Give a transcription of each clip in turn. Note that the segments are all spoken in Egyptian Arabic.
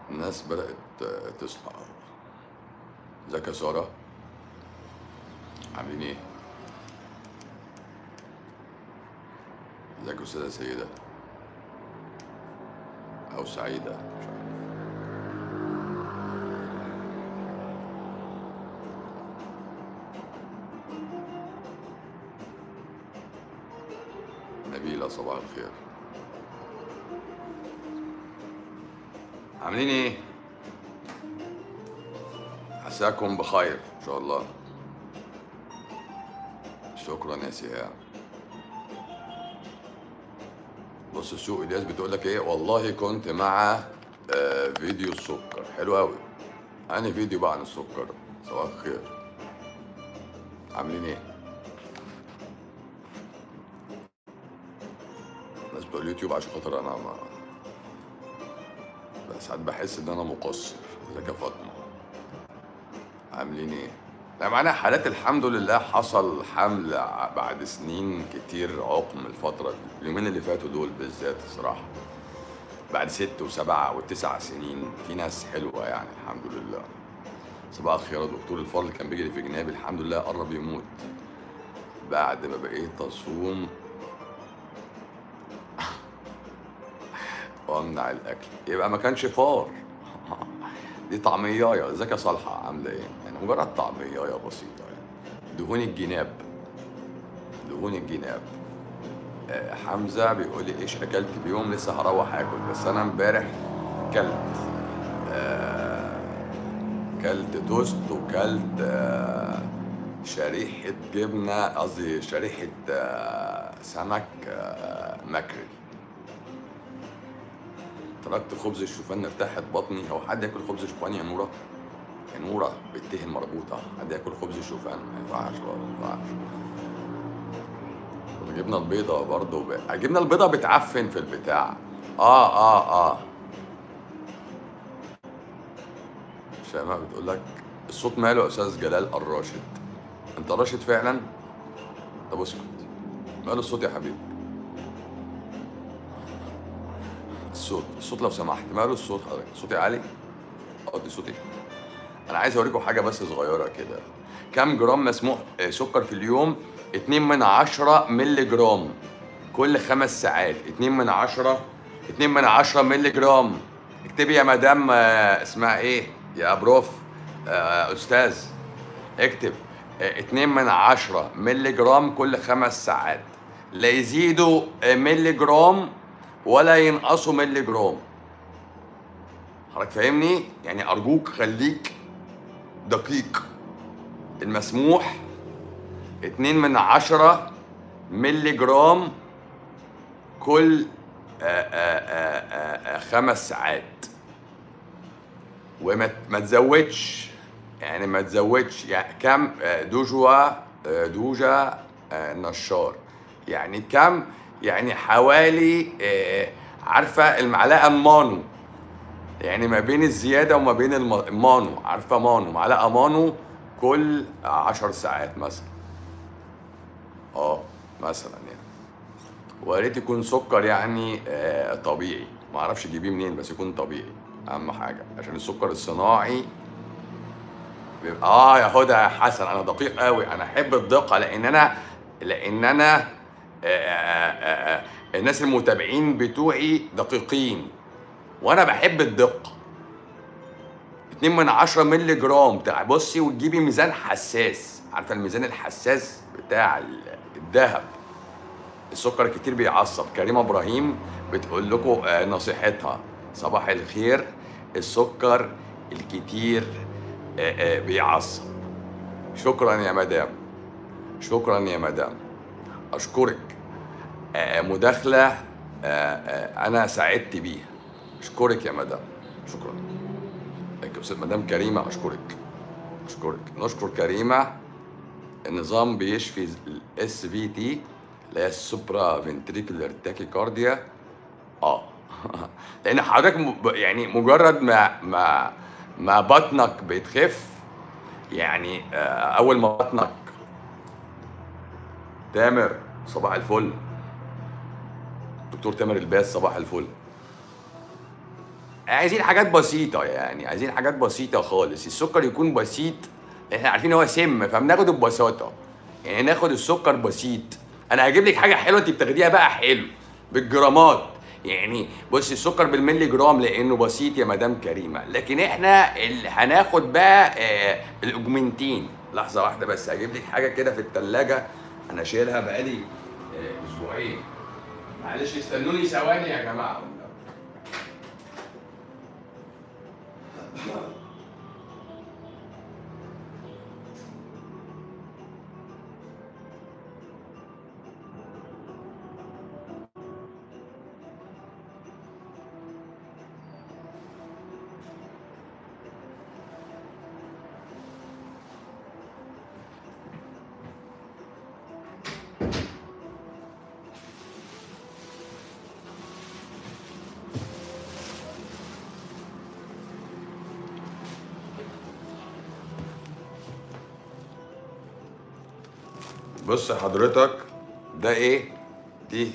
الناس بدأت تصحى ازيك يا سارة عاملين ايه؟ ازيك يا أستاذة سيدة أو سعيدة مش عارف نبيلة صباح الخير عاملين ايه؟ عساكم بخير ان شاء الله شكرا يا سهام بص السوق الياس بتقول لك ايه والله كنت مع آه فيديو السكر حلو قوي انهي فيديو بقى عن السكر صباح الخير عاملين ايه الناس بتوع اليوتيوب عشان خاطر انا ما بس ساعات بحس ان انا مقصر ازيك يا فاطمه عاملين ايه لا معانا حالات الحمد لله حصل حمل ع- بعد سنين كتير عقم الفترة دي اليومين اللي فاتوا دول بالذات الصراحة بعد ست وسبعة وتسع سنين في ناس حلوة يعني الحمد لله صباح الخير يا دكتور الفضل كان بيجري في جنابي الحمد لله قرب يموت بعد ما بقيت أصوم وأمنع الأكل يبقى ما كانش فار دي طعميايه ازيك يا صالحه عامله ايه؟ يعني مجرد طعميايه بسيطه يعني دهون الجناب دهون الجناب آه، حمزه بيقول لي ايش اكلت اليوم لسه هروح اكل بس انا امبارح كلت آه، كلت توست وكلت آه، شريحه جبنه قصدي شريحه آه، سمك آه، ماكريل تركت خبز الشوفان ارتاحت بطني هو حد ياكل خبز شوفان يا نوره يا نوره بالته المربوطه حد ياكل خبز الشوفان ما ينفعش بقى، ما ينفعش الجبنه البيضاء برضه ب... الجبنه البيضاء بتعفن في البتاع اه اه اه شيماء بتقول لك الصوت ماله يا استاذ جلال الراشد انت راشد فعلا طب اسكت ماله الصوت يا حبيبي الصوت الصوت لو سمحت ماله الصوت حضرتك صوتي عالي اقضي صوتي انا عايز اوريكم حاجه بس صغيره كده كم جرام مسموح آه، سكر في اليوم 2 من 10 مللي جرام كل خمس ساعات 2 من 10 2 من 10 مللي جرام اكتبي يا مدام آه، اسمها ايه يا بروف آه، استاذ اكتب 2 من 10 مللي جرام كل خمس ساعات لا يزيدوا آه، مللي جرام ولا ينقصوا مللي جرام حضرتك فاهمني يعني ارجوك خليك دقيق المسموح 2 من 10 مللي جرام كل آآ آآ آآ خمس ساعات وما ت- ما تزودش يعني ما تزودش يعني كم آه، دوجوا آه، دوجا آه، نشار يعني كم يعني حوالي آه، عارفه المعلقه المانو يعني ما بين الزياده وما بين الم- المانو عارفه مانو معلقه مانو كل عشر ساعات مثلا اه مثلا يعني ويا ريت يكون سكر يعني آه طبيعي ما اعرفش تجيبيه منين بس يكون طبيعي اهم حاجه عشان السكر الصناعي بيبقى اه يا هدى يا حسن انا دقيق قوي انا احب الدقه لان انا لان انا آه آه آه الناس المتابعين بتوعي دقيقين وانا بحب الدقه 2 من 10 مللي جرام بتاع بصي وتجيبي ميزان حساس عارفه الميزان الحساس بتاع ال- الذهب السكر كتير بيعصب كريمه ابراهيم بتقول لكم آه، نصيحتها صباح الخير السكر الكتير آه، آه، بيعصب شكرا يا مدام شكرا يا مدام اشكرك آه، مداخله آه، آه، انا سعدت بيها اشكرك يا مدام شكرا لك يا استاذ مدام كريمه اشكرك اشكرك نشكر كريمه النظام بيشفي الاس في تي اللي هي السوبرا فنتريكولار تاكيكارديا اه لان حضرتك م- ب- يعني مجرد ما ما ما بطنك بتخف يعني آه، اول ما بطنك تامر صباح الفل دكتور تامر الباس صباح الفل عايزين حاجات بسيطه يعني عايزين حاجات بسيطه خالص السكر يكون بسيط احنا عارفين هو سم فبناخده ببساطه يعني ناخد السكر بسيط انا هجيب لك حاجه حلوه انت بتاخديها بقى حلو بالجرامات يعني بص السكر بالملي جرام لانه بسيط يا مدام كريمه لكن احنا اللي هناخد بقى آه الاوجمنتين لحظه واحده بس هجيب لك حاجه كده في الثلاجه انا شايلها بقالي آه اسبوعين معلش استنوني ثواني يا جماعه بص حضرتك ده ايه دي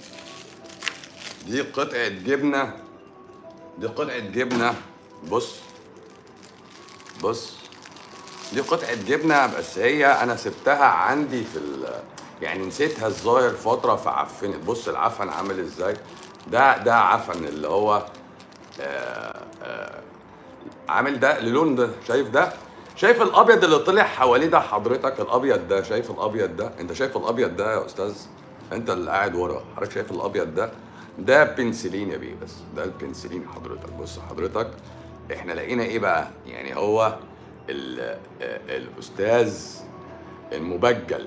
دي قطعة جبنة دي قطعة جبنة بص بص دي قطعة جبنة بس هي أنا سبتها عندي في ال يعني نسيتها الظاهر فترة فعفنت بص العفن عامل ازاي ده ده عفن اللي هو آه آه عامل ده اللون ده شايف ده شايف الابيض اللي طلع حواليه ده حضرتك الابيض ده شايف الابيض ده انت شايف الابيض ده يا استاذ انت اللي قاعد ورا حضرتك شايف الابيض ده ده بنسلين يا بيه بس ده البنسلين حضرتك بص حضرتك احنا لقينا ايه بقى يعني هو ال آه، الاستاذ المبجل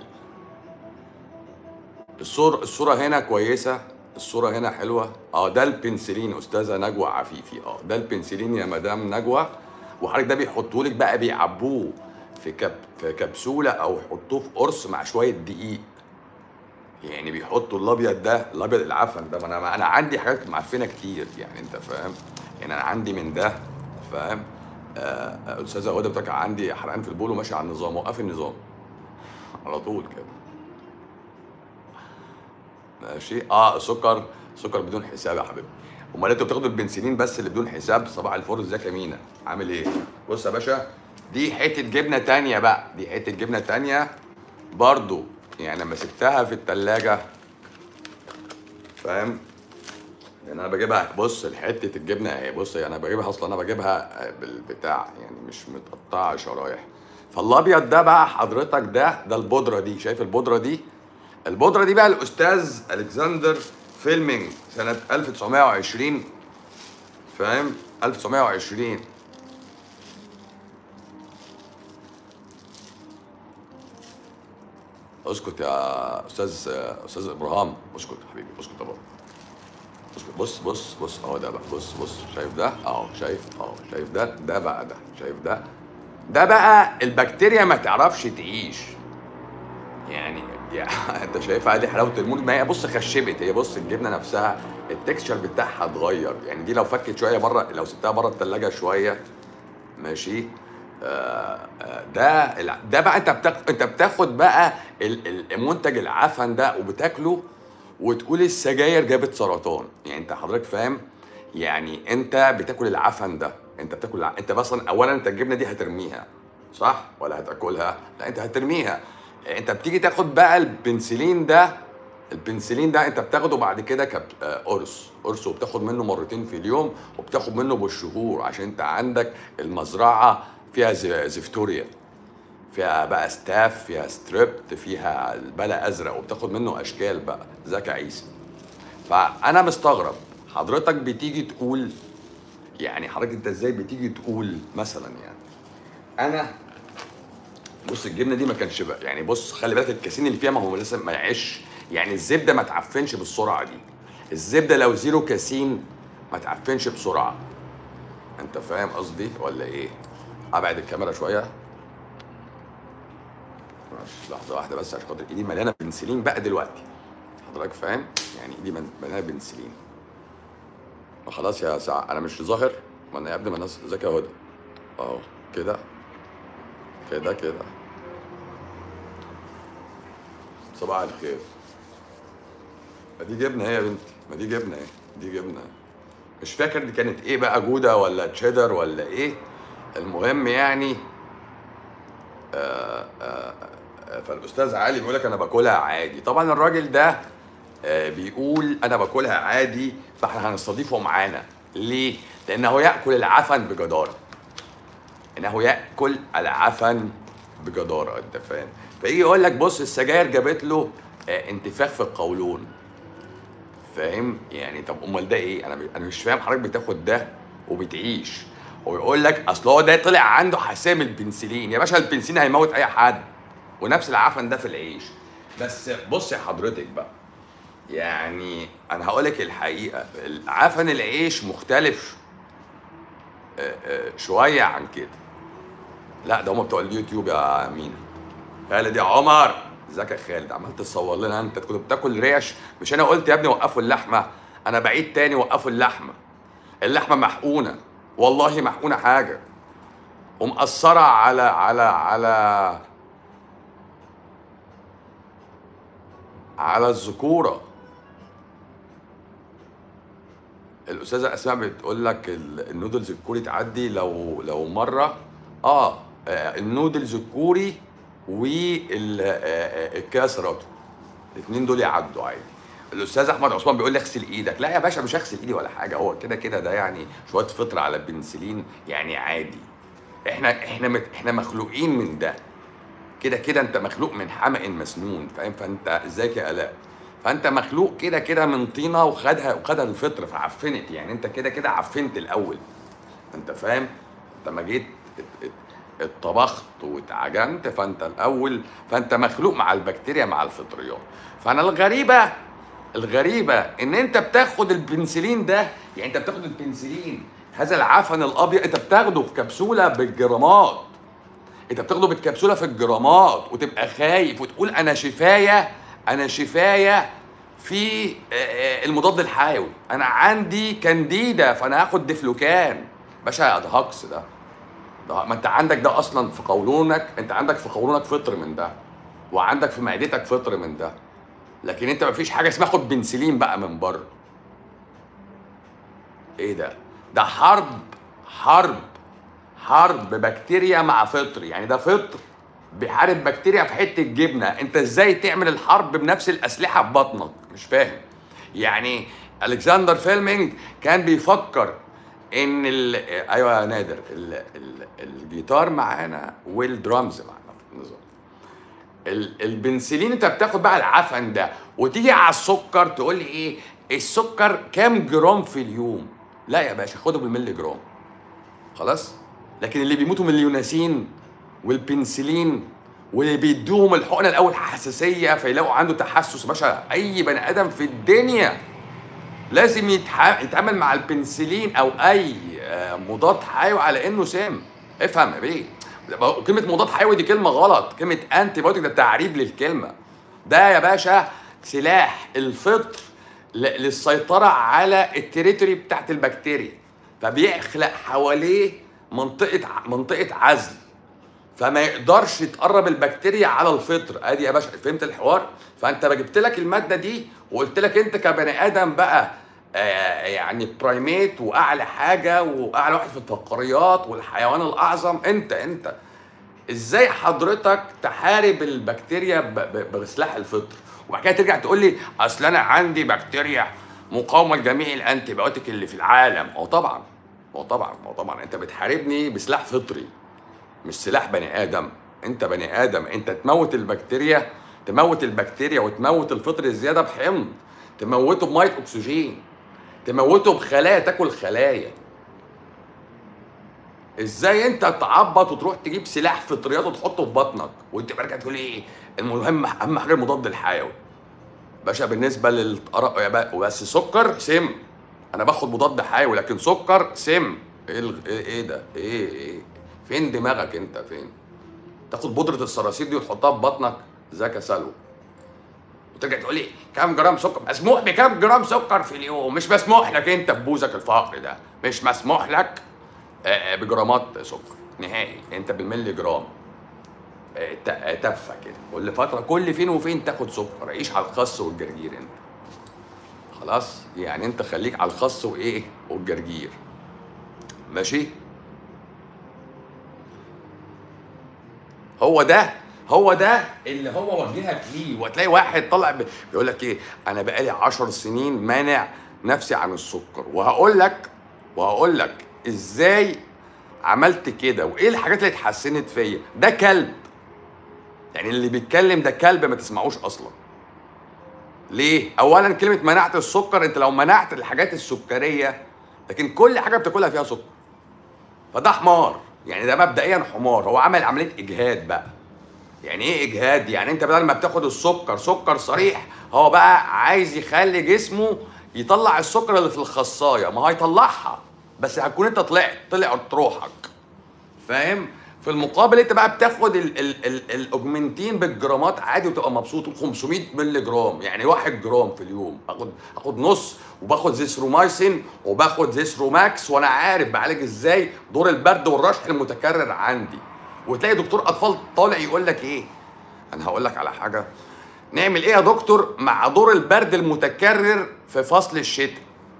الصور الصوره هنا كويسه الصوره هنا حلوه اه ده البنسلين استاذه نجوى عفيفي اه ده البنسلين يا مدام نجوى وحضرتك ده بيحطوا لك بقى بيعبوه في كب في كبسوله او يحطوه في قرص مع شويه دقيق يعني بيحطوا الابيض ده الابيض العفن ده ما انا انا عندي حاجات معفنه كتير يعني انت فاهم يعني انا عندي من ده فاهم آه آه، استاذه هدى بتاعك عندي حرقان في البول وماشي على النظام وقف النظام على طول كده ماشي اه سكر سكر بدون حساب يا حبيبي امال انتوا بتاخدوا البنسلين بس اللي بدون حساب صباح الفل ازيك يا مينا عامل ايه بص يا باشا دي حته جبنه تانية بقى دي حته جبنه تانية برضو يعني لما سبتها في التلاجة فاهم يعني انا بجيبها بص حته الجبنه اهي بص انا بجيبها اصلا انا بجيبها بالبتاع يعني مش متقطعه شرايح فالابيض ده بقى حضرتك ده ده البودره دي شايف البودره دي البودره دي بقى الاستاذ الكسندر فيلمينج سنه 1920 فاهم 1920 اسكت يا استاذ استاذ ابراهام اسكت يا حبيبي اسكت يا بابا اسكت بص بص بص اهو ده بقى بص بص شايف ده اهو شايف اهو شايف ده ده بقى ده شايف ده ده بقى البكتيريا ما تعرفش تعيش يعني يعني انت شايفها دي حلاوه المولد ما هي بص خشبت هي بص الجبنه نفسها التكستشر بتاعها اتغير يعني دي لو فكت شويه بره لو سبتها بره الثلاجه شويه ماشي آه، آه، ده الع- ده بقى انت بتاخد انت بتاخد بقى ال- المنتج العفن ده وبتاكله وتقول السجاير جابت سرطان يعني انت حضرتك فاهم يعني انت بتاكل العفن ده انت بتاكل الع- انت مثلا اولا انت الجبنه دي هترميها صح ولا هتاكلها لا انت هترميها انت بتيجي تاخد بقى البنسلين ده البنسلين ده انت بتاخده بعد كده كب... آه، قرص قرص وبتاخد منه مرتين في اليوم وبتاخد منه بالشهور عشان انت عندك المزرعه فيها ز- زفتوريا فيها بقى ستاف فيها ستريبت فيها البلا ازرق وبتاخد منه اشكال بقى زكا عيسى فانا مستغرب حضرتك بتيجي تقول يعني حضرتك انت ازاي بتيجي تقول مثلا يعني انا بص الجبنه دي ما كانش بقى يعني بص خلي بالك الكاسين اللي فيها ما هو لسه ما يعيش يعني الزبده ما تعفنش بالسرعه دي الزبده لو زيرو كاسين ما تعفنش بسرعه انت فاهم قصدي ولا ايه ابعد الكاميرا شويه ماشي لحظه واحده بس عشان خاطر ايدي مليانه بنسلين بقى دلوقتي حضرتك فاهم يعني ايدي من- مليانه بنسلين ما خلاص يا ساعة انا مش ظاهر ما انا يا ابني ما الناس ازيك يا هدى اهو كده كده كده صباح الخير ما دي جبنه اهي يا بنتي ما دي جبنه اهي دي جبنه مش فاكر دي كانت ايه بقى جوده ولا تشيدر ولا ايه المهم يعني آه، آه، آه، فالاستاذ علي بيقول لك انا باكلها عادي طبعا الراجل ده آه، بيقول انا باكلها عادي فاحنا هنستضيفه معانا ليه لانه ياكل العفن بجداره انه ياكل العفن بجداره انت فاهم فيجي يقول لك بص السجاير جابت له آه، انتفاخ في القولون فاهم يعني طب امال ده ايه انا انا مش فاهم حضرتك بتاخد ده وبتعيش ويقول لك اصل هو ده طلع عنده حساسيه من البنسلين يا باشا البنسلين هيموت اي حد ونفس العفن ده في العيش بس بص يا حضرتك بقى يعني انا هقول لك الحقيقه عفن العيش مختلف آه، آه، شويه عن كده لا ده هم بتوع اليوتيوب يا مينا خالد يا عمر ازيك يا خالد عمال تصور لنا انت كنت بتاكل ريش مش انا قلت يا ابني وقفوا اللحمه انا بعيد تاني وقفوا اللحمه اللحمه محقونه والله محقونه حاجه ومأثرة على على على على الذكورة الأستاذة أسماء بتقول لك ال- النودلز الكوري تعدي لو لو مرة آه آه، النودلز الكوري والكاس راتو الاثنين دول يعدوا عادي الاستاذ احمد عثمان بيقول لي اغسل ايدك لا يا باشا مش هغسل ايدي ولا حاجه هو كده كده ده يعني شويه فطر على البنسلين يعني عادي احنا احنا مت- احنا مخلوقين من ده كده كده انت مخلوق من حمأ مسنون فاهم فانت ازيك يا الاء فانت مخلوق كده كده من طينه وخدها وخدها الفطر فعفنت يعني انت كده كده عفنت الاول انت فاهم انت ما جيت ات- ات- اتطبخت واتعجنت فانت الاول فانت مخلوق مع البكتيريا مع الفطريات فانا الغريبه الغريبه ان انت بتاخد البنسلين ده يعني انت بتاخد البنسلين هذا العفن الابيض انت بتاخده في كبسوله بالجرامات انت بتاخده بالكبسوله في الجرامات وتبقى خايف وتقول انا شفايه انا شفايه في آه، آه، المضاد الحيوي انا عندي كانديدا فانا هاخد ديفلوكان باشا ده هكس ده ده ما انت عندك ده اصلا في قولونك انت عندك في قولونك فطر من ده وعندك في معدتك فطر من ده لكن انت مفيش حاجه اسمها خد بنسلين بقى من بره ايه ده ده حرب حرب حرب بكتيريا مع فطر يعني ده فطر بيحارب بكتيريا في حته جبنه انت ازاي تعمل الحرب بنفس الاسلحه في بطنك مش فاهم يعني الكسندر فيلمينج كان بيفكر ان ال... ايوه يا نادر ال... ال... الجيتار معانا والدرامز معانا في النظام ال- البنسلين انت بتاخد بقى العفن ده وتيجي على السكر تقول لي ايه السكر كام جرام في اليوم لا يا باشا خده بالملي جرام خلاص لكن اللي بيموتوا من اليوناسين والبنسلين واللي بيدوهم الحقنه الاول حساسيه فيلاقوا عنده تحسس باشا اي بني ادم في الدنيا لازم يتح... يتعامل مع البنسلين او اي آه، مضاد حيوي على انه سام افهم يا بيه كلمة مضاد حيوي دي كلمة غلط، كلمة انتي بايوتيك ده تعريب للكلمة. ده يا باشا سلاح الفطر ل- للسيطرة على التريتوري بتاعت البكتيريا. فبيخلق حواليه منطقة ع- منطقة عزل. فما يقدرش تقرب البكتيريا على الفطر ادي يا باشا فهمت الحوار فانت جبت لك الماده دي وقلت لك انت كبني ادم بقى آه يعني برايميت واعلى حاجه واعلى واحد في الفقاريات والحيوان الاعظم انت انت ازاي حضرتك تحارب البكتيريا ب- ب- بسلاح الفطر وبعد كده ترجع تقول لي اصل انا عندي بكتيريا مقاومه لجميع الانتي بايوتيك اللي في العالم هو طبعا هو طبعا هو طبعا انت بتحاربني بسلاح فطري مش سلاح بني ادم انت بني ادم انت تموت البكتيريا تموت البكتيريا وتموت الفطر الزياده بحمض تموته بميه اكسجين تموته بخلايا تاكل خلايا ازاي انت تعبط وتروح تجيب سلاح فطريات وتحطه في بطنك وانت برجع تقول ايه المهم اهم حاجه المضاد الحيوي باشا بالنسبه للطرق يا بقى بس سكر سم انا باخد مضاد حيوي لكن سكر سم ايه الغ- ايه إيه ده ايه ايه فين دماغك انت فين تاخد بودره الصراصير دي وتحطها في بطنك ازيك يا سلوى وترجع تقول لي كام جرام سكر مسموح بكام جرام سكر في اليوم مش مسموح لك انت ببوزك الفقر ده مش مسموح لك آه، آه، بجرامات سكر نهائي انت بالملي جرام آه، ت- آه، تفه كده كل فتره كل فين وفين تاخد سكر عيش على الخس والجرجير انت خلاص يعني انت خليك على الخس وايه والجرجير ماشي هو ده هو ده اللي هو وجهك ليه وتلاقي واحد طلع ب- بيقول لك ايه انا بقالي عشر سنين مانع نفسي عن السكر وهقول لك وهقول لك ازاي عملت كده وايه الحاجات اللي اتحسنت فيا ده كلب يعني اللي بيتكلم ده كلب ما تسمعوش اصلا ليه اولا كلمه منعت السكر انت لو منعت الحاجات السكريه لكن كل حاجه بتاكلها فيها سكر فده حمار يعني ده مبدئيا حمار هو عمل عمليه اجهاد بقى يعني ايه اجهاد يعني انت بدل ما بتاخد السكر سكر صريح هو بقى عايز يخلي جسمه يطلع السكر اللي في الخصايه ما هو هيطلعها بس هتكون انت طلعت طلعت روحك فاهم في المقابل انت بقى بتاخد ال- ال- ال- الاوجمنتين بالجرامات عادي وتبقى مبسوط 500 مللي جرام يعني 1 جرام في اليوم اخد اخد نص وباخد زيثرومايسين وباخد زيثروماكس وانا عارف بعالج ازاي دور البرد والرشح المتكرر عندي وتلاقي دكتور اطفال طالع يقول لك ايه انا هقول لك على حاجه نعمل ايه يا دكتور مع دور البرد المتكرر في فصل الشتاء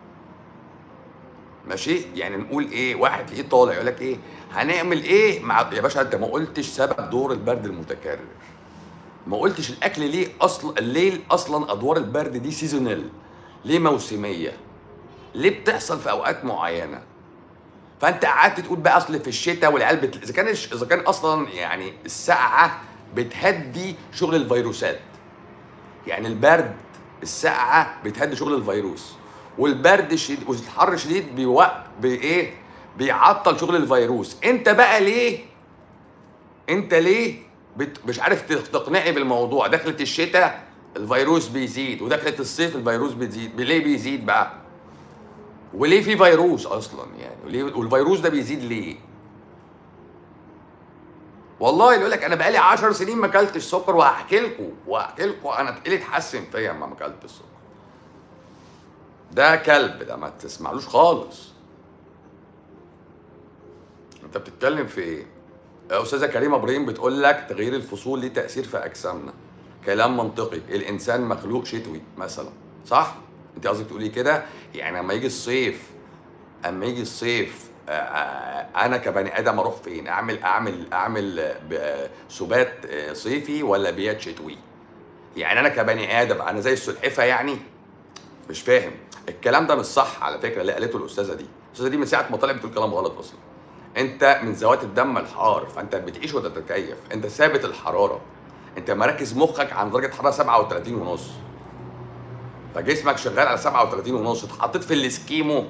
ماشي يعني نقول ايه واحد تلاقيه طالع يقول لك ايه هنعمل ايه مع يا باشا انت ما قلتش سبب دور البرد المتكرر ما قلتش الاكل ليه اصلا الليل اصلا ادوار البرد دي سيزونال ليه موسميه ليه بتحصل في اوقات معينه فانت قعدت تقول بقى اصل في الشتاء والعيال بت... اذا كان اذا كان اصلا يعني السقعه بتهدي شغل الفيروسات يعني البرد السقعه بتهدي شغل الفيروس والبرد الشديد والحر الشديد بيوق بايه بيعطل شغل الفيروس انت بقى ليه انت ليه بت... مش عارف تقنعني بالموضوع دخلت الشتاء الفيروس بيزيد ودخلت الصيف الفيروس بيزيد ليه بيزيد بقى وليه في فيروس اصلا يعني وليه والفيروس ده بيزيد ليه والله اللي يقول لك انا بقالي 10 سنين ما اكلتش سكر وهحكي لكم وهحكي لكم انا ايه اللي اتحسن فيا لما ما اكلتش سكر ده كلب ده ما تسمعلوش خالص انت بتتكلم في ايه يا استاذه كريمه ابراهيم بتقول لك تغيير الفصول ليه تاثير في اجسامنا كلام منطقي الانسان مخلوق شتوي مثلا صح انت قصدك تقولي كده يعني لما يجي الصيف اما يجي الصيف آه، آه، انا كبني ادم اروح فين اعمل اعمل اعمل آه، ب- آه، سبات آه، صيفي ولا بيات شتوي يعني انا كبني ادم انا زي السلحفه يعني مش فاهم الكلام ده مش صح على فكره اللي قالته الاستاذه دي الاستاذه دي من ساعه ما طلعت بتقول كلام غلط اصلا انت من ذوات الدم الحار فانت بتعيش وتتكيف انت ثابت الحراره انت مراكز مخك عن درجه حراره 37 ونص فجسمك شغال على 37 ونص اتحطيت في الاسكيمو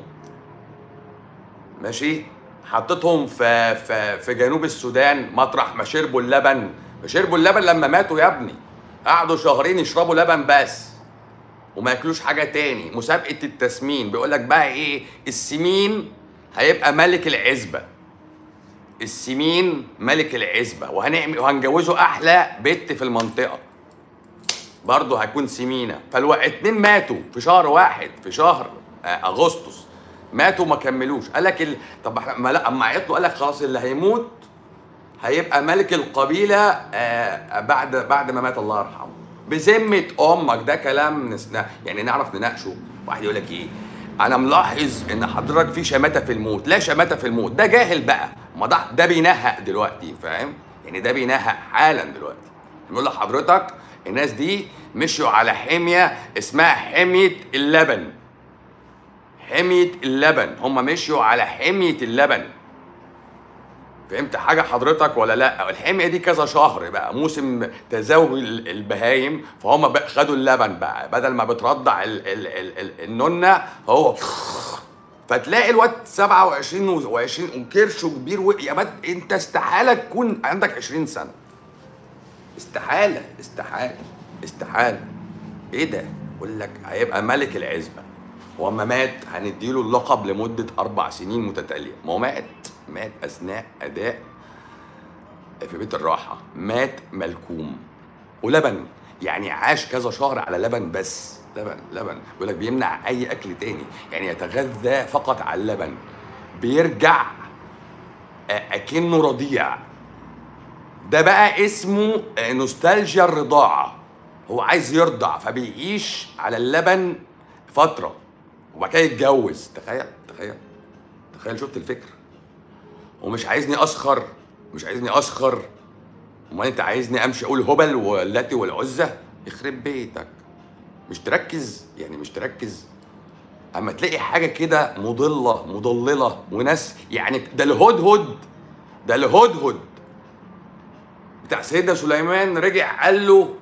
ماشي حطيتهم في في في جنوب السودان مطرح ما شربوا اللبن ما شربوا اللبن لما ماتوا يا ابني قعدوا شهرين يشربوا لبن بس وما ياكلوش حاجه تاني مسابقه التسمين بيقول لك بقى ايه السمين هيبقى ملك العزبه السمين ملك العزبه وهنعمل وهنجوزه احلى بنت في المنطقه برضه هيكون سمينه فالاتنين ماتوا في شهر واحد في شهر آه، اغسطس ماتوا ما كملوش قال لك ال... طب احنا ما لا اما عيطوا قال لك خلاص اللي هيموت هيبقى ملك القبيله آه، بعد بعد ما مات الله يرحمه بذمه امك ده كلام نسنا يعني نعرف نناقشه واحد يقول لك ايه انا ملاحظ ان حضرتك في شماته في الموت لا شماته في الموت ده جاهل بقى ما ده ده بينهق دلوقتي فاهم يعني ده بينهق حالا دلوقتي بيقول لحضرتك الناس دي مشوا على حميه اسمها حميه اللبن حميه اللبن هم مشيوا على حميه اللبن فهمت حاجه حضرتك ولا لا الحميه دي كذا شهر بقى موسم تزاوج ال- البهايم فهم بقى خدوا اللبن بقى بدل ما بترضع ال ال ال ال النونه هو فتلاقي الواد 27 و20 وكرشه كبير و... يا بد انت استحاله تكون عندك 20 سنه استحاله استحاله استحاله ايه ده يقول لك هيبقى ملك العزبه واما مات هنديله اللقب لمده اربع سنين متتاليه ما هو مات مات اثناء اداء في بيت الراحه مات ملكوم ولبن يعني عاش كذا شهر على لبن بس لبن لبن بيقول لك بيمنع اي اكل تاني يعني يتغذى فقط على اللبن بيرجع آه، اكنه رضيع ده بقى اسمه آه، نوستالجيا الرضاعه هو عايز يرضع فبيعيش على اللبن فتره وبعد كده يتجوز تخيل تخيل تخيل شفت الفكر ومش عايزني اسخر مش عايزني اسخر امال انت عايزني امشي اقول هبل واللاتي والعزى يخرب بيتك مش تركز يعني مش تركز اما تلاقي حاجه كده مضله مضلله وناس يعني ده الهدهد ده الهدهد بتاع سيدنا سليمان رجع قال له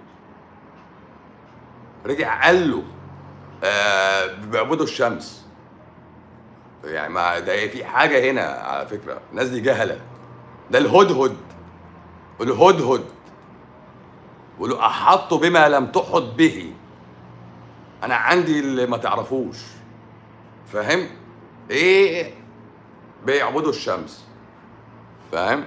رجع قال له آه بيعبدوا الشمس يعني ما ده في حاجه هنا على فكره الناس دي جهله ده الهدهد الهدهد ولو احط بما لم تحط به انا عندي اللي ما تعرفوش فاهم ايه بيعبدوا الشمس فاهم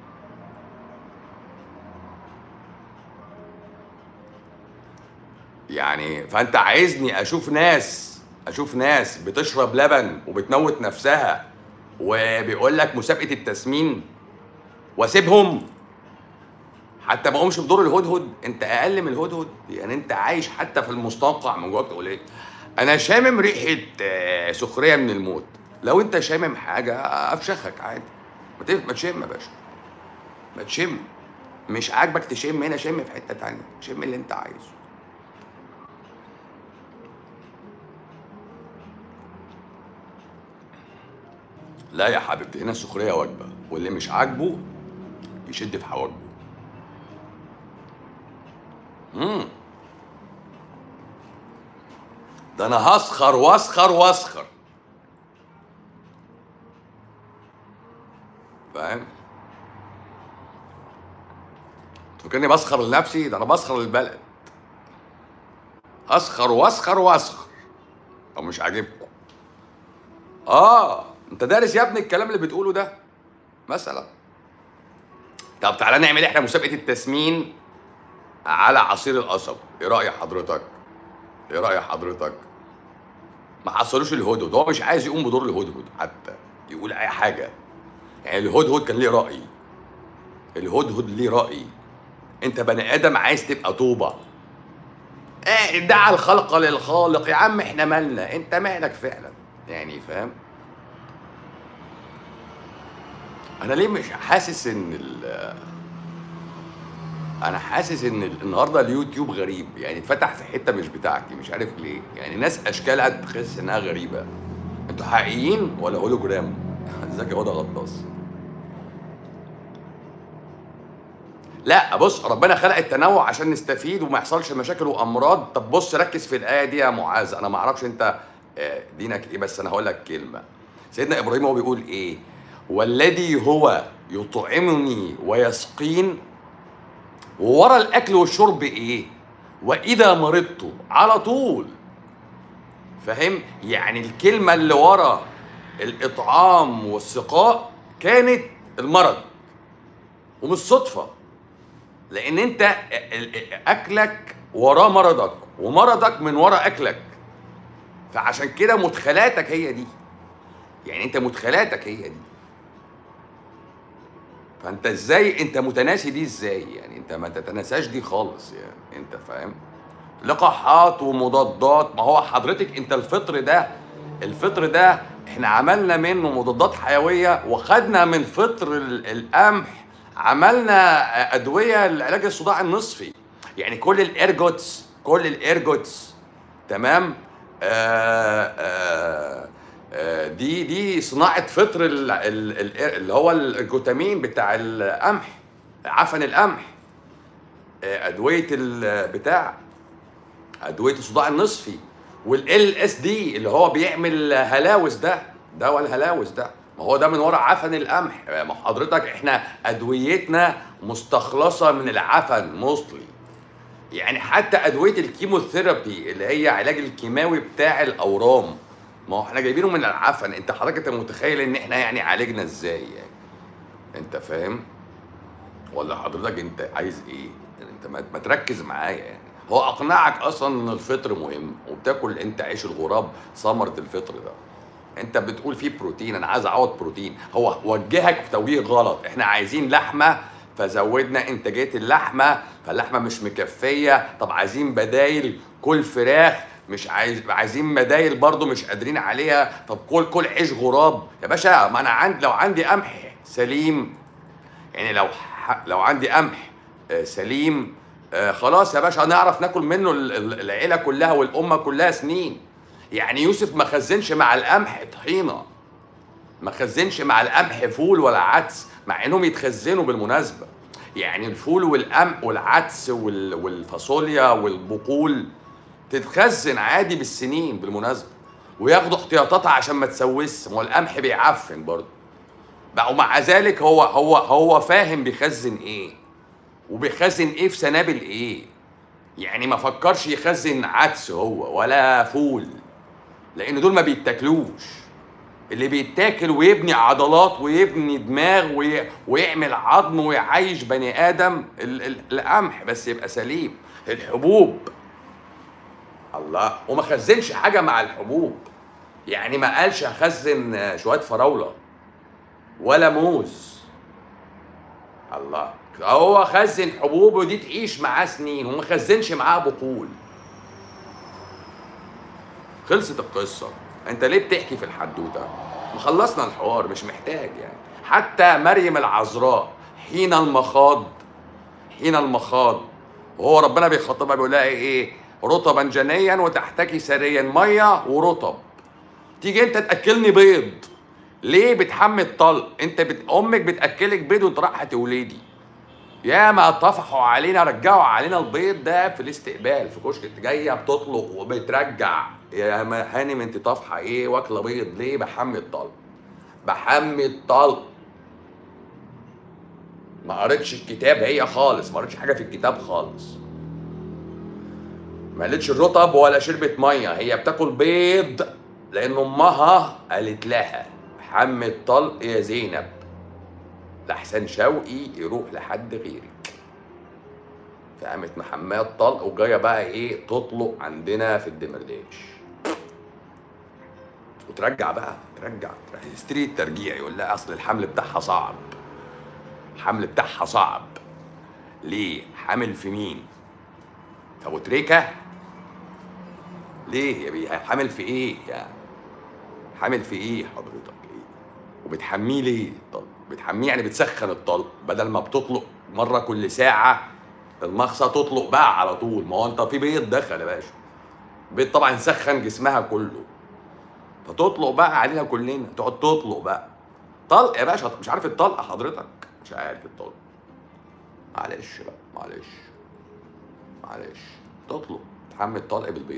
يعني فانت عايزني اشوف ناس اشوف ناس بتشرب لبن وبتموت نفسها وبيقول لك مسابقه التسمين واسيبهم حتى ما اقومش بدور الهدهد انت اقل من الهدهد يعني انت عايش حتى في المستنقع من جواك تقول ايه انا شامم ريحه آه، سخريه من الموت لو انت شامم حاجه افشخك عادي ما تف- ما تشم يا باشا ما تشم مش عاجبك تشم هنا شم في حته تانية شم اللي انت عايزه لا يا حبيبتي هنا السخريه واجبه واللي مش عاجبه يشد في حواجبه امم ده انا هسخر واسخر واسخر فاهم فكرني بسخر لنفسي ده انا بسخر للبلد اسخر واسخر واسخر او مش عاجبكم اه انت دارس يا ابني الكلام اللي بتقوله ده مثلا طب تعالى نعمل احنا مسابقه التسمين على عصير القصب ايه راي حضرتك ايه راي حضرتك ما حصلوش الهدهد هو مش عايز يقوم بدور الهدهد حتى يقول اي حاجه يعني الهدهد كان ليه راي الهدهد ليه راي انت بني ادم عايز تبقى طوبه ايه دعا الخلق للخالق يا عم احنا مالنا انت مالك فعلا يعني فاهم انا ليه مش حاسس ان ال انا حاسس ان ال- النهارده اليوتيوب غريب يعني اتفتح في حته مش بتاعتي مش عارف ليه يعني ناس اشكالها تحس انها غريبه انتوا حقيقيين ولا هولوجرام ازيك يا واد يا غطاس لا بص ربنا خلق التنوع عشان نستفيد وما يحصلش مشاكل وامراض طب بص ركز في الايه دي يا معاذ انا ما اعرفش انت آه، دينك ايه بس انا هقول لك كلمه سيدنا ابراهيم هو بيقول ايه والذي هو يطعمني ويسقين وورا الاكل والشرب ايه واذا مرضت على طول فاهم يعني الكلمه اللي ورا الاطعام والسقاء كانت المرض ومش صدفه لان انت ال- ال- اكلك وراه مرضك ومرضك من ورا اكلك فعشان كده مدخلاتك هي دي يعني انت مدخلاتك هي دي فانت ازاي انت متناسي دي ازاي يعني انت ما تتناساش دي خالص يعني انت فاهم لقاحات ومضادات ما هو حضرتك انت الفطر ده الفطر ده احنا عملنا منه مضادات حيويه وخدنا من فطر ال- القمح عملنا ادويه لعلاج الصداع النصفي يعني كل الارجوتس كل الارجوتس تمام آه آه آه دي دي صناعه فطر ال- ال- ال- اللي هو الجوتامين بتاع القمح عفن القمح آه ادويه البتاع ادويه الصداع النصفي والال اس دي اللي هو بيعمل هلاوس ده دواء الهلاوس ده ما هو ده من ورا عفن القمح ما حضرتك احنا ادويتنا مستخلصه من العفن موصلي يعني حتى ادويه الكيموثيرابي اللي هي علاج الكيماوي بتاع الاورام ما هو احنا جايبينه من العفن انت حضرتك انت متخيل ان احنا يعني عالجنا ازاي يعني انت فاهم ولا حضرتك انت عايز ايه يعني انت ما ما تركز معايا يعني هو اقنعك اصلا ان الفطر مهم وبتاكل انت عيش الغراب ثمره الفطر ده انت بتقول فيه بروتين انا عايز اعوض بروتين هو وجهك في توجيه غلط احنا عايزين لحمه فزودنا انتاجيه اللحمه فاللحمه مش مكفيه طب عايزين بدايل كل فراخ مش عايز عايزين مدايل برضو مش قادرين عليها طب كل كل عيش غراب يا باشا ما انا عندي لو عندي قمح سليم يعني لو ح... لو عندي قمح آه، سليم آه، خلاص يا باشا هنعرف ناكل منه ال- ال- العيله كلها والامه كلها سنين يعني يوسف ما خزنش مع القمح طحينه ما خزنش مع القمح فول ولا عدس مع انهم يتخزنوا بالمناسبه يعني الفول والقمح والعدس وال- والفاصوليا والبقول تتخزن عادي بالسنين بالمناسبه وياخدوا احتياطاتها عشان ما تسوس ما هو القمح بيعفن برضه بقى ومع ذلك هو هو هو فاهم بيخزن ايه وبيخزن ايه في سنابل ايه يعني ما فكرش يخزن عدس هو ولا فول لان دول ما بيتاكلوش اللي بيتاكل ويبني عضلات ويبني دماغ وي... ويعمل عظم ويعيش بني ادم ال... ال... القمح بس يبقى سليم الحبوب الله وما خزنش حاجه مع الحبوب يعني ما قالش هخزن آه، شويه فراوله ولا موز الله هو خزن حبوب ودي تعيش معاه سنين وما خزنش معاه بقول خلصت القصة انت ليه بتحكي في الحدوتة مخلصنا الحوار مش محتاج يعني حتى مريم العذراء حين المخاض حين المخاض وهو ربنا بيخاطبها بيقول لها ايه رطبا جنيا وتحتكي سريا ميه ورطب تيجي انت تاكلني بيض ليه بتحمي الطلق انت بت... امك بتاكلك بيض وانت رايحه تولدي يا ما طفحوا علينا رجعوا علينا البيض ده في الاستقبال في كشك انت جايه بتطلق وبترجع يا ما هانم انت طافحه ايه واكله بيض ليه بحمي الطلق بحمي الطلق ما قريتش الكتاب هي خالص ما قريتش حاجه في الكتاب خالص ما قالتش الرطب ولا شربت ميه هي بتاكل بيض لان امها قالت لها حمي الطلق يا زينب لحسن شوقي يروح لحد غيرك فقامت محماه الطلق وجايه بقى ايه تطلق عندنا في الدمرداش وترجع بقى ترجع تشتري الترجيع يقول لها اصل الحمل بتاعها صعب الحمل بتاعها صعب ليه حامل في مين في ابو تريكه ليه يا بيه حامل في ايه يعني حامل في ايه حضرتك ايه وبتحميه ليه الطلق بتحميه يعني بتسخن الطلق بدل ما بتطلق مره كل ساعه المخصه تطلق بقى على طول ما هو انت في بيض دخل يا باشا بيض طبعا سخن جسمها كله فتطلق بقى علينا كلنا تقعد تطلق بقى طلق يا باشا مش عارف الطلق حضرتك مش عارف الطلق معلش بقى معلش معلش تطلق تحمل الطلق بالبيض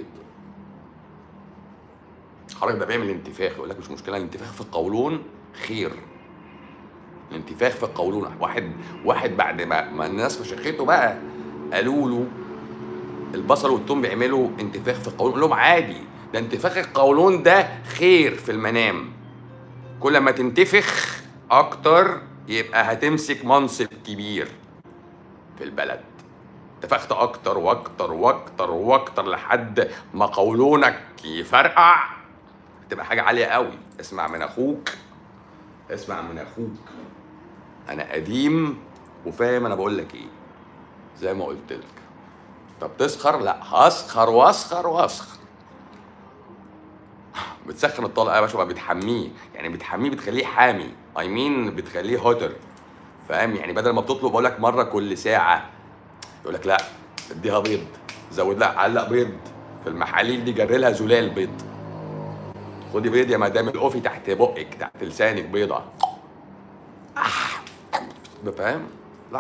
حضرتك ده بيعمل انتفاخ يقول لك مش مشكله الانتفاخ في القولون خير الانتفاخ في القولون واحد واحد بعد ما, ما الناس فشخته بقى قالوا له البصل والثوم بيعملوا انتفاخ في القولون قال لهم عادي ده انتفاخ القولون ده خير في المنام كل ما تنتفخ اكتر يبقى هتمسك منصب كبير في البلد انتفخت اكتر واكتر واكتر واكتر لحد ما قولونك يفرقع تبقى حاجه عاليه قوي اسمع من اخوك اسمع من اخوك انا قديم وفاهم انا بقول لك ايه زي ما قلت لك طب تسخر لا هسخر واسخر واسخر بتسخن الطلق يا باشا بقى بتحميه يعني بتحميه بتخليه حامي اي مين بتخليه هوتر فاهم يعني بدل ما بتطلب بقول لك مره كل ساعه يقول لك لا اديها بيض زود لها علق بيض في المحاليل دي جري لها زلال بيض خدي بيض يا مدام القفي تحت بقك تحت لسانك بيضه آه. فاهم لا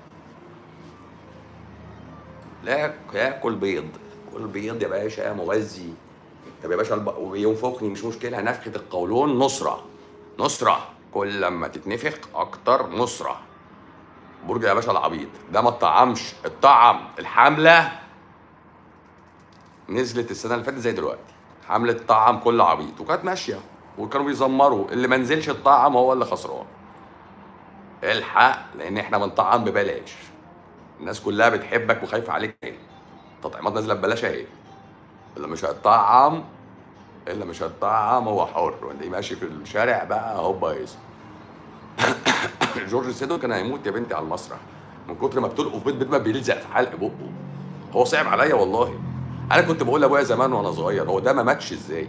لا ياكل بيض كل بيض يا باشا مغذي طب يا باشا الب- وينفخني مش مشكله نفخه القولون نصره نصره كل لما تتنفخ اكتر نصره برج يا باشا العبيط ده ما اتطعمش الطعم الحمله نزلت السنه اللي فاتت زي دلوقتي حمله طعم كل عبيط وكانت ماشيه وكانوا بيزمروا اللي ما نزلش الطعم هو اللي خسران الحق لان احنا بنطعم ببلاش الناس كلها بتحبك وخايفه عليك اهي تطعيمات نازله ببلاش اهي اللي مش هيطعم اللي مش هيطعم هو حر واللي ماشي في الشارع بقى هوبا يس جورج سيدو كان هيموت يا بنتي على المسرح من كتر ما بتلقوا في بيت بيت ما بيلزق في حلق بقه هو صعب عليا والله انا كنت بقول لابويا زمان وانا صغير هو ده ما ماتش ازاي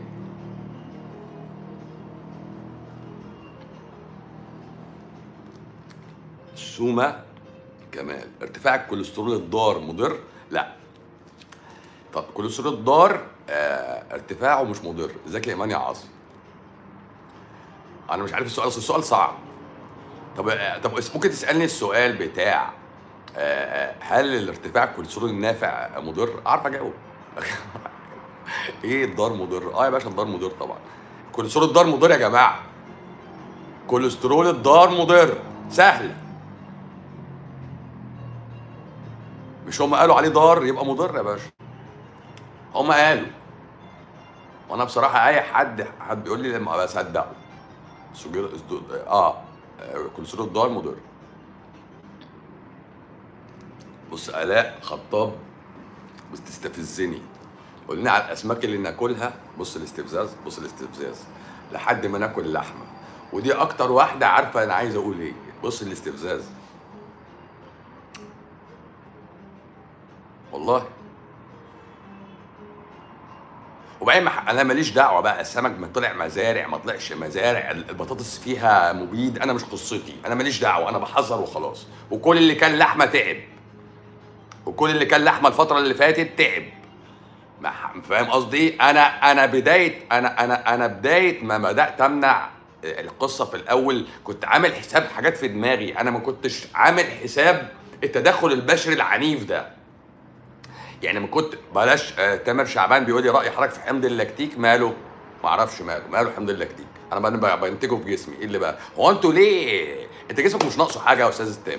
السومة كمال ارتفاع الكوليسترول الضار مضر لا طب الكوليسترول الضار آه ارتفاعه مش مضر ازيك يا ايمان يا عاصم انا مش عارف السؤال اصل السؤال صعب طب آه، طب ممكن تسالني السؤال بتاع آه، هل الارتفاع الكوليسترول النافع مضر؟ اعرف اجاوب. ايه الضار مضر؟ اه يا باشا الضار مضر طبعا. الكوليسترول الضار مضر يا جماعه. كوليسترول الضار مضر سهل. مش هم قالوا عليه ضار يبقى مضر يا باشا. هم قالوا. وانا بصراحه اي حد حد بيقول لي لما بصدقه. سجل اه كوليسترول الضار مضر. بص الاء خطاب بتستفزني قول لنا على الاسماك اللي ناكلها بص الاستفزاز بص الاستفزاز لحد ما ناكل اللحمه ودي اكتر واحده عارفه انا عايز اقول ايه بص الاستفزاز والله وبعدين مح- انا ماليش دعوه بقى السمك ما طلع مزارع ما طلعش مزارع البطاطس فيها مبيد انا مش قصتي انا ماليش دعوه انا بحذر وخلاص وكل اللي كان لحمه تعب وكل اللي كان لحمه الفتره اللي فاتت تعب ما ح- فاهم قصدي ايه انا انا بدايه انا انا انا بدايه ما بدات امنع القصه في الاول كنت عامل حساب حاجات في دماغي انا ما كنتش عامل حساب التدخل البشري العنيف ده يعني ما كنت بلاش آه تامر شعبان بيقول لي راي حضرتك في حمض اللاكتيك ماله ما اعرفش ماله ماله حمض اللاكتيك انا بن- ب- بنتجه في جسمي ايه اللي بقى هو انتوا ليه انت جسمك مش ناقصه حاجه يا استاذ التامر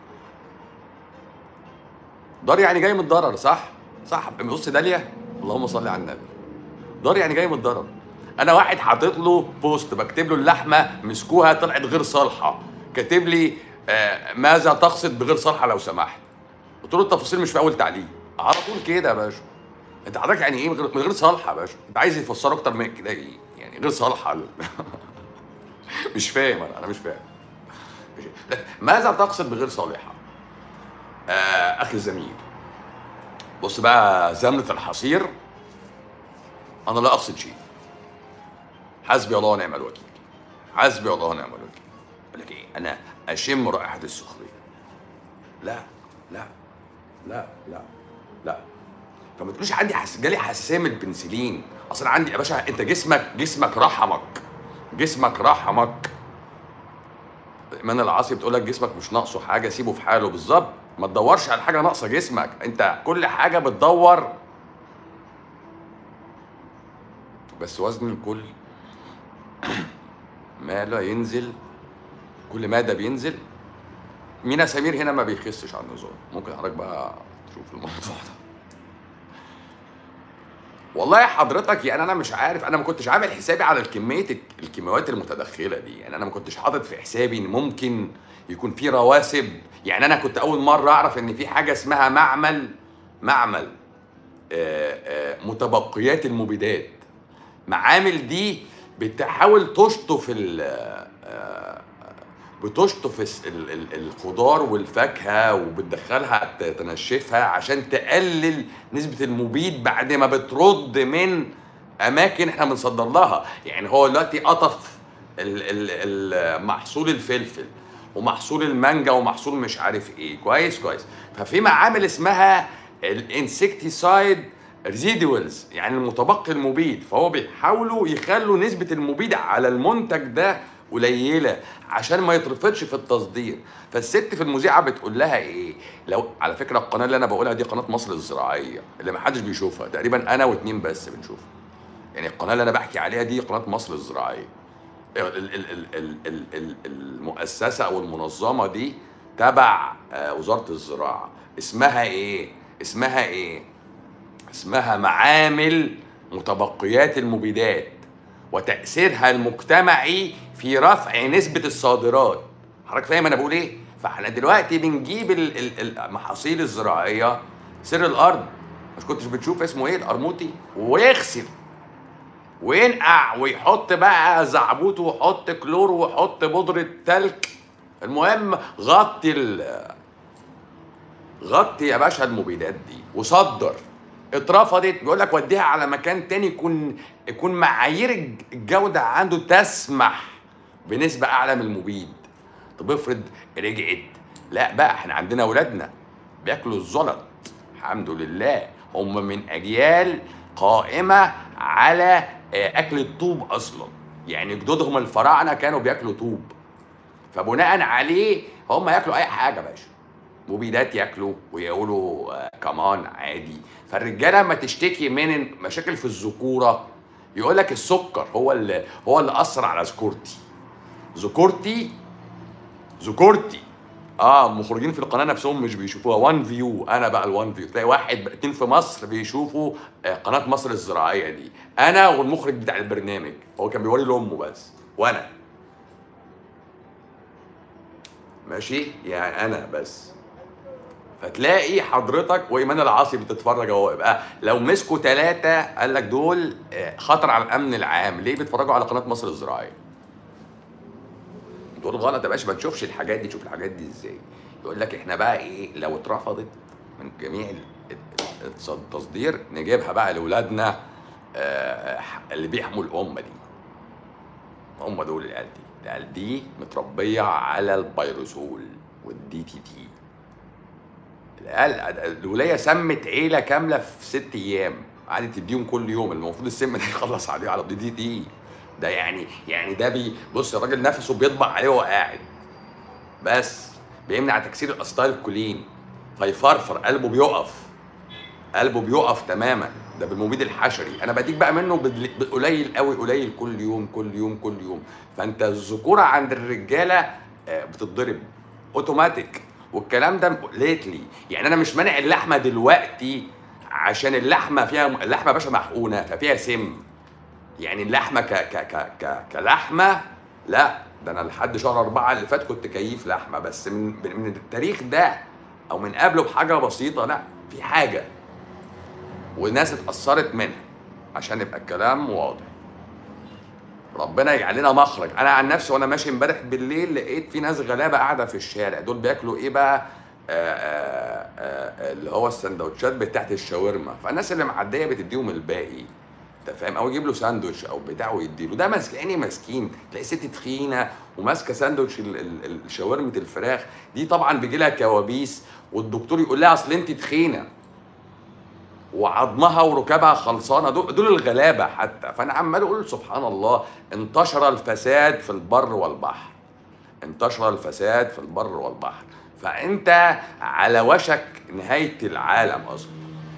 دار يعني جاي من الضرر صح صح بص داليا اللهم صل على النبي دار يعني جاي من الضرر انا واحد حاطط له بوست بكتب له اللحمه مسكوها طلعت غير صالحه كاتب لي آه ماذا تقصد بغير صالحه لو سمحت قلت له التفاصيل مش في اول تعليق على طول كده يا باشا انت حضرتك يعني ايه من غير من غير صالحه يا باشا انت عايز يفسره اكتر من كده ايه يعني غير صالحه مش فاهم انا انا مش فاهم مش لكن ماذا تقصد بغير صالحه آه اخي الزميل بص بقى زمنة الحصير انا لا اقصد شيء حسبي الله ونعم الوكيل حسبي الله ونعم الوكيل اقول لك ايه انا اشم رائحه السخريه لا لا لا لا لا فما تقوليش عندي حس... جالي حساسيه من البنسلين اصل عندي يا باشا انت جسمك جسمك رحمك جسمك رحمك ايمان العاصي بتقول لك جسمك مش ناقصه حاجه سيبه في حاله بالظبط ما تدورش على حاجه ناقصه جسمك انت كل حاجه بتدور بس وزن الكل ما لا ينزل كل ما ده بينزل مينا سمير هنا ما بيخسش على النظام ممكن حضرتك بقى تشوف الموضوع ده والله حضرتك يعني انا مش عارف انا ما كنتش عامل حسابي على الكميه الكيماويات المتدخله دي يعني انا ما كنتش حاطط في حسابي ان ممكن يكون في رواسب يعني انا كنت اول مره اعرف ان في حاجه اسمها معمل معمل آه، آه، متبقيات المبيدات معامل دي بتحاول تشطف ال آه، بتشطف الس- ال- ال- الخضار والفاكهه وبتدخلها ت- تنشفها عشان تقلل نسبه المبيد بعد ما بترد من اماكن احنا بنصدر لها يعني هو دلوقتي قطف ال- ال- ال- محصول الفلفل ومحصول المانجا ومحصول مش عارف ايه كويس كويس ففي معامل اسمها الانسكتيسايد ريزيدوالز يعني المتبقي المبيد فهو بيحاولوا يخلوا نسبة المبيد على المنتج ده قليلة عشان ما يترفضش في التصدير فالست في المذيعة بتقول لها ايه لو على فكرة القناة اللي انا بقولها دي قناة مصر الزراعية اللي ما حدش بيشوفها تقريبا انا واتنين بس بنشوفها يعني القناة اللي انا بحكي عليها دي قناة مصر الزراعية ال- ال- ال- ال- ال- ال- المؤسسة او المنظمة دي تبع آه، وزارة الزراعة اسمها ايه اسمها ايه اسمها معامل متبقيات المبيدات وتأثيرها المجتمعي في رفع نسبة الصادرات حضرتك فاهم انا بقول ايه فاحنا دلوقتي بنجيب ال- ال- المحاصيل الزراعية سر الارض مش كنتش بتشوف اسمه ايه القرموطي ويغسل وينقع ويحط بقى زعبوط ويحط كلور ويحط بودرة تلك المهم غطي ال غطي يا باشا المبيدات دي وصدر اترفضت بيقول لك وديها على مكان تاني يكون يكون معايير الجوده عنده تسمح بنسبه اعلى من المبيد طب افرض رجعت لا بقى احنا عندنا اولادنا بياكلوا الزلط الحمد لله هم من اجيال قائمه على آه، اكل الطوب اصلا يعني جدودهم الفراعنه كانوا بياكلوا طوب فبناء عليه هم ياكلوا اي حاجه يا باشا مبيدات ياكلوا ويقولوا آه، كمان عادي فالرجاله لما تشتكي من مشاكل في الذكوره يقول لك السكر هو اللي هو اللي اثر على ذكورتي ذكورتي ذكورتي اه المخرجين في القناه نفسهم مش بيشوفوها وان فيو انا بقى الوان فيو تلاقي واحد اتنين في مصر بيشوفوا آه، قناه مصر الزراعيه دي انا والمخرج بتاع البرنامج هو كان بيوري لامه بس وانا ماشي يعني انا بس فتلاقي حضرتك وايمان العاصي بتتفرج اهو يبقى لو مسكوا ثلاثه قال لك دول آه، خطر على الامن العام ليه بيتفرجوا على قناه مصر الزراعيه تقول غلط يا باشا ما تشوفش الحاجات دي تشوف الحاجات دي ازاي يقول لك احنا بقى ايه لو اترفضت من جميع ال- ال- التص- التصدير نجيبها بقى لاولادنا آه، اللي بيحموا الامه دي هم دول العيال دي العيال دي متربيه على البيروسول والدي تي تي العيال الولايه سمت عيله كامله في ست ايام قعدت تديهم كل يوم المفروض السم ده يخلص عليه على الدي تي تي ده يعني يعني ده بي بص الراجل نفسه بيطبع عليه وهو قاعد بس بيمنع تكسير الاسطال الكولين فيفرفر قلبه بيقف قلبه بيقف تماما ده بالمبيد الحشري انا بديك بقى منه بال- قليل قوي قليل كل يوم كل يوم كل يوم فانت الذكوره عند الرجاله آه، بتتضرب اوتوماتيك والكلام ده ليتلي يعني انا مش مانع اللحمه دلوقتي عشان اللحمه فيها اللحمه يا باشا محقونه ففيها سم يعني اللحمه ك ك ك ك كلحمه لا ده انا لحد شهر أربعة اللي فات كنت كيف لحمه بس من من التاريخ ده او من قبله بحاجه بسيطه لا في حاجه وناس اتاثرت منها عشان يبقى الكلام واضح ربنا يجعل لنا مخرج انا عن نفسي وانا ماشي امبارح بالليل لقيت في ناس غلابه قاعده في الشارع دول بياكلوا ايه بقى آآ آآ آآ اللي هو السندوتشات بتاعت الشاورما فالناس اللي معديه بتديهم الباقي انت فاهم او يجيب له ساندوتش او بتاع ويديله ده مسكيني مسكين تلاقي ست تخينه وماسكه ساندوتش ال- ال- ال- شاورمه الفراخ دي طبعا بيجي لها كوابيس والدكتور يقول لها اصل انت تخينه وعظمها وركبها خلصانه دول, دول الغلابه حتى فانا عمال اقول سبحان الله انتشر الفساد في البر والبحر انتشر الفساد في البر والبحر فانت على وشك نهايه العالم اصلا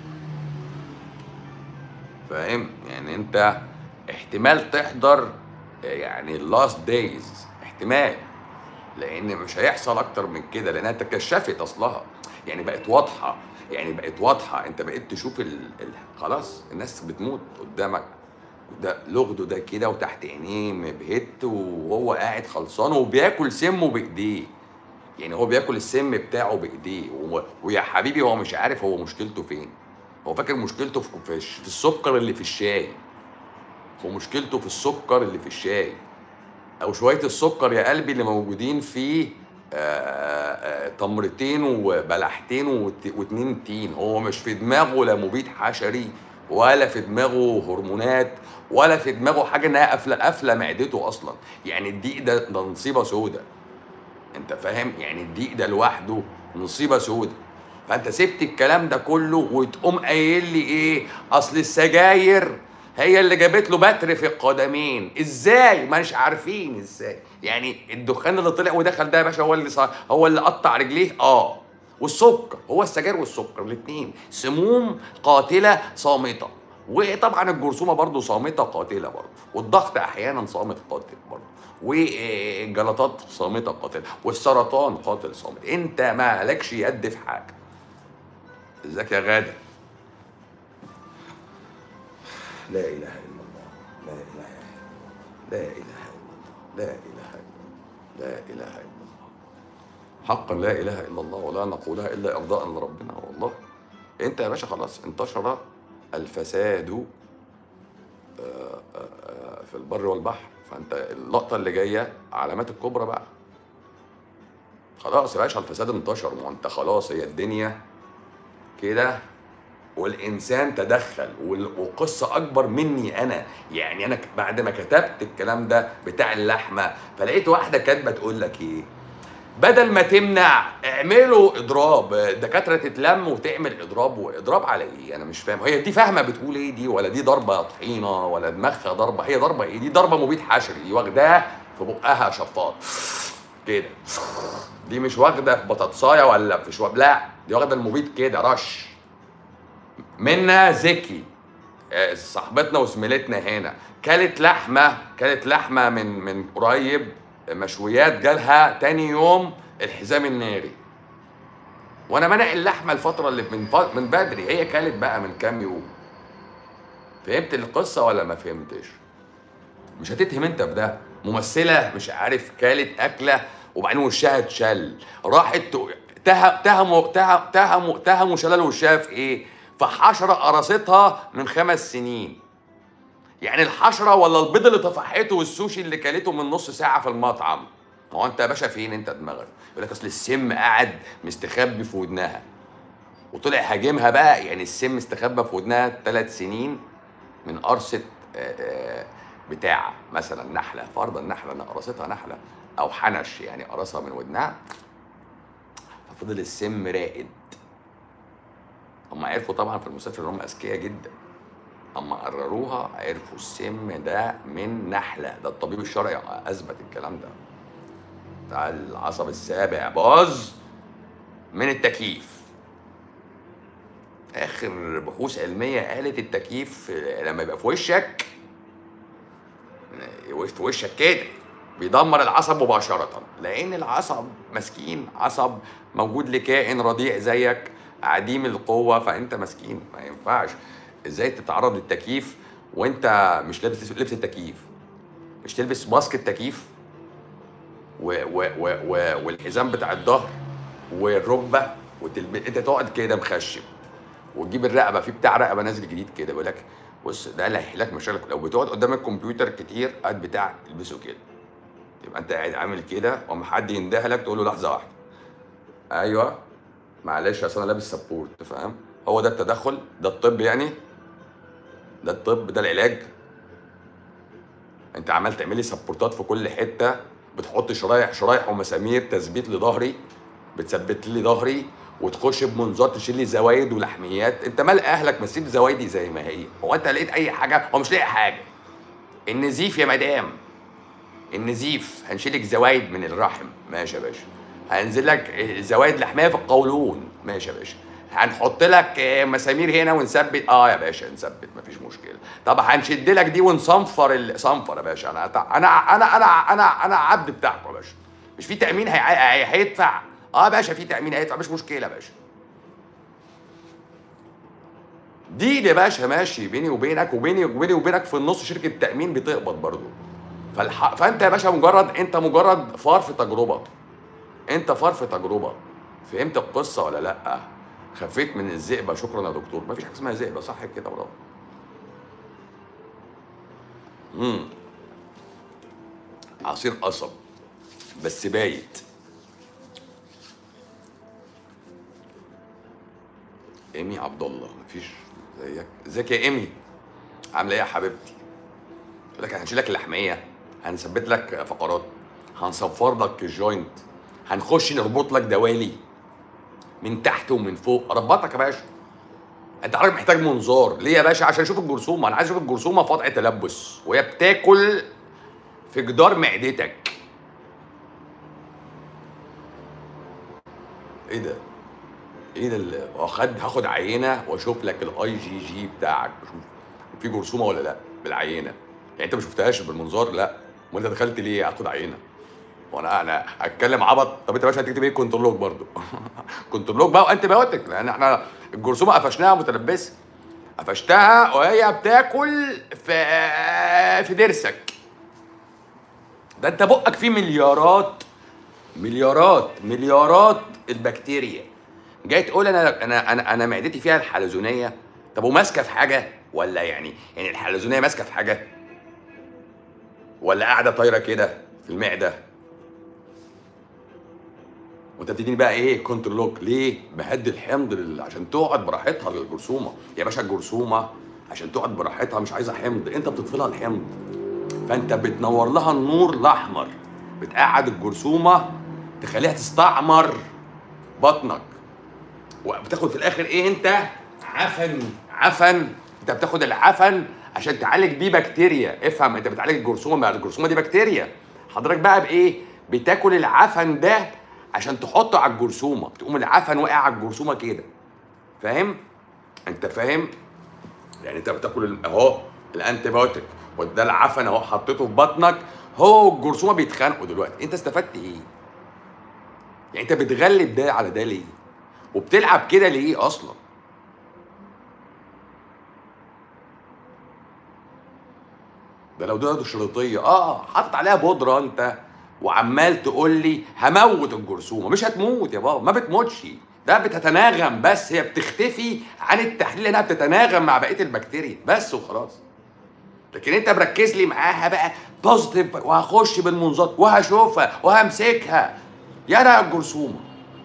فاهم يعني انت احتمال تحضر يعني اللاست دايز احتمال لان مش هيحصل اكتر من كده لانها تكشفت اصلها يعني بقت واضحه يعني بقت واضحه انت بقيت تشوف ال... ال... خلاص الناس بتموت قدامك ده لغده ده كده وتحت عينيه مبهت وهو قاعد خلصان وبياكل سمه بايديه يعني هو بياكل السم بتاعه بايديه و... ويا حبيبي هو مش عارف هو مشكلته فين هو فاكر مشكلته في في في السكر اللي في الشاي هو مشكلته في السكر اللي في الشاي او شويه السكر يا قلبي اللي موجودين في آه، آه، تمرتين وبلحتين وت- واتنين تين هو مش في دماغه لا مبيد حشري ولا في دماغه هرمونات ولا في دماغه حاجه انها قافله قافله معدته اصلا يعني الدقيق ده ده نصيبه سودة انت فاهم يعني الدقيق ده لوحده نصيبه سودة فانت سبت الكلام ده كله وتقوم قايل لي ايه اصل السجاير هي اللي جابت له بتر في القدمين ازاي ما مش عارفين ازاي يعني الدخان اللي طلع ودخل ده يا باشا هو اللي صار هو اللي قطع رجليه اه والسكر هو السجاير والسكر الاثنين سموم قاتله صامته وطبعا الجرثومه برضو صامته قاتله برضو والضغط احيانا صامت قاتل برضو والجلطات صامته قاتله والسرطان قاتل صامت انت ما لكش يد في حاجه ازيك يا غاده لا اله الا الله لا اله الا الله لا اله الا الله لا اله الا الله لا اله الا الله حقا لا اله الا الله ولا نقولها الا ارضاء لربنا والله انت يا باشا خلاص انتشر الفساد آه، آه، آه، في البر والبحر فانت اللقطه اللي جايه علامات الكبرى بقى خلاص يا باشا الفساد انتشر ما هو انت خلاص هي الدنيا كده والانسان تدخل وال- وقصه اكبر مني انا يعني انا ك- بعد ما كتبت الكلام ده بتاع اللحمه فلقيت واحده كاتبه تقول لك ايه بدل ما تمنع اعملوا اضراب الدكاتره تتلم وتعمل اضراب واضراب على ايه انا مش فاهم هي دي فاهمه بتقول ايه دي ولا دي ضربه طحينه ولا دماغها ضربه هي ضربه ايه دي ضربه مبيد حشري دي واخداها في بقها شفاط كده دي مش واخده في بطاطسايه ولا في شواب لا دي واخده المبيد كده رش منا زكي آه، صاحبتنا وزميلتنا هنا كلت لحمه كلت لحمه من من قريب مشويات جالها تاني يوم الحزام الناري وانا منع اللحمه الفتره اللي من ف- من بدري هي كلت بقى من كام يوم فهمت القصه ولا ما فهمتش مش هتتهم انت بده ممثله مش عارف كالت اكله وبعدين وشها اتشل راحت تهم تهموا تهم تهموا تهموا شلال وشها في ايه؟ في حشره قرصتها من خمس سنين يعني الحشره ولا البيض اللي طفحته والسوشي اللي كلته من نص ساعه في المطعم هو انت يا باشا فين انت دماغك يقول لك اصل السم قاعد مستخبي في ودنها وطلع هاجمها بقى يعني السم استخبى في ودنها ثلاث سنين من قرصه آه، آه، بتاع مثلا نحله فرضا نحله ان قرصتها نحله او حنش يعني قرصها من ودنها ففضل السم راقد هم عرفوا طبعا في المستشفى ان هم اذكياء جدا اما قرروها عرفوا السم ده من نحله ده الطبيب الشرعي اثبت الكلام ده بتاع العصب السابع باظ من التكييف اخر بحوث علميه قالت التكييف لما يبقى في وشك في وشك كده بيدمر العصب مباشرة لأن العصب مسكين عصب موجود لكائن رضيع زيك عديم القوة فأنت مسكين ما ينفعش ازاي تتعرض للتكييف وانت مش لابس لبس التكييف مش تلبس ماسك التكييف و و و و والحزام بتاع الظهر والركبه وتلب... انت تقعد كده مخشب وتجيب الرقبه في بتاع رقبه نازل جديد كده بيقول لك بص ده اللي هيحلك مشاكلك لو بتقعد قدام الكمبيوتر كتير قاعد بتاع تلبسه كده يبقى انت قاعد عامل كده واما حد ينده لك تقول له لحظه واحده ايوه معلش اصل انا لابس سبورت فاهم هو ده التدخل ده الطب يعني ده الطب ده العلاج انت عمال تعملي سبورتات في كل حته بتحط شرايح شرايح ومسامير تثبيت لظهري بتثبت لي ظهري وتخش بمنظار تشيل لي زوايد ولحميات انت مال اهلك ما تسيب زوايدي زي ما هي هو انت لقيت اي حاجه هو مش لاقي حاجه النزيف يا مدام النزيف هنشيلك زوايد من الرحم ماشي يا باشا هنزل لك زوايد لحميه في القولون ماشي يا باشا هنحط لك مسامير هنا ونثبت اه يا باشا نثبت مفيش مشكله طب هنشد لك دي ونصنفر ال- صنفر يا باشا انا انا انا انا انا انا عبد بتاعكم يا باشا مش في تامين هي- هي- هيدفع اه يا باشا في تامين هيدفع مش مشكله يا باشا دي يا باشا ماشي بيني وبينك وبيني وبيني وبينك في النص شركه تامين بتقبض برضه فالح... فانت يا باشا مجرد انت مجرد فار في تجربه انت فار في تجربه فهمت القصه ولا لا خفيت من الذئبه شكرا يا دكتور مفيش حاجه اسمها ذئبه صح كده برافو امم عصير قصب بس بايت ايمي عبد الله مفيش زيك ازيك يا ايمي عامله ايه يا حبيبتي يقول لك هنشيل لك اللحميه هنثبت لك فقرات هنصفر لك الجوينت هنخش نربط لك دوالي من تحت ومن فوق اربطك يا باشا انت حضرتك محتاج منظار ليه يا باشا عشان اشوف الجرثومه انا عايز اشوف الجرثومه في وضع تلبس وهي بتاكل في جدار معدتك ايه ده ايه ده اللي واخد هاخد عينه واشوف لك الاي جي جي بتاعك اشوف في جرثومه ولا لا بالعينه يعني انت ما شفتهاش بالمنظار لا امال انت دخلت ليه هاخد عينه وانا انا هتكلم عبط طب انت يا باشا هتكتب ايه كنترولوج برضو كنترولوج بقى وانتي بايوتيك لان احنا الجرثومه قفشناها متلبسه قفشتها وهي بتاكل في في ضرسك ده انت بقك فيه مليارات مليارات مليارات البكتيريا جاي تقول انا انا انا انا معدتي فيها الحلزونيه طب وماسكه في حاجه ولا يعني يعني الحلزونيه ماسكه في حاجه ولا قاعده طايره كده في المعده وانت بتديني بقى ايه كنترولوك ليه بهدي الحمض لل- عشان تقعد براحتها للجرثومه يا باشا الجرثومه عشان تقعد براحتها مش عايزه حمض انت بتطفي لها الحمض فانت بتنور لها النور الاحمر بتقعد الجرثومه تخليها تستعمر بطنك وبتاخد في الاخر ايه انت عفن عفن انت بتاخد العفن عشان تعالج بيه بكتيريا افهم انت بتعالج الجرثومه ما الجرثومه دي بكتيريا حضرتك بقى بايه بتاكل العفن ده عشان تحطه على الجرثومه تقوم العفن واقع على الجرثومه كده فاهم انت فاهم يعني انت بتاكل ال- اهو الانتي بايوتيك وده العفن اهو حطيته في بطنك هو الجرثومه بيتخانقوا دلوقتي انت استفدت ايه يعني انت بتغلب ده على ده ليه وبتلعب كده ليه اصلا ده لو ده شريطيه اه حاطط عليها بودره انت وعمال تقول لي هموت الجرثومه مش هتموت يا بابا ما بتموتش ده بتتناغم بس هي بتختفي عن التحليل انها بتتناغم مع بقيه البكتيريا بس وخلاص لكن انت مركز لي معاها بقى بوزيتيف وهخش بالمنظار وهشوفها وهمسكها يا انا الجرثومه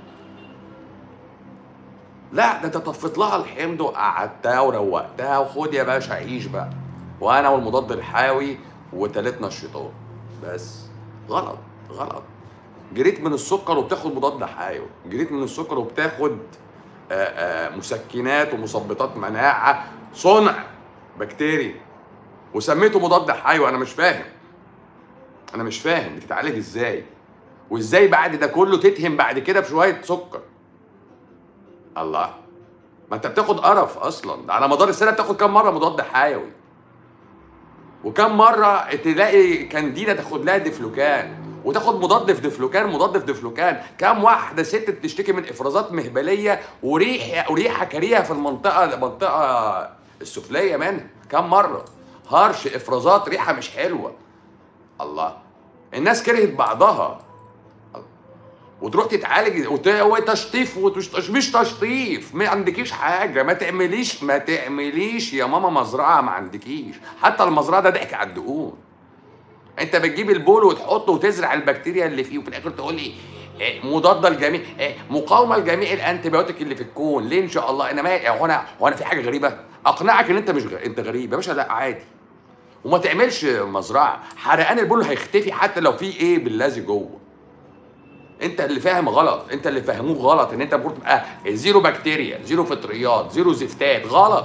لا ده انت طفيت لها الحمض وقعدتها وروقتها وخد يا باشا عيش بقى وانا والمضاد الحيوي وتالتنا الشيطان بس غلط غلط جريت من السكر وبتاخد مضاد حيوي جريت من السكر وبتاخد آآ آآ مسكنات ومثبطات مناعه صنع بكتيري وسميته مضاد حيوي انا مش فاهم انا مش فاهم بتتعالج ازاي وازاي بعد ده كله تتهم بعد كده بشويه سكر الله ما انت بتاخد قرف اصلا ده على مدار السنه بتاخد كام مره مضاد حيوي وكم مره تلاقي كانديدا تاخد لها ديفلوكان وتاخد مضاد في ديفلوكان مضاد في ديفلوكان كم واحده ست بتشتكي من افرازات مهبليه وريح وريحه كريهه في المنطقه المنطقه السفليه منها كم مره هرش افرازات ريحه مش حلوه الله الناس كرهت بعضها وتروح تتعالج وت- وتشطيف وتش... مش تشطيف ما عندكيش حاجه ما تعمليش ما تعمليش يا ماما مزرعه ما عندكيش حتى المزرعه ده ضحك على الدقون انت بتجيب البول وتحطه وتزرع البكتيريا اللي فيه وفي الاخر تقول لي إيه، مضاده لجميع إيه، مقاومه لجميع الانتي بايوتيك اللي في الكون ليه ان شاء الله انا ما هو انا هو انا في حاجه غريبه اقنعك ان انت مش غ... انت غريب يا باشا لا عادي وما تعملش مزرعه حرقان البول هيختفي حتى لو في ايه باللازي جوه انت اللي فاهم غلط انت اللي فاهموه غلط ان انت المفروض تبقى زيرو بكتيريا زيرو فطريات زيرو زفتات غلط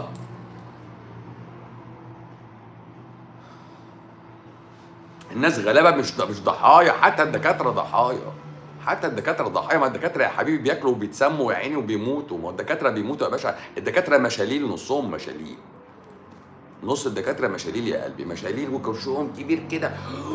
الناس غلابه مش مش ضحايا حتى الدكاتره ضحايا حتى الدكاتره ضحايا ما الدكاتره يا حبيبي بياكلوا وبيتسموا يا عيني وبيموتوا ما الدكاتره بيموتوا يا باشا الدكاتره مشاليل نصهم مشاليل نص الدكاتره مشاليل يا قلبي مشاليل وكرشهم كبير كده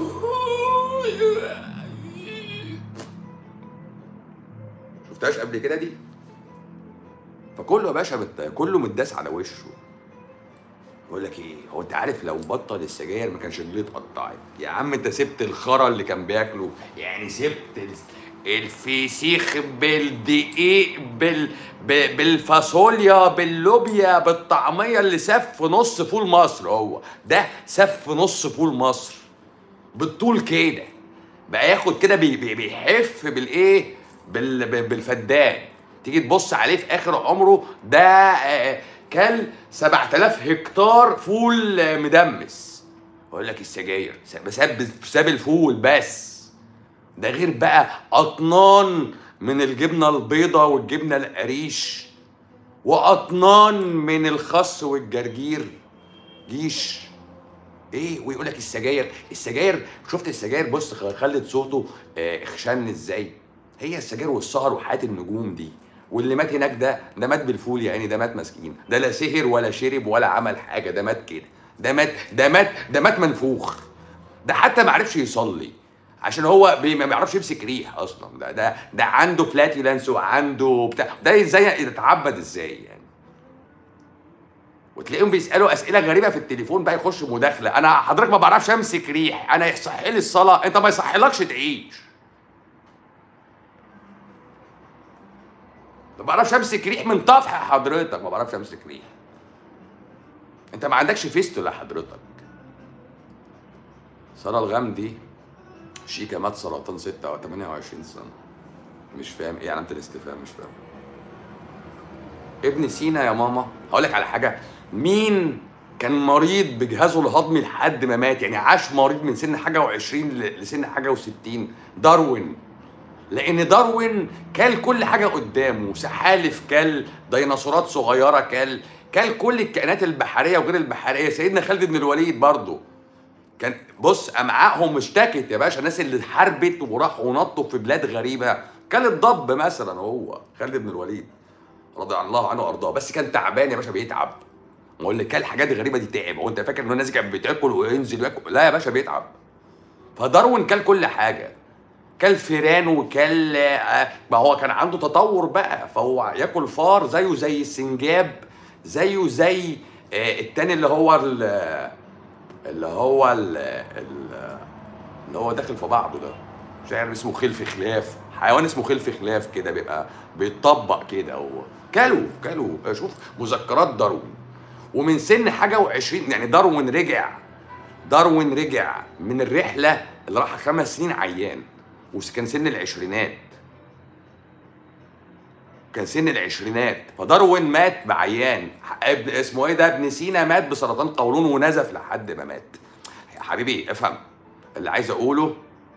شفتهاش قبل كده دي فكله يا باشا بت... كله متداس على وشه بقول لك ايه هو انت عارف لو بطل السجاير ما كانش رجليه اتقطعت يا عم انت سبت الخرا اللي كان بياكله يعني سبت ال- الفسيخ بالدقيق بال ب- بالفاصوليا باللوبيا بالطعميه اللي سف نص فول مصر هو ده سف نص فول مصر بالطول كده بقى ياخد كده بي بي بيحف بالايه بال ب- بالفدان تيجي تبص عليه في اخر عمره ده آه، كل 7000 هكتار فول آه، مدمس بقول لك السجاير ساب ساب الفول بس ده غير بقى اطنان من الجبنه البيضه والجبنه القريش واطنان من الخس والجرجير جيش ايه ويقول لك السجاير السجاير شفت السجاير بص خ- خلت صوته آه، خشن ازاي هي السجاير والسهر وحياه النجوم دي واللي مات هناك ده ده مات بالفول يا عيني ده مات مسكين ده لا سهر ولا شرب ولا عمل حاجه ده مات كده ده مات ده مات ده مات منفوخ ده حتى ما عرفش يصلي عشان هو بي- ما بيعرفش يمسك ريح اصلا ده ده ده عنده فلاتيلانس وعنده بتاع ده ازاي يتعبد ازاي يعني وتلاقيهم بيسالوا اسئله غريبه في التليفون بقى يخش مداخله انا حضرتك ما بعرفش امسك ريح انا يصح لي الصلاه انت ما يصحلكش تعيش ما بعرفش امسك ريح من طفح حضرتك ما بعرفش امسك ريح انت ما عندكش فيستولا حضرتك ساره الغامدي شيكا مات سرطان 6 او 28 سنه مش فاهم ايه علامه الاستفهام مش فاهم ابن سينا يا ماما هقول لك على حاجه مين كان مريض بجهازه الهضمي لحد ما مات يعني عاش مريض من سن حاجه و20 لسن حاجه و60 داروين لان داروين كل كل حاجه قدامه سحالف كل ديناصورات صغيره كل كل كل الكائنات البحريه وغير البحريه سيدنا خالد بن الوليد برضه كان بص امعائهم اشتكت يا باشا الناس اللي حاربت وراحوا ونطوا في بلاد غريبه كان الضب مثلا هو خالد بن الوليد رضي الله عنه وارضاه بس كان تعبان يا باشا بيتعب ما هو اللي كان حاجات غريبه دي تعب هو انت فاكر ان الناس كانت بتاكل وينزل وياكل لا يا باشا بيتعب فداروين كل كل حاجه كل فيران وكل آه، ما هو كان عنده تطور بقى فهو ياكل فار زيه زي السنجاب زيه زي آه، التاني اللي هو ال- اللي هو ال- ال- اللي هو داخل في بعضه ده مش عارف اسمه خلف خلاف حيوان اسمه خلف خلاف كده بيبقى بيتطبق كده هو كلوا كلوا شوف مذكرات داروين ومن سن حاجه و20 يعني داروين رجع داروين رجع من الرحله اللي راح خمس سنين عيان وكان سن العشرينات كان سن العشرينات فداروين مات بعيان ابن اسمه ايه ده ابن سينا مات بسرطان قولون ونزف لحد ما مات يا حبيبي افهم اللي عايز اقوله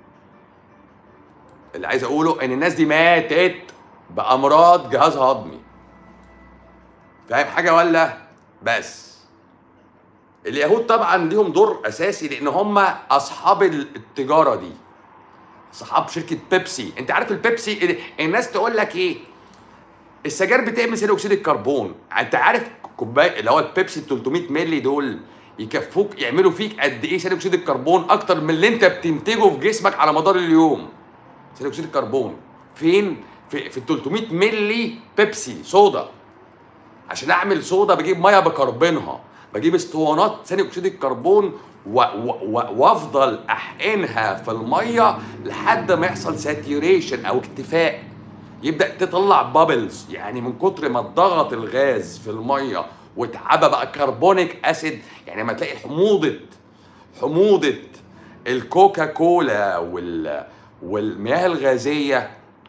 اللي عايز اقوله ان الناس دي ماتت بامراض جهاز هضمي فاهم حاجه ولا بس اليهود طبعا ليهم دور اساسي لان هم اصحاب التجاره دي اصحاب شركه بيبسي انت عارف البيبسي الناس تقول لك ايه السجاير بتعمل ثاني اكسيد الكربون انت عارف كوبايه اللي هو البيبسي ال 300 مللي دول يكفوك يعملوا فيك قد ايه ثاني اكسيد الكربون اكتر من اللي انت بتنتجه في جسمك على مدار اليوم ثاني اكسيد الكربون فين في, في ال 300 مللي بيبسي صودا عشان اعمل صودا بجيب ميه بكربنها بجيب اسطوانات ثاني اكسيد الكربون و- و- و- وافضل احقنها في الميه لحد ما يحصل ساتيوريشن او اكتفاء يبدا تطلع بابلز يعني من كتر ما اتضغط الغاز في الميه واتعبى بقى كربونيك اسيد يعني لما تلاقي حموضه حموضه الكوكا كولا وال والمياه الغازيه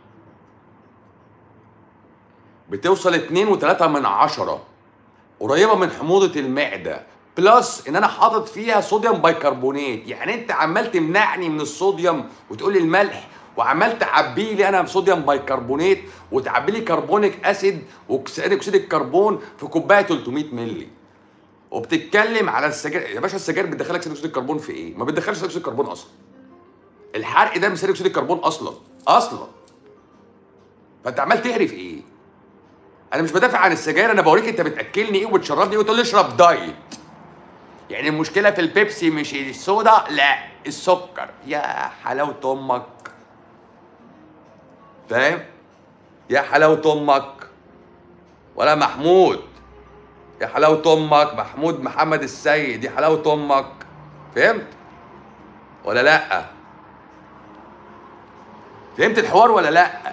بتوصل 2 و3 من عشرة قريبة من حموضة المعدة بلس ان انا حاطط فيها صوديوم بايكربونات يعني انت عمال تمنعني من الصوديوم وتقول لي الملح وعمال تعبي لي انا صوديوم بايكربونات وتعبي لي كربونيك اسيد وثاني اكسيد الكربون في كوبايه 300 مللي وبتتكلم على السجاير يا باشا السجاير بتدخلك ثاني اكسيد الكربون في ايه؟ ما بتدخلش ثاني اكسيد الكربون اصلا الحرق ده من ثاني اكسيد الكربون اصلا اصلا فانت عمال تهري في ايه؟ انا مش بدافع عن السجاير انا بوريك انت بتاكلني ايه وبتشربني ايه وتقول لي اشرب دايت يعني المشكله في البيبسي مش الصودا لا السكر يا حلاوه امك فاهم يا حلاوه امك ولا محمود يا حلاوه امك محمود محمد السيد يا حلاوه امك فهمت ولا لا فهمت الحوار ولا لا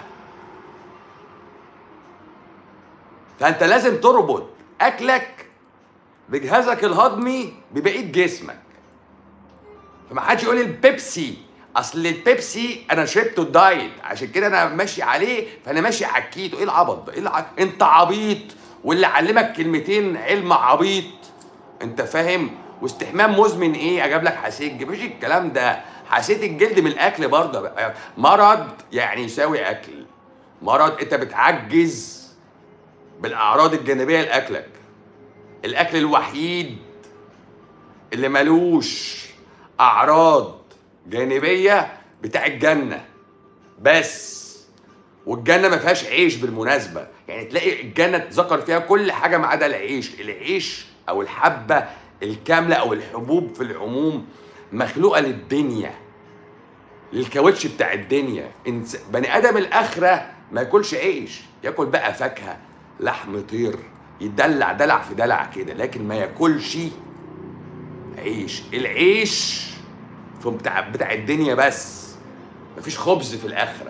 فانت لازم تربط اكلك بجهازك الهضمي ببقيه جسمك فما حدش يقول لي البيبسي اصل البيبسي انا شربته دايت عشان كده انا ماشي عليه فانا ماشي على الكيتو ايه العبط ده ايه الع... انت عبيط واللي علمك كلمتين علم عبيط انت فاهم واستحمام مزمن ايه اجاب لك حسيج مفيش الكلام ده حسيت الجلد من الاكل برضه بقى. مرض يعني يساوي اكل مرض انت بتعجز بالاعراض الجانبيه لاكلك الاكل الوحيد اللي ملوش اعراض جانبيه بتاع الجنه بس والجنه ما فيهاش عيش بالمناسبه يعني تلاقي الجنه اتذكر فيها كل حاجه ما عدا العيش العيش او الحبه الكامله او الحبوب في العموم مخلوقه للدنيا للكاوتش بتاع الدنيا إنس... بني ادم الاخره ما ياكلش عيش ياكل بقى فاكهه لحم طير يدلع دلع في دلع كده لكن ما ياكلش عيش العيش في بتاع بتاع الدنيا بس مفيش خبز في الاخره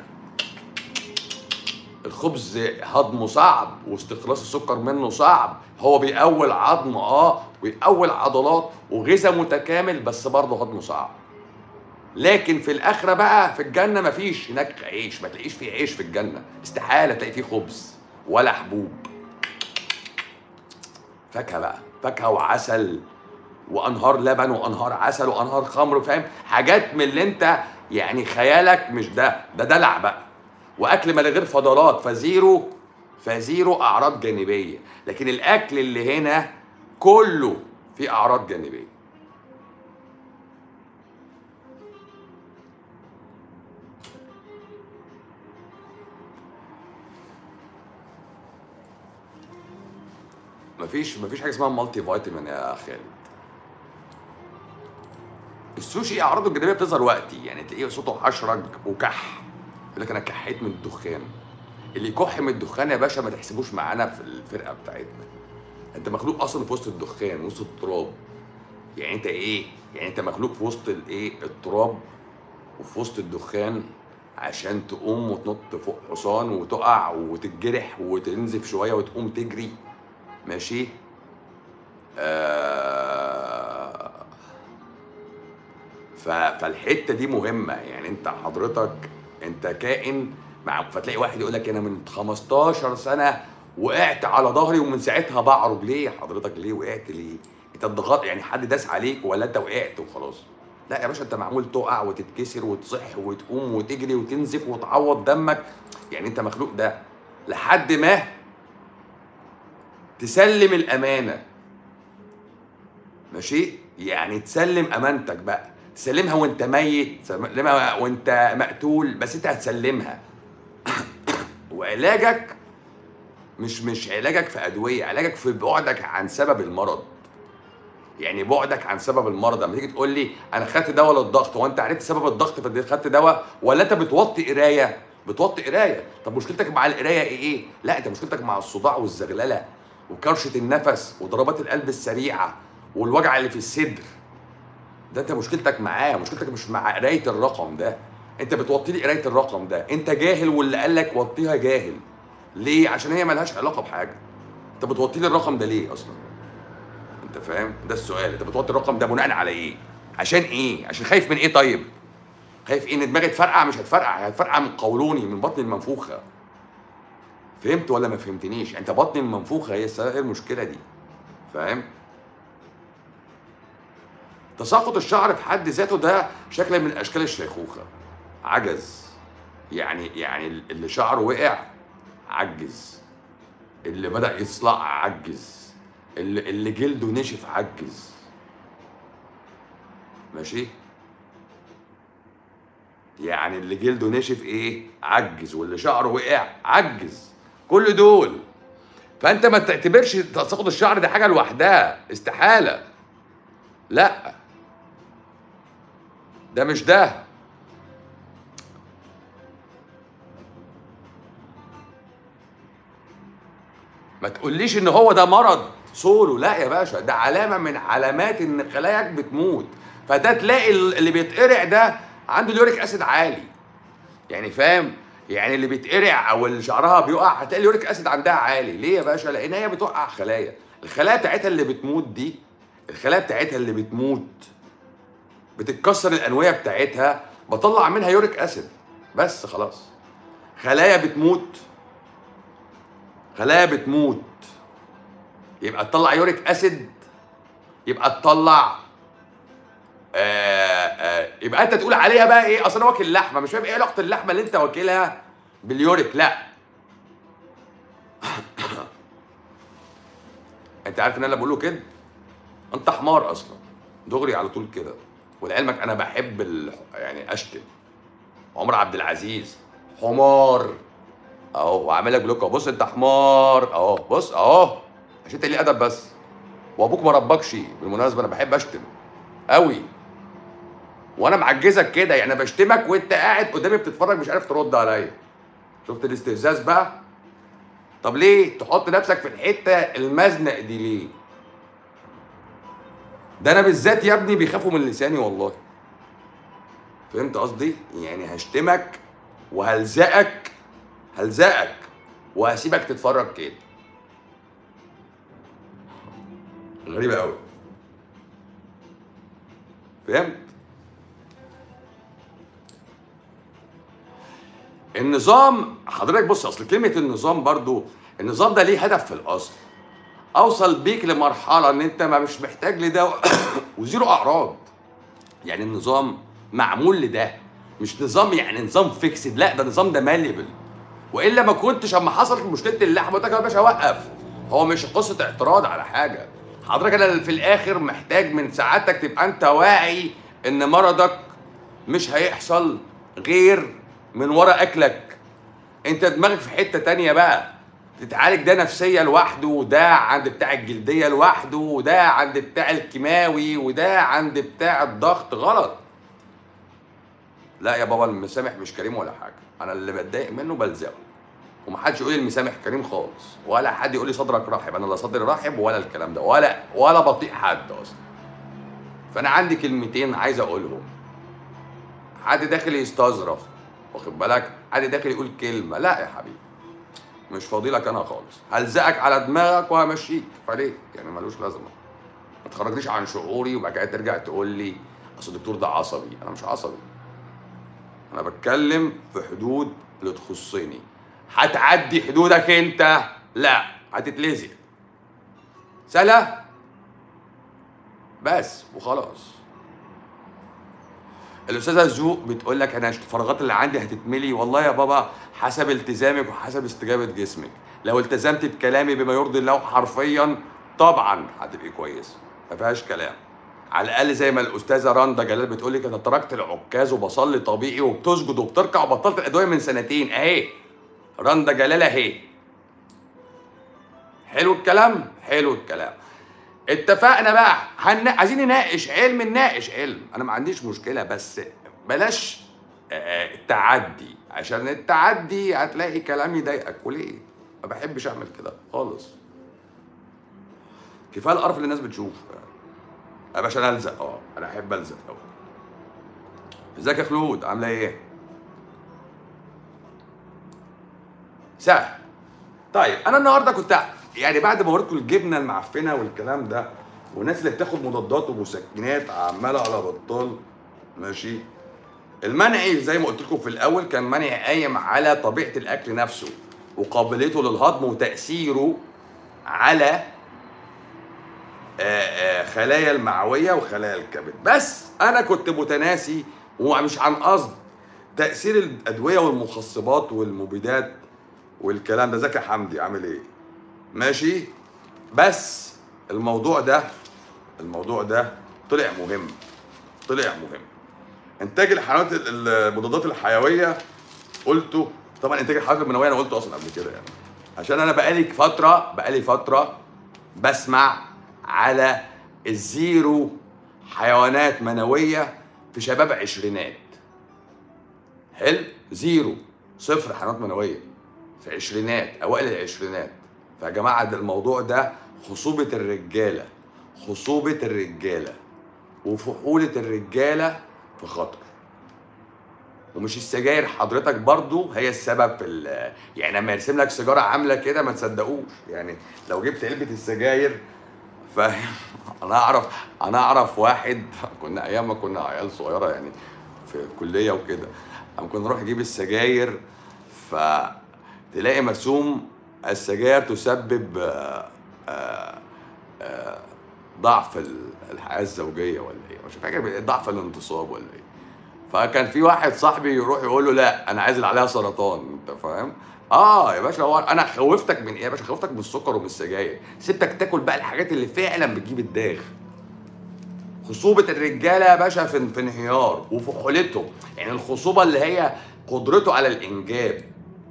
الخبز هضمه صعب واستخلاص السكر منه صعب هو بيقوي العظم اه ويقوي العضلات وغذاء متكامل بس برضه هضمه صعب لكن في الاخره بقى في الجنه مفيش هناك عيش ما تلاقيش فيه عيش في الجنه استحاله تلاقي فيه خبز ولا حبوب فاكهه بقى فاكهه وعسل وانهار لبن وانهار عسل وانهار خمر فاهم حاجات من اللي انت يعني خيالك مش ده ده دلع بقى واكل من غير فضلات فزيرو فزيرو اعراض جانبيه لكن الاكل اللي هنا كله فيه اعراض جانبيه مفيش مفيش حاجه اسمها مالتي فيتامين يا خالد السوشي اعراضه الجانبيه بتظهر وقتي يعني تلاقيه صوته حشرج وكح يقول لك انا كحيت من الدخان اللي يكح من الدخان يا باشا ما تحسبوش معانا في الفرقه بتاعتنا انت مخلوق اصلا في وسط الدخان وسط التراب يعني انت ايه يعني انت مخلوق في وسط الايه التراب وفي وسط الدخان عشان تقوم وتنط فوق حصان وتقع وتتجرح وتنزف شويه وتقوم تجري ماشي آه ف- فالحته دي مهمه يعني انت حضرتك انت كائن مع فتلاقي واحد يقول لك انا من 15 سنه وقعت على ظهري ومن ساعتها بعرج ليه حضرتك ليه وقعت ليه انت اتضغط يعني حد داس عليك ولا انت وقعت وخلاص لا يا باشا انت معمول تقع وتتكسر وتصح وتقوم وتجري وتنزف وتعوض دمك يعني انت مخلوق ده لحد ما تسلم الامانه ماشي يعني تسلم امانتك بقى تسلمها وانت ميت تسلمها وانت مقتول بس انت هتسلمها وعلاجك مش مش علاجك في ادويه علاجك في بعدك عن سبب المرض يعني بعدك عن سبب المرض لما تيجي تقول لي انا خدت دواء للضغط هو انت عرفت سبب الضغط فخدت دواء ولا انت بتوطي قرايه بتوطي قرايه طب مشكلتك مع القرايه ايه ايه لا انت مشكلتك مع الصداع والزغلله وكرشه النفس وضربات القلب السريعه والوجع اللي في الصدر ده انت مشكلتك معاه مشكلتك مش مع قرايه الرقم ده انت بتوطي لي قرايه الرقم ده انت جاهل واللي قال لك وطيها جاهل ليه عشان هي ملهاش علاقه بحاجه انت بتوطي لي الرقم ده ليه اصلا انت فاهم ده السؤال انت بتوطي الرقم ده بناء على ايه عشان ايه عشان خايف من ايه طيب خايف ايه ان دماغي تفرقع مش هتفرقع هتفرقع من قولوني من بطني المنفوخه فهمت ولا ما فهمتنيش انت بطني المنفوخه هي السبب- هي المشكله دي فاهم تساقط الشعر في حد ذاته ده شكل من اشكال الشيخوخه عجز يعني يعني اللي شعره وقع عجز اللي بدا يصلع عجز اللي, اللي جلده نشف عجز ماشي يعني اللي جلده نشف ايه عجز واللي شعره وقع عجز كل دول فانت ما تعتبرش تساقط الشعر دي حاجه لوحدها استحاله لا ده مش ده ما تقوليش ان هو ده مرض سولو لا يا باشا ده علامه من علامات ان خلاياك بتموت فده تلاقي اللي بيتقرع ده عنده اليوريك اسيد عالي يعني فاهم يعني اللي بيتقرع او اللي شعرها بيقع هتلاقي اليوريك اسيد عندها عالي ليه يا باشا لان هي بتوقع خلايا الخلايا بتاعتها اللي بتموت دي الخلايا بتاعتها اللي بتموت بتتكسر الانويه بتاعتها بطلع منها يوريك اسيد بس خلاص خلايا بتموت خلايا بتموت يبقى تطلع يوريك اسيد يبقى تطلع آه آه يبقى انت تقول عليها بقى ايه اصل انا واكل لحمه مش فاهم ايه علاقه اللحمه اللي انت واكلها باليوريك لا انت عارف ان انا بقوله كده انت حمار اصلا دغري على طول كده ولعلمك انا بحب ال... يعني اشتم عمر عبد العزيز حمار اهو وعامل لك بلوك أهو. بص انت حمار اهو بص اهو عشان انت ليه ادب بس وابوك ما ربكش بالمناسبه انا بحب اشتم قوي وانا معجزك كده يعني بشتمك وانت قاعد قدامي بتتفرج مش عارف ترد عليا شفت الاستفزاز بقى طب ليه تحط نفسك في الحته المزنق دي ليه ده انا بالذات يا ابني بيخافوا من لساني والله فهمت قصدي يعني هشتمك وهلزقك هلزقك وهسيبك تتفرج كده غريبة قوي فهمت النظام حضرتك بص اصل كلمه النظام برضو النظام ده ليه هدف في الاصل اوصل بيك لمرحله ان انت ما مش محتاج لده وزيرو اعراض يعني النظام معمول لده مش نظام يعني نظام فيكسد لا ده نظام ده ماليبل والا ما كنتش اما حصلت مشكله اللحم قلت لك يا باشا وقف هو مش قصه اعتراض على حاجه حضرتك انا في الاخر محتاج من سعادتك تبقى انت واعي ان مرضك مش هيحصل غير من ورا اكلك انت دماغك في حته تانية بقى تتعالج ده نفسيه لوحده وده عند بتاع الجلديه لوحده وده عند بتاع الكيماوي وده عند بتاع الضغط غلط لا يا بابا المسامح مش كريم ولا حاجه انا اللي بتضايق منه بلزقه ومحدش يقول لي المسامح كريم خالص ولا حد يقول لي صدرك رحب انا لا صدري رحب ولا الكلام ده ولا ولا بطيء حد اصلا فانا عندي كلمتين عايز اقولهم حد داخل يستظرف واخد بالك حد داخل يقول كلمه لا يا حبيبي مش فاضي لك انا خالص هلزقك على دماغك وهمشيك فليه يعني ملوش لازمه ما تخرجنيش عن شعوري وبعد كده ترجع تقول لي اصل الدكتور ده عصبي انا مش عصبي انا بتكلم في حدود اللي تخصني هتعدي حدودك انت لا هتتلزق سهله بس وخلاص الاستاذه زوق بتقول لك انا الفراغات اللي عندي هتتملي والله يا بابا حسب التزامك وحسب استجابه جسمك لو التزمت بكلامي بما يرضي الله حرفيا طبعا هتبقي كويس ما فيهاش كلام على الاقل زي ما الاستاذه رندا جلال بتقول لك انا تركت العكاز وبصلي طبيعي وبتسجد وبتركع وبطلت الادويه من سنتين اهي رندا جلال اهي حلو الكلام حلو الكلام اتفقنا بقى هن... عايزين نناقش علم نناقش علم انا ما عنديش مشكله بس بلاش آه، التعدي عشان التعدي هتلاقي كلام يضايقك وليه ما بحبش اعمل كده خالص كفايه القرف اللي الناس بتشوف يا باشا انا الزق اه انا احب الزق قوي ازيك يا خلود عامله ايه سهل طيب انا النهارده كنت يعني بعد ما وريتكم الجبنه المعفنه والكلام ده والناس اللي بتاخد مضادات ومسكنات عماله على بطال ماشي المنعي زي ما قلت لكم في الاول كان منعي قايم على طبيعه الاكل نفسه وقابليته للهضم وتاثيره على آه، آه، خلايا المعويه وخلايا الكبد بس انا كنت متناسي ومش عن قصد تاثير الادويه والمخصبات والمبيدات والكلام ده زكي حمدي عامل ايه ماشي بس الموضوع ده الموضوع ده طلع مهم طلع مهم انتاج الحيوانات المضادات الحيويه قلته طبعا انتاج الحيوانات المنويه انا قلته اصلا قبل كده يعني عشان انا بقالي فتره بقالي فتره بسمع على الزيرو حيوانات منويه في شباب عشرينات حلو زيرو صفر حيوانات منويه في عشرينات اوائل العشرينات فيا جماعه ده الموضوع ده خصوبه الرجاله خصوبه الرجاله وفحوله الرجاله في خطر ومش السجاير حضرتك برضو هي السبب في ال- يعني لما يرسم لك سيجاره عامله كده ما تصدقوش يعني لو جبت علبه السجاير فاهم انا اعرف انا اعرف واحد كنا ايام ما كنا عيال صغيره يعني في الكليه وكده اما كنا نروح نجيب السجاير فتلاقي مرسوم السجاير تسبب آه، آه، آه، ضعف ال- الحياه الزوجيه ولا ايه مش فاكر ضعف الانتصاب ولا ايه فكان في واحد صاحبي يروح يقول له لا انا عايز اللي عليها سرطان انت فاهم اه يا باشا هو انا خوفتك من ايه يا باشا خوفتك من السكر ومن السجاير سبتك تاكل بقى الحاجات اللي فعلا بتجيب الداغ خصوبة الرجالة يا باشا في, في انهيار وفحولتهم يعني الخصوبة اللي هي قدرته على الإنجاب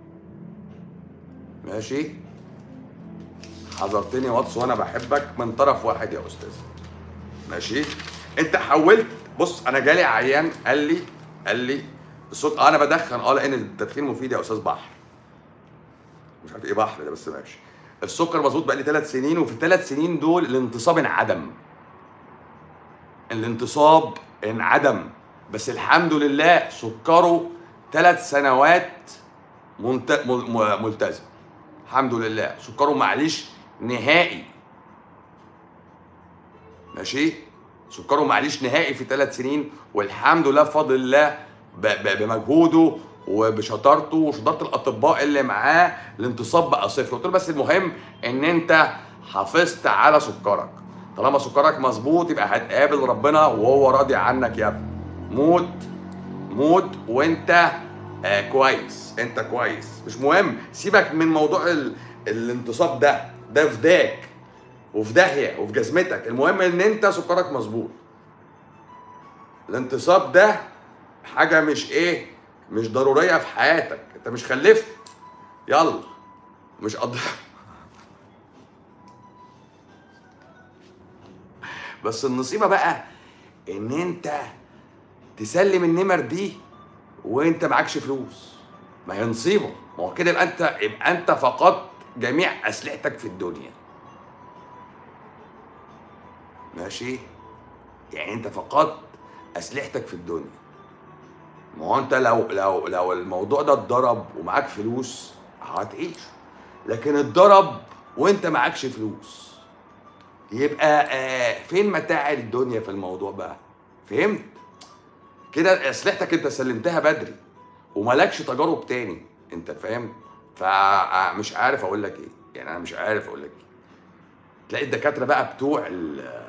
ماشي حذرتني واتس وانا بحبك من طرف واحد يا استاذ ماشي انت حولت بص انا جالي عيان قال لي قال لي الصوت آه انا بدخن اه لان التدخين مفيد يا استاذ بحر مش عارف ايه بحر ده بس ماشي السكر مظبوط بقى لي ثلاث سنين وفي الثلاث سنين دول الانتصاب انعدم الانتصاب انعدم بس الحمد لله سكره ثلاث سنوات منت... مل- م- ملتزم الحمد لله سكره معليش نهائي ماشي سكره معليش نهائي في ثلاث سنين والحمد لله بفضل الله ب... ب... بمجهوده وبشطارته وشطاره الاطباء اللي معاه الانتصاب بقى صفر قلت له بس المهم ان انت حافظت على سكرك طالما سكرك مظبوط يبقى هتقابل ربنا وهو راضي عنك يا ابني موت موت وانت آه كويس انت كويس مش مهم سيبك من موضوع ال... الانتصاب ده ده فداك وفي داهيه وفي جزمتك المهم ان انت سكرك مظبوط الانتصاب ده حاجه مش ايه مش ضروريه في حياتك انت مش خلفت يلا مش قضي بس النصيبه بقى ان انت تسلم النمر دي وانت معكش فلوس ما هي نصيبه ما هو كده يبقى انت يبقى انت فقدت جميع اسلحتك في الدنيا ماشي يعني انت فقدت اسلحتك في الدنيا ما هو انت لو لو لو الموضوع ده اتضرب ومعاك فلوس هتعيش لكن اتضرب وانت معكش فلوس يبقى آه فين متاع الدنيا في الموضوع بقى فهمت كده اسلحتك انت سلمتها بدري وملكش تجارب تاني انت فاهم فمش عارف اقول لك ايه يعني انا مش عارف اقول لك ايه تلاقي الدكاتره بقى بتوع ال-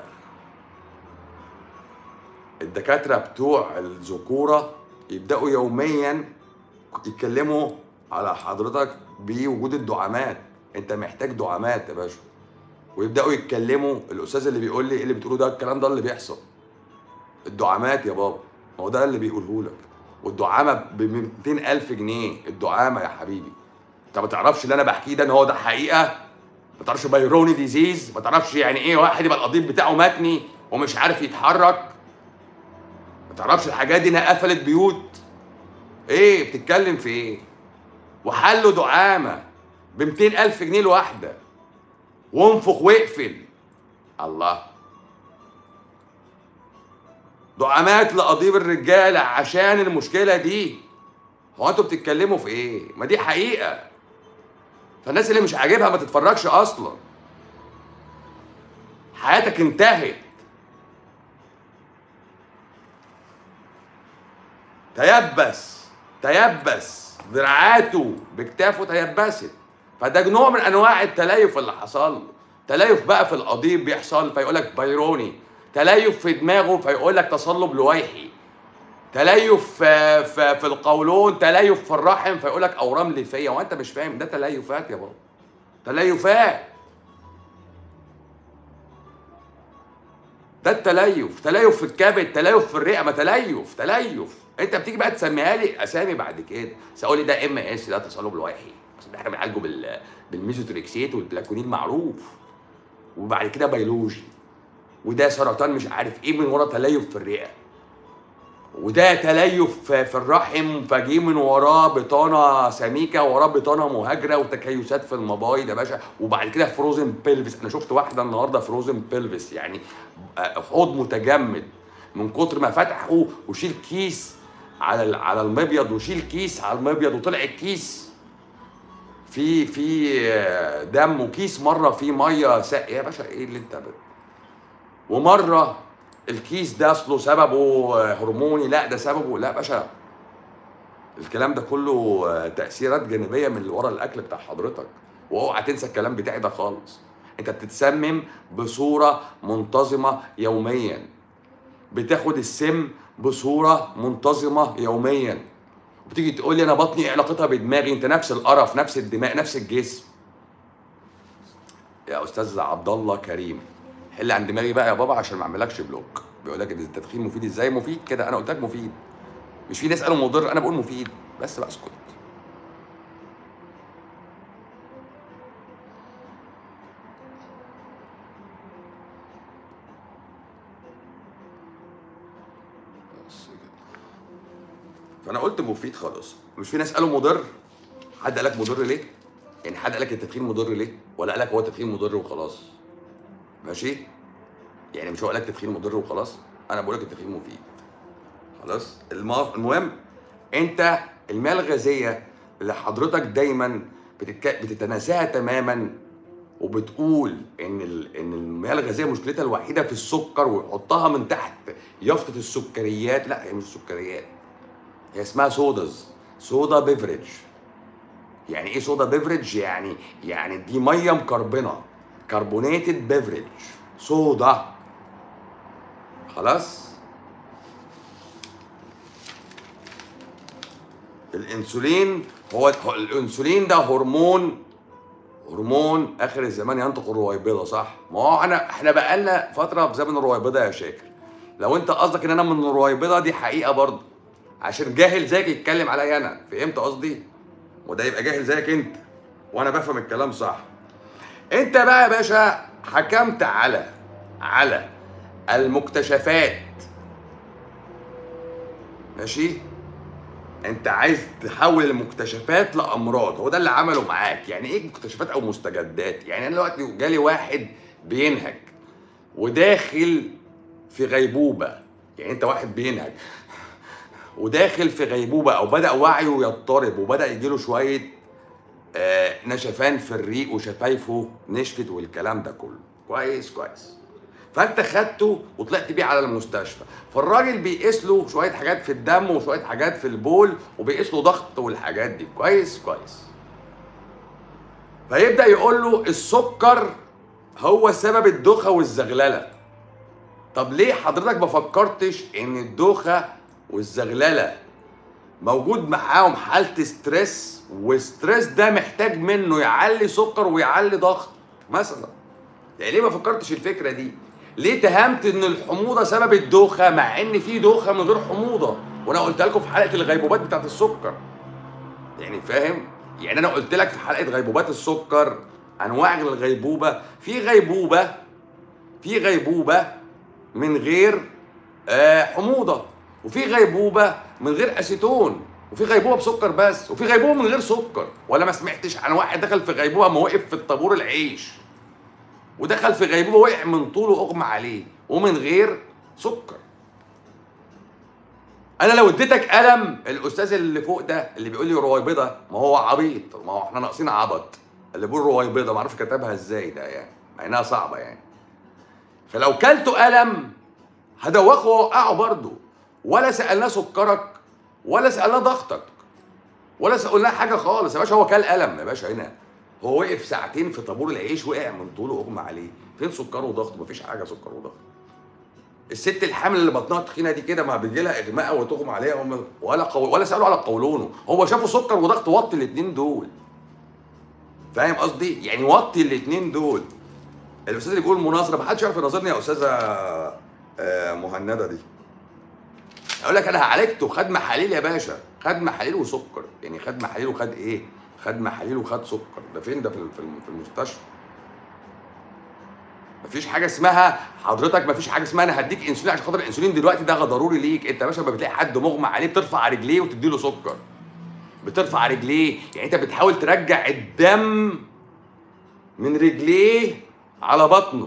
الدكاتره بتوع الذكوره يبداوا يوميا يتكلموا على حضرتك بوجود الدعامات انت محتاج دعامات يا باشا ويبداوا يتكلموا الاستاذ اللي بيقول لي ايه اللي بتقوله ده الكلام ده اللي بيحصل الدعامات يا بابا ما هو ده اللي بيقوله لك والدعامه ب 200000 جنيه الدعامه يا حبيبي انت ما تعرفش اللي انا بحكيه ده ان هو ده حقيقه ما تعرفش بايروني ديزيز ما تعرفش يعني ايه واحد يبقى القضيب بتاعه متني ومش عارف يتحرك ما تعرفش الحاجات دي انها قفلت بيوت ايه بتتكلم في ايه وحلوا دعامه ب 200000 جنيه الواحده وانفخ واقفل الله دعامات لقضيب الرجاله عشان المشكله دي هو انتوا بتتكلموا في ايه ما دي حقيقه فالناس اللي مش عاجبها ما تتفرجش اصلا حياتك انتهت تيبس تيبس دراعاته بكتافه تيبست فده نوع من انواع التليف اللي حصل له تليف بقى في القضيب بيحصل فيقول لك بايروني تليف في دماغه فيقول لك تصلب لويحي تليف في, في, في القولون تليف في الرحم فيقول لك اورام ليفيه وانت مش فاهم ده تليفات يا بابا تليفات ده التليف تليف في الكبد تليف في الرئه ما تليف تليف انت بتيجي بقى تسميها لي اسامي بعد كده بس اقول لي ده ام اس ده تصلب لويحي بس احنا بنعالجه بال بالميزوتريكسيت والبلاكونين معروف وبعد كده بيولوجي وده سرطان مش عارف ايه من ورا تليف في الرئه وده تليف في الرحم فجي من وراه بطانه سميكه وراه بطانه مهاجره وتكيسات في المبايض يا باشا وبعد كده فروزن بيلفس انا شفت واحده النهارده فروزن بيلفس يعني حوض متجمد من كتر ما فتحه وشيل كيس على ال- على المبيض وشيل كيس على المبيض وطلع الكيس في في آه، دم وكيس مره فيه ميه ساق يا باشا ايه اللي انت بت- ومره الكيس ده اصله سببه هرموني لا ده سببه لا باشا الكلام ده كله آه، تاثيرات جانبيه من اللي ورا الاكل بتاع حضرتك واوعى تنسى الكلام بتاعي ده خالص انت بتتسمم بصوره منتظمه يوميا بتاخد السم بصوره منتظمه يوميا وبتيجي تقول لي انا بطني إيه علاقتها بدماغي انت نفس القرف نفس الدماغ نفس الجسم يا استاذ عبد الله كريم حل عن دماغي بقى يا بابا عشان ما اعملكش بلوك بيقول لك التدخين مفيد ازاي مفيد كده انا قلت لك مفيد مش في ناس قالوا مضر انا بقول مفيد بس بقى اسكت بس كده. فانا قلت مفيد خالص مش في ناس قالوا مضر حد قال لك مضر ليه يعني حد قال لك التدخين مضر ليه ولا قال لك هو التدخين مضر وخلاص ماشي يعني مش هو قال لك التدخين مضر وخلاص انا بقول لك التدخين مفيد خلاص الم- المهم انت المياه الغازيه اللي حضرتك دايما بتتك... بتتناساها تماما وبتقول ان ال... ان المياه الغازيه مشكلتها الوحيده في السكر ويحطها من تحت يافطه السكريات لا هي مش سكريات هي اسمها سودز صودا بيفريج يعني ايه صودا بيفريج يعني يعني دي ميه مكربنه كربونيتد بيفريج صودا خلاص الانسولين هو هو الانسولين ده هرمون هرمون اخر الزمان ينطق الرويبضه صح ما هو احنا احنا بقالنا فتره في زمن الرويبضه يا شاكر لو انت قصدك ان انا من الرويبضه دي حقيقه برضه عشان جاهل زيك يتكلم عليا انا فهمت قصدي وده يبقى جاهل زيك انت وانا بفهم الكلام صح انت بقى يا باشا حكمت على على المكتشفات ماشي انت عايز تحول المكتشفات لامراض هو ده اللي عمله معاك يعني ايه مكتشفات او مستجدات يعني انا دلوقتي جالي واحد بينهج وداخل في غيبوبه يعني انت واحد بينهج وداخل في غيبوبه او بدا وعيه يضطرب وبدا يجيله شويه آه نشفان في الريق وشفايفه نشفت والكلام ده كله كويس كويس فانت خدته وطلعت بيه على المستشفى فالراجل بيقيس له شويه حاجات في الدم وشويه حاجات في البول وبيقيس له ضغط والحاجات دي كويس كويس فيبدا يقول له السكر هو سبب الدوخه والزغلله طب ليه حضرتك ما فكرتش ان الدوخه والزغلله موجود معاهم حاله ستريس والستريس ده محتاج منه يعلي سكر ويعلي ضغط مثلا يعني ليه ما فكرتش الفكره دي ليه تهمت ان الحموضه سبب الدوخه مع ان في دوخه من غير حموضه وانا قلت لكم في حلقه الغيبوبات بتاعت السكر يعني فاهم يعني انا قلت لك في حلقه غيبوبات السكر انواع الغيبوبه في غيبوبه في غيبوبه من غير آه حموضه وفي غيبوبه من غير اسيتون وفي غيبوبه بسكر بس وفي غيبوبه من غير سكر ولا ما سمعتش عن واحد دخل في غيبوبه ما وقف في الطابور العيش ودخل في غيبوبه وقع من طوله اغمى عليه ومن غير سكر انا لو اديتك قلم الاستاذ اللي فوق ده اللي بيقول لي رويبضه ما هو عبيط ما هو احنا ناقصين عبط اللي بيقول رويبضه ما اعرفش كتبها ازاي ده يعني مع انها صعبه يعني فلو كلته قلم هدوخه واوقعه برضه ولا سالناه سكرك ولا سالناه ضغطك ولا سالناه حاجه خالص يا باشا هو كل قلم يا باشا هنا هو وقف ساعتين في طابور العيش وقع من طوله اغمى عليه فين سكر وضغط مفيش حاجه سكر وضغط الست الحامل اللي بطنها تخينه دي كده ما بيجي لها اغماء وتغمى عليها هم ولا قو... ولا سالوا على قولونه هو شافوا سكر وضغط وطي الاثنين دول فاهم قصدي يعني وطي الاثنين دول الاستاذ اللي بيقول مناظره ما حدش يعرف يناظرني يا استاذه آه، مهنده دي اقول لك انا عالجته خد محاليل يا باشا خد محاليل وسكر يعني خد محاليل وخد ايه خد محاليل وخد سكر ده فين ده في في الم- في المستشفى مفيش حاجه اسمها حضرتك مفيش حاجه اسمها انا هديك انسولين عشان خاطر الانسولين دلوقتي ده ضروري ليك انت يا باشا لما بتلاقي حد مغمى عليه بترفع رجليه وتديله سكر بترفع رجليه يعني انت بتحاول ترجع الدم من رجليه على بطنه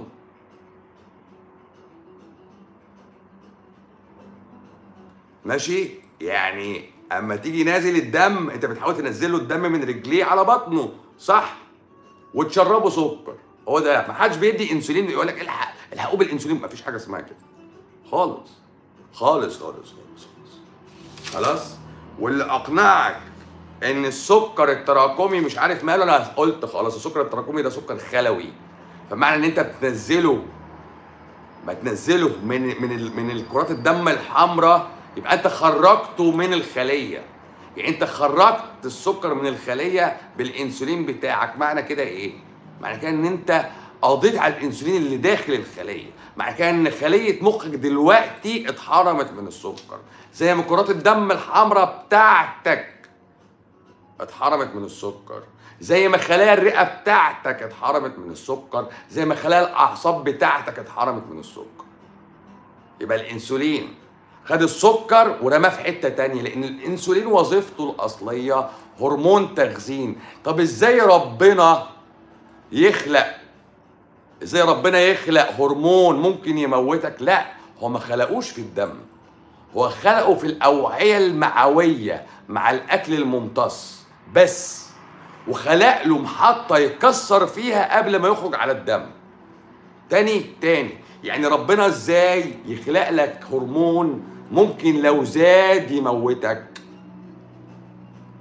ماشي يعني اما تيجي نازل الدم انت بتحاول تنزل له الدم من رجليه على بطنه صح وتشربه سكر هو ده ما حدش بيدي انسولين يقول لك الحق الحقوا بالانسولين ما فيش حاجه اسمها كده خالص خالص خالص خالص خالص خلاص واللي اقنعك ان السكر التراكمي مش عارف ماله انا قلت خلاص السكر التراكمي ده سكر خلوي فمعنى ان انت بتنزله ما تنزله من من ال- من الكرات الدم الحمراء يبقى انت خرجته من الخليه يعني انت خرجت السكر من الخليه بالانسولين بتاعك معنى كده ايه معنى كده ان انت قضيت على الانسولين اللي داخل الخليه معنى كده ان خليه مخك دلوقتي اتحرمت من السكر زي ما كرات الدم الحمراء بتاعتك اتحرمت من السكر زي ما خلايا الرئه بتاعتك اتحرمت من السكر زي ما خلايا الاعصاب بتاعتك اتحرمت من السكر يبقى الانسولين خد السكر ورماه في حته تانية لان الانسولين وظيفته الاصليه هرمون تخزين طب ازاي ربنا يخلق ازاي ربنا يخلق هرمون ممكن يموتك لا هو ما خلقوش في الدم هو خلقه في الأوعية المعوية مع الأكل الممتص بس وخلق له محطة يكسر فيها قبل ما يخرج على الدم تاني تاني يعني ربنا ازاي يخلق لك هرمون ممكن لو زاد يموتك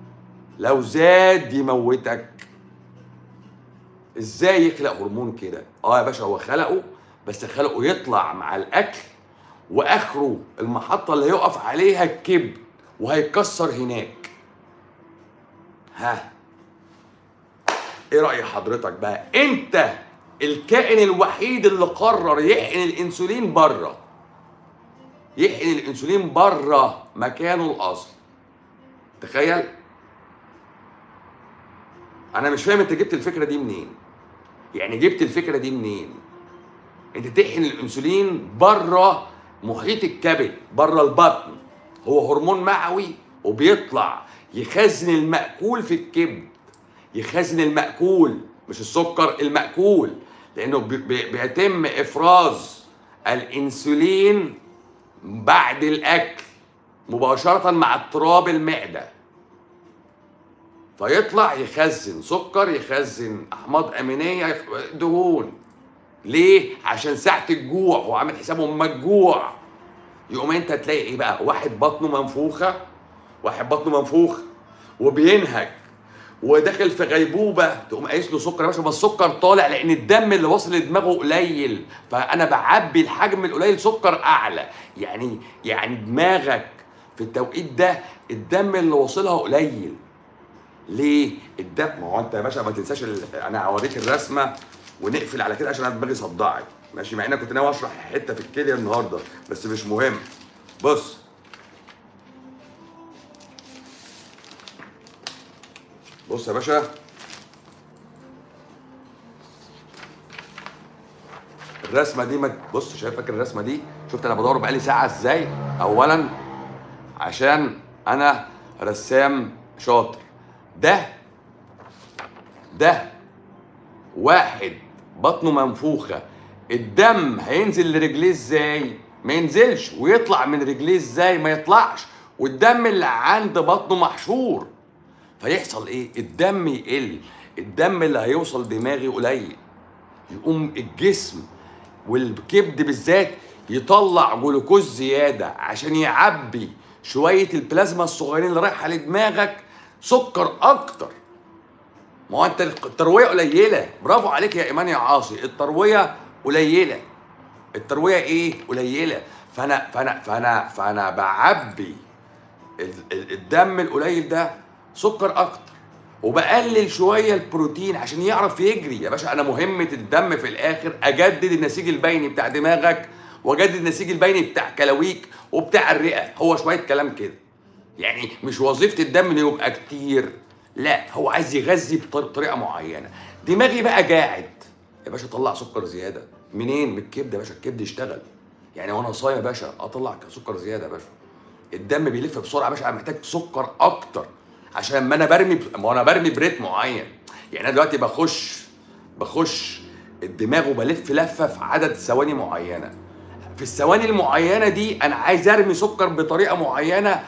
لو زاد يموتك ازاي يخلق هرمون كده اه يا باشا هو خلقه بس خلقه يطلع مع الاكل واخره المحطه اللي هيقف عليها الكبد وهيكسر هناك ها ايه راي حضرتك بقى انت الكائن الوحيد اللي قرر يحقن الانسولين بره يحقن الانسولين بره مكانه الاصل تخيل انا مش فاهم انت جبت الفكره دي منين يعني جبت الفكره دي منين انت تحقن الانسولين بره محيط الكبد بره البطن هو هرمون معوي وبيطلع يخزن المأكول في الكبد يخزن المأكول مش السكر المأكول لأنه بي- بي- بيتم إفراز الأنسولين بعد الأكل مباشرة مع اضطراب المعدة فيطلع يخزن سكر يخزن أحماض أمينية يخ- دهون ليه؟ عشان ساعة الجوع هو عامل حسابه مجوع يقوم انت تلاقي ايه بقى؟ واحد بطنه منفوخة واحد بطنه منفوخ وبينهج وداخل في غيبوبه تقوم قايس له سكر يا باشا بس السكر طالع لان الدم اللي واصل لدماغه قليل فانا بعبي الحجم القليل سكر اعلى يعني يعني دماغك في التوقيت ده الدم اللي واصلها قليل ليه؟ الدم ما هو انت يا باشا ما تنساش ال... انا هوريك الرسمه ونقفل على كده عشان انا دماغي صدعت ماشي مع ان انا كنت ناوي اشرح حته في الكليه النهارده بس مش مهم بص بص يا باشا الرسمه دي ما بص شايف فاكر الرسمه دي شفت انا بدور بقالي ساعه ازاي اولا عشان انا رسام شاطر ده ده واحد بطنه منفوخه الدم هينزل لرجليه ازاي ما ينزلش ويطلع من رجليه ازاي ما يطلعش والدم اللي عند بطنه محشور فيحصل ايه الدم يقل الدم اللي هيوصل دماغي قليل يقوم الجسم والكبد بالذات يطلع جلوكوز زياده عشان يعبي شويه البلازما الصغيرين اللي رايحه لدماغك سكر اكتر ما هو انت الترويه قليله برافو عليك يا ايمان يا عاصي الترويه قليله الترويه ايه قليله فانا فانا فانا فانا بعبي ال- ال- الدم القليل ده سكر اكتر وبقلل شويه البروتين عشان يعرف يجري يا باشا انا مهمه الدم في الاخر اجدد النسيج البيني بتاع دماغك واجدد النسيج البيني بتاع كلاويك وبتاع الرئه هو شويه كلام كده يعني مش وظيفه الدم انه يبقى كتير لا هو عايز يغذي بطر- بطريقه معينه دماغي بقى قاعد يا باشا طلع سكر زياده منين من الكبد يا باشا الكبد يشتغل يعني وانا صايم يا باشا اطلع سكر زياده يا باشا الدم بيلف بسرعه يا باشا انا محتاج سكر اكتر عشان ما انا برمي ما انا برمي بريت معين يعني انا دلوقتي بخش بخش الدماغ وبلف لفه في عدد ثواني معينه في الثواني المعينه دي انا عايز ارمي سكر بطريقه معينه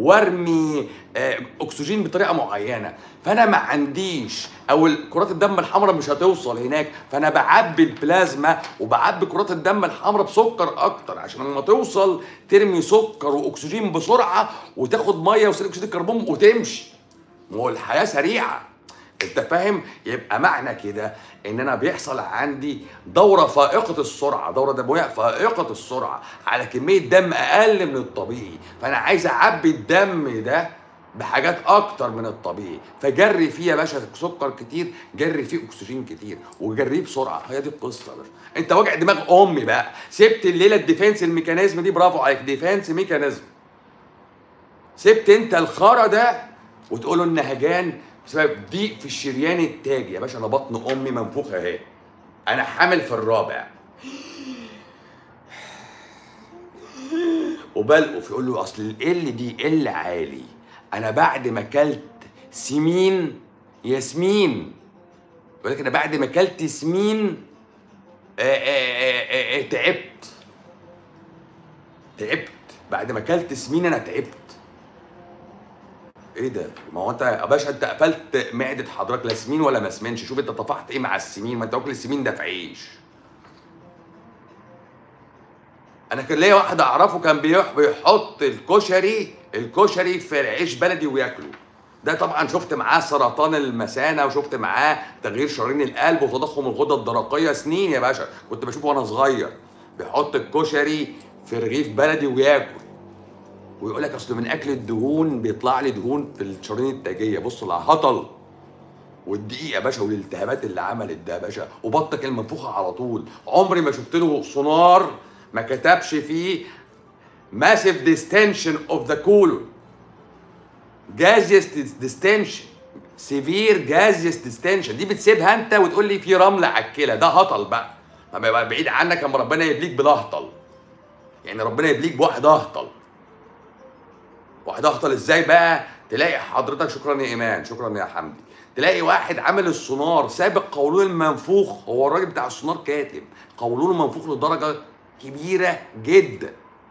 وارمي آه، اكسجين بطريقه معينه فانا ما عنديش او كرات الدم الحمراء مش هتوصل هناك فانا بعبي البلازما وبعبي كرات الدم الحمراء بسكر اكتر عشان لما توصل ترمي سكر واكسجين بسرعه وتاخد ميه وثاني اكسيد الكربون وتمشي ما هو الحياه سريعه انت فاهم يبقى معنى كده ان انا بيحصل عندي دوره فائقه السرعه دوره دمويه فائقه السرعه على كميه دم اقل من الطبيعي فانا عايز اعبي الدم ده بحاجات اكتر من الطبيعي فجري فيه يا باشا سكر كتير جري فيه اكسجين كتير وجريه بسرعه هي دي القصه يا باشا انت واجع دماغ امي بقى سبت الليله الديفense الميكانيزم دي برافو عليك ديفense ميكانيزم سبت انت الخرا ده وتقول له النهجان بسبب ضيق في الشريان التاجي يا باشا انا بطن امي منفوخه اهي انا حامل في الرابع وبلقف يقول له اصل ال دي ال عالي انا بعد ما اكلت سمين ياسمين يقول لك انا بعد ما اكلت سمين آه، آه، آه، آه، تعبت تعبت بعد ما اكلت سمين انا تعبت ايه ده؟ ما هو انت يا باشا انت قفلت معده حضرتك لا سمين ولا ما سمنش، شوف انت طفحت ايه مع السمين، ما انت واكل السمين ده في عيش. انا كان ليا واحد اعرفه كان بيح- بيحط الكشري الكشري في عيش بلدي وياكله. ده طبعا شفت معاه سرطان المثانه وشفت معاه تغيير شرايين القلب وتضخم الغده الدرقيه سنين يا باشا كنت بشوفه وانا صغير بيحط الكشري في رغيف بلدي وياكل ويقول لك اصل من اكل الدهون بيطلع لي دهون في الشرايين التاجيه بص هطل والدقيق يا باشا والالتهابات اللي عملت ده يا باشا وبطنك المنفوخه على طول عمري ما شفت له سونار ما كتبش فيه ماسيف ديستنشن اوف ذا كولون جازيوس ديستنشن سيفير جازيوس ديستنشن دي بتسيبها انت وتقول لي في رمل على الكلى ده هطل بقى لما يبقى بعيد عنك اما ربنا يبليك بلهطل يعني ربنا يبليك بواحد اهطل واحد اهطل ازاي بقى تلاقي حضرتك شكرا يا ايمان شكرا يا حمدي تلاقي واحد عامل السونار سابق قولون المنفوخ هو الراجل بتاع السونار كاتب قولون المنفوخ لدرجه كبيره جدا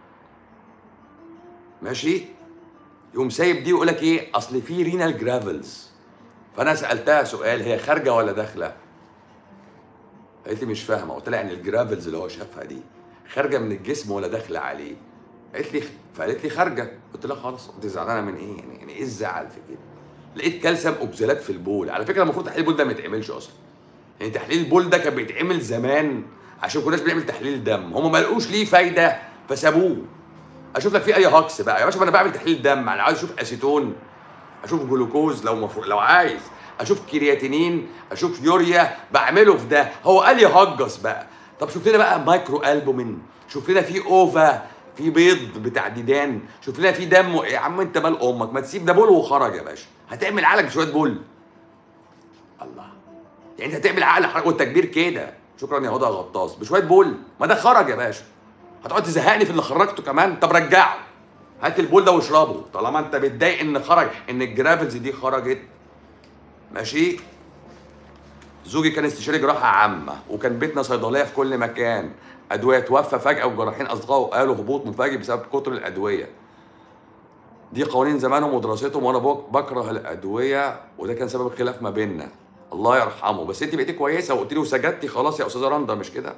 ماشي يقوم سايب دي يقول لك ايه اصل في رينال جرافلز فانا سالتها سؤال هي خارجه ولا داخله قالت لي مش فاهمه قلت لها يعني الجرافلز اللي هو شافها دي خارجه من الجسم ولا داخله عليه قالت لي فقالت لي خارجه قلت لها خلاص انت زعلانه من ايه يعني يعني ايه الزعل في كده لقيت كالسيوم اوبزالات في البول على فكره المفروض تحليل البول ده ما يتعملش اصلا يعني تحليل البول ده كان بيتعمل زمان عشان كناش بنعمل تحليل دم هم ما لقوش ليه فايده فسابوه اشوف لك في اي هاكس بقى يا باشا ما انا بعمل تحليل دم انا عايز اشوف اسيتون اشوف جلوكوز لو مفروض لو عايز اشوف كرياتينين اشوف يوريا بعمله في ده هو قال لي هجص بقى طب شوف لنا بقى مايكرو البومين شوف لنا في اوفا في بيض بتاع ديدان شوف لنا في دم يا عم انت مال امك ما تسيب ده بول وخرج يا باشا هتعمل عقلك بشويه بول الله يعني انت هتعمل عقل حركه وانت كبير كده شكرا يا هدى غطاس بشويه بول ما ده خرج يا باشا هتقعد تزهقني في اللي خرجته كمان طب رجعه هات البول ده واشربه طالما انت متضايق ان خرج ان الجرافلز دي خرجت ماشي زوجي كان استشاري جراحه عامه وكان بيتنا صيدليه في كل مكان ادويه توفى فجاه والجراحين اصدقائه قالوا هبوط مفاجئ بسبب كتر الادويه دي قوانين زمانهم ودراستهم وانا بك- بكره الادويه وده كان سبب الخلاف ما بيننا الله يرحمه بس انت بقيتي كويسه وقلت لي وسجدتي خلاص يا استاذه رندا مش كده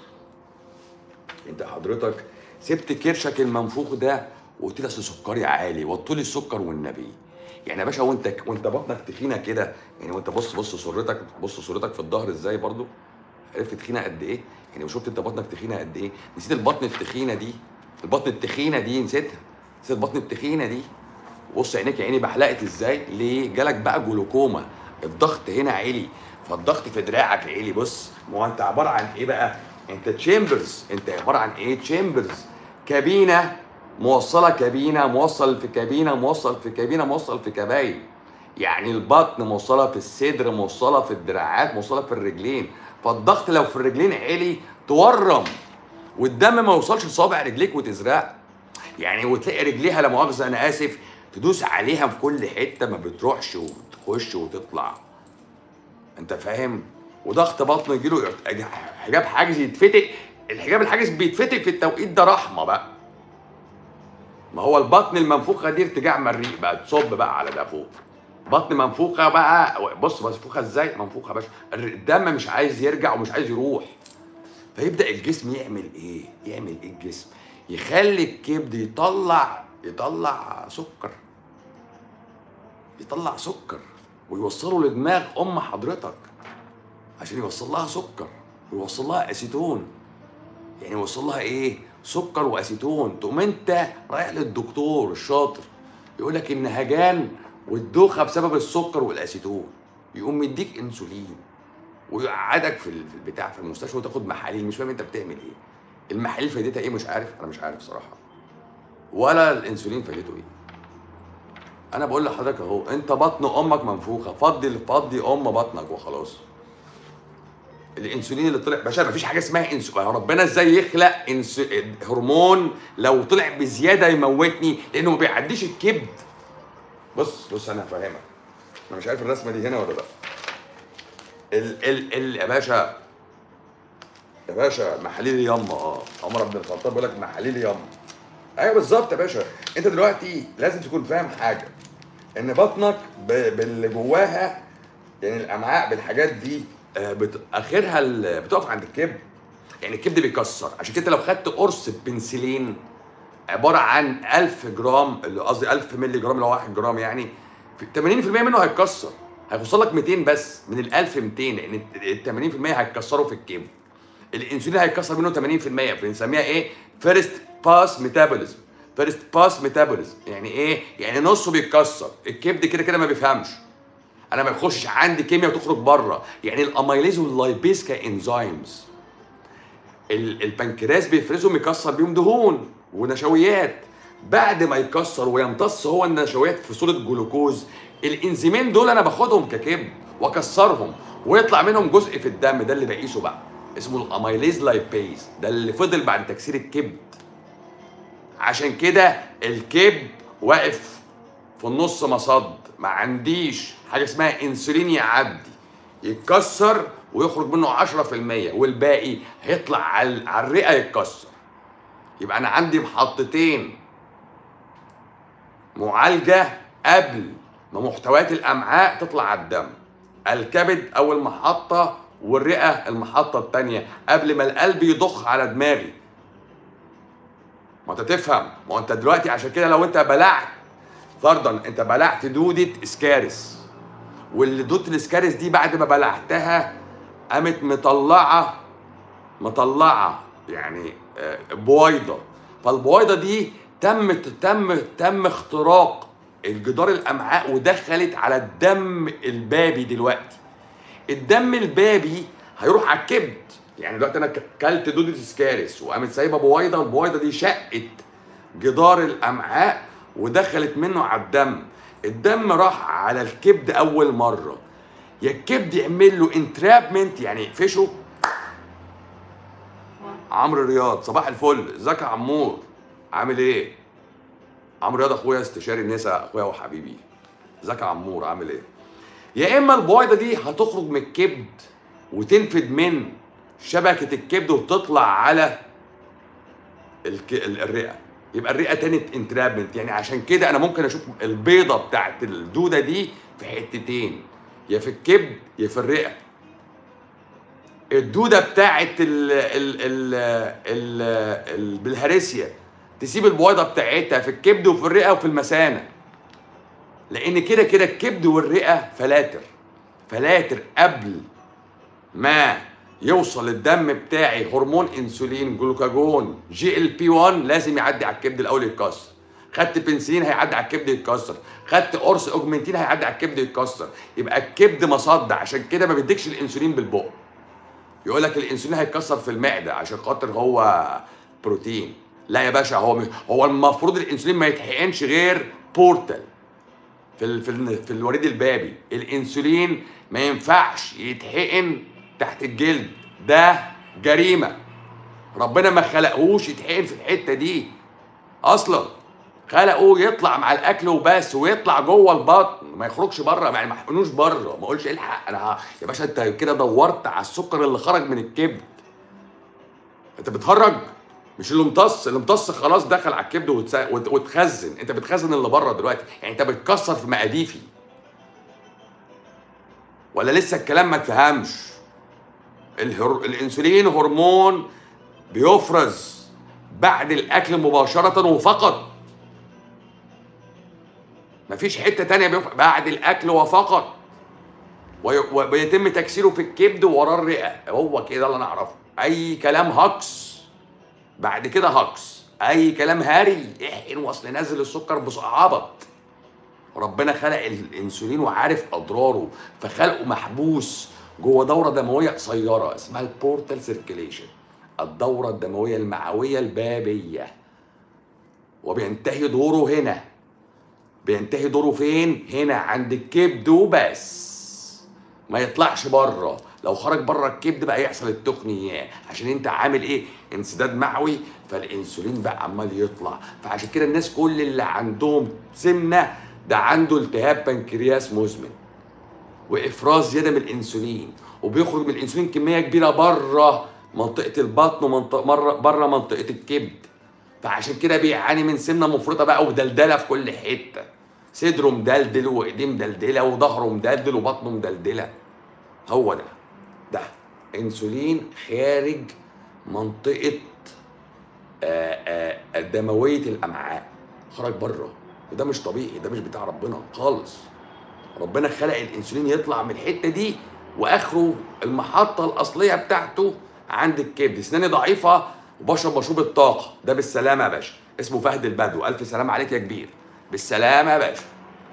انت حضرتك سبت كرشك المنفوخ ده وقلت لي اصل سكري عالي وطولي السكر والنبي يعني يا باشا وانت وانت بطنك تخينه كده يعني وانت بص بص صورتك بص صورتك في الظهر ازاي برضو عرفت تخينه قد ايه يعني وشفت انت بطنك تخينه قد ايه نسيت البطن التخينه دي البطن التخينه دي نسيتها نسيت البطن التخينه دي بص عينيك يا عيني بحلقت ازاي ليه جالك بقى جلوكوما الضغط هنا عالي فالضغط في دراعك عالي بص ما هو انت عباره عن ايه بقى انت تشامبرز انت عباره عن ايه تشامبرز كابينه موصله كابينه موصل في كابينه موصل في كابينه موصل في كباين يعني البطن موصله في الصدر موصله في الدراعات موصله في الرجلين فالضغط لو في الرجلين عالي تورم والدم ما يوصلش لصابع رجليك وتزرق يعني وتلاقي رجليها لا مؤاخذه انا اسف تدوس عليها في كل حته ما بتروحش وتخش وتطلع انت فاهم وضغط بطن يجيله حجاب حاجز يتفتق الحجاب الحاجز بيتفتق في التوقيت ده رحمه بقى ما هو البطن المنفوخه دي ارتجاع مريء بقى تصب بقى على ده فوق بطن منفوخه بقى بص منفوخه ازاي منفوخه يا باشا الدم مش عايز يرجع ومش عايز يروح فيبدا الجسم يعمل ايه يعمل ايه الجسم يخلي الكبد يطلع يطلع سكر يطلع سكر ويوصله لدماغ ام حضرتك عشان يوصل لها سكر ويوصل لها اسيتون يعني يوصل لها ايه سكر واسيتون تقوم انت رايح للدكتور الشاطر يقول لك النهجان والدوخه بسبب السكر والاسيتون يقوم مديك انسولين ويقعدك في ال- في البتاع في المستشفى وتاخد محاليل مش فاهم انت بتعمل ايه المحاليل فايدتها ايه مش عارف انا مش عارف صراحه ولا الانسولين فايدته ايه انا بقول لحضرتك اهو انت بطن امك منفوخه فضي فضي ام بطنك وخلاص الانسولين اللي طلع باشا مفيش حاجه اسمها انسولين ربنا ازاي يخلق إنس... هرمون لو طلع بزياده يموتني لانه ما بيعديش الكبد بص بص انا هفهمك انا مش عارف الرسمه دي هنا ولا لا ال ال ال يا باشا يا باشا محاليل ياما اه عمر بن الخطاب بيقول لك محاليل ياما ايوه بالظبط يا باشا انت دلوقتي لازم تكون فاهم حاجه ان بطنك ب- باللي جواها يعني الامعاء بالحاجات دي آه، بت... اخرها ال... بتقف عند الكبد يعني الكبد بيكسر عشان كده لو خدت قرص بنسلين عباره عن 1000 جرام اللي قصدي 1000 مللي جرام اللي هو 1 جرام يعني في 80% منه هيتكسر هيوصل لك 200 بس من ال 1200 لان ال 80% هيتكسروا في الكبد الانسولين هيتكسر منه 80% بنسميها ايه فيرست باس ميتابوليزم فيرست باس ميتابوليزم يعني ايه يعني نصه بيتكسر الكبد كده كده ما بيفهمش انا ما بخش عندي كيمياء وتخرج بره يعني الاميليز واللايبيز كانزيمز ال- البنكرياس بيفرزهم يكسر بيهم دهون ونشويات بعد ما يكسر ويمتص هو النشويات في صوره جلوكوز الانزيمين دول انا باخدهم ككبد واكسرهم ويطلع منهم جزء في الدم ده اللي بقيسه بقى اسمه الاميليز لايبيز ده اللي فضل بعد تكسير الكبد عشان كده الكبد واقف في النص مصد ما عنديش حاجه اسمها انسولين يعدي يتكسر ويخرج منه 10% والباقي هيطلع على على الرئه يتكسر يبقى انا عندي محطتين معالجه قبل ما محتويات الامعاء تطلع على الدم الكبد اول محطه والرئه المحطه الثانيه قبل ما القلب يضخ على دماغي ما انت تفهم ما هو انت دلوقتي عشان كده لو انت بلعت فرضا انت بلعت دوده اسكارس واللي دوده الاسكارس دي بعد ما بلعتها قامت مطلعه مطلعه يعني آه، بويضه فالبويضه دي تم تم تم اختراق الجدار الامعاء ودخلت على الدم البابي دلوقتي الدم البابي هيروح على الكبد يعني دلوقتي انا ك- كلت دوده سكارس وقامت سايبه بويضه البويضه دي شقت جدار الامعاء ودخلت منه على الدم الدم راح على الكبد اول مره يا الكبد يعمل له انترابمنت يعني يقفشه عمرو رياض صباح الفل ازيك يا عمور عامل ايه عمرو رياض اخويا استشاري النساء اخويا وحبيبي ازيك يا عمور عامل ايه يا اما البويضه دي هتخرج من الكبد وتنفد من شبكه الكبد وتطلع على الك... ال- الرئه يبقى الرئه تاني انترابمنت يعني عشان كده انا ممكن اشوف البيضه بتاعت الدوده دي في حتتين يا في الكبد يا في الرئه الدوده بتاعت ال ال ال ال ال بالهرسيا تسيب البويضه بتاعتها في الكبد وفي الرئه وفي المثانه لان كده كده الكبد والرئه فلاتر فلاتر قبل ما يوصل الدم بتاعي هرمون انسولين جلوكاجون جي ال بي 1 لازم يعدي على الكبد الاول يتكسر خدت بنسلين هيعدي على الكبد يتكسر خدت قرص اوجمنتين هيعدي على الكبد يتكسر يبقى الكبد مصد عشان كده ما بيديكش الانسولين بالبق يقول لك الانسولين هيتكسر في المعده عشان خاطر هو بروتين لا يا باشا هو مش هو المفروض الانسولين ما يتحقنش غير بورتال في ال... في, ال... في الوريد البابي الانسولين ما ينفعش يتحقن تحت الجلد ده جريمه ربنا ما خلقهوش يتحقن في الحته دي اصلا خلقه يطلع مع الاكل وبس ويطلع جوه البطن ما يخرجش بره يعني ما يحقنوش بره ما اقولش الحق انا ه- يا باشا انت كده دورت على السكر اللي خرج من الكبد انت بتهرج مش اللي امتص اللي امتص خلاص دخل على الكبد وتس- وت- وتخزن انت بتخزن اللي بره دلوقتي يعني انت بتكسر في مقاديفي ولا لسه الكلام ما اتفهمش الهر... الانسولين هرمون بيفرز بعد الاكل مباشره وفقط مفيش حته تانية بيف... بعد الاكل وفقط وي... ويتم تكسيره في الكبد وراه الرئه هو كده اللي انا اعرفه اي كلام هكس بعد كده هكس اي كلام هري احقن واصل نازل السكر بصعبط ربنا خلق الانسولين وعارف اضراره فخلقه محبوس جوه دوره دمويه قصيره اسمها البورتال سيركيليشن الدوره الدمويه المعويه البابيه وبينتهي دوره هنا بينتهي دوره فين هنا عند الكبد وبس ما يطلعش بره لو خرج بره الكبد بقى يحصل التخنيات عشان انت عامل ايه انسداد معوي فالانسولين بقى عمال يطلع فعشان كده الناس كل اللي عندهم سمنه ده عنده التهاب بنكرياس مزمن وافراز زياده من الانسولين وبيخرج من الانسولين كميه كبيره بره منطقه البطن ومنطقه مره بره منطقه الكبد فعشان كده بيعاني من سمنه مفرطه بقى ودلدله في كل حته صدره مدلدل وايديه مدلدله وظهره مدلدل وبطنه مدلدله هو ده ده انسولين خارج منطقه آه، آه، دمويه الامعاء خرج بره وده مش طبيعي ده مش بتاع ربنا خالص ربنا خلق الانسولين يطلع من الحته دي واخره المحطه الاصليه بتاعته عند الكبد اسناني ضعيفه وبشرب مشروب الطاقه ده بالسلامه يا باشا اسمه فهد البدو الف سلام عليك يا كبير بالسلامه يا باشا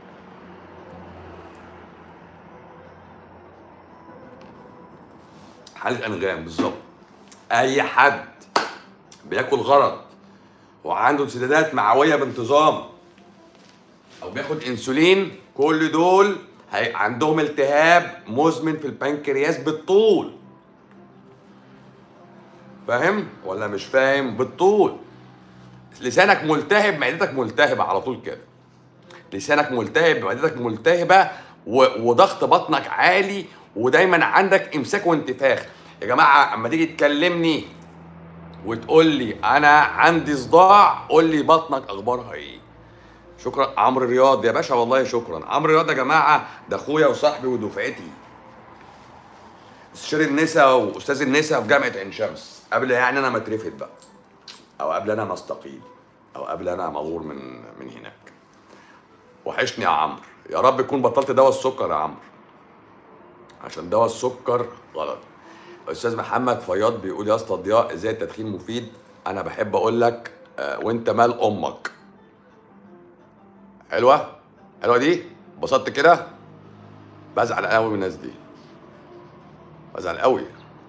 حالة انغام بالظبط اي حد بياكل غلط وعنده انسدادات معويه بانتظام او بياخد انسولين كل دول هي عندهم التهاب مزمن في البنكرياس بالطول فاهم ولا مش فاهم بالطول لسانك ملتهب معدتك ملتهبه على طول كده لسانك ملتهب معدتك ملتهبه و- وضغط بطنك عالي ودايما عندك امساك وانتفاخ يا جماعه اما تيجي تكلمني وتقول لي انا عندي صداع قول لي بطنك اخبارها ايه شكرا عمرو رياض يا باشا والله شكرا عمرو رياض يا جماعه ده اخويا وصاحبي ودفعتي استشاري النساء واستاذ النساء في جامعه عين شمس قبل يعني انا ما اترفد بقى او قبل انا ما استقيل او قبل انا ما اغور من من هناك وحشني يا عمرو يا رب تكون بطلت دواء السكر يا عمرو عشان دواء السكر غلط استاذ محمد فياض بيقول يا اسطى ضياء ازاي التدخين مفيد انا بحب اقول لك آه، وانت مال امك حلوه حلوه دي انبسطت كده بزعل قوي من الناس دي بزعل قوي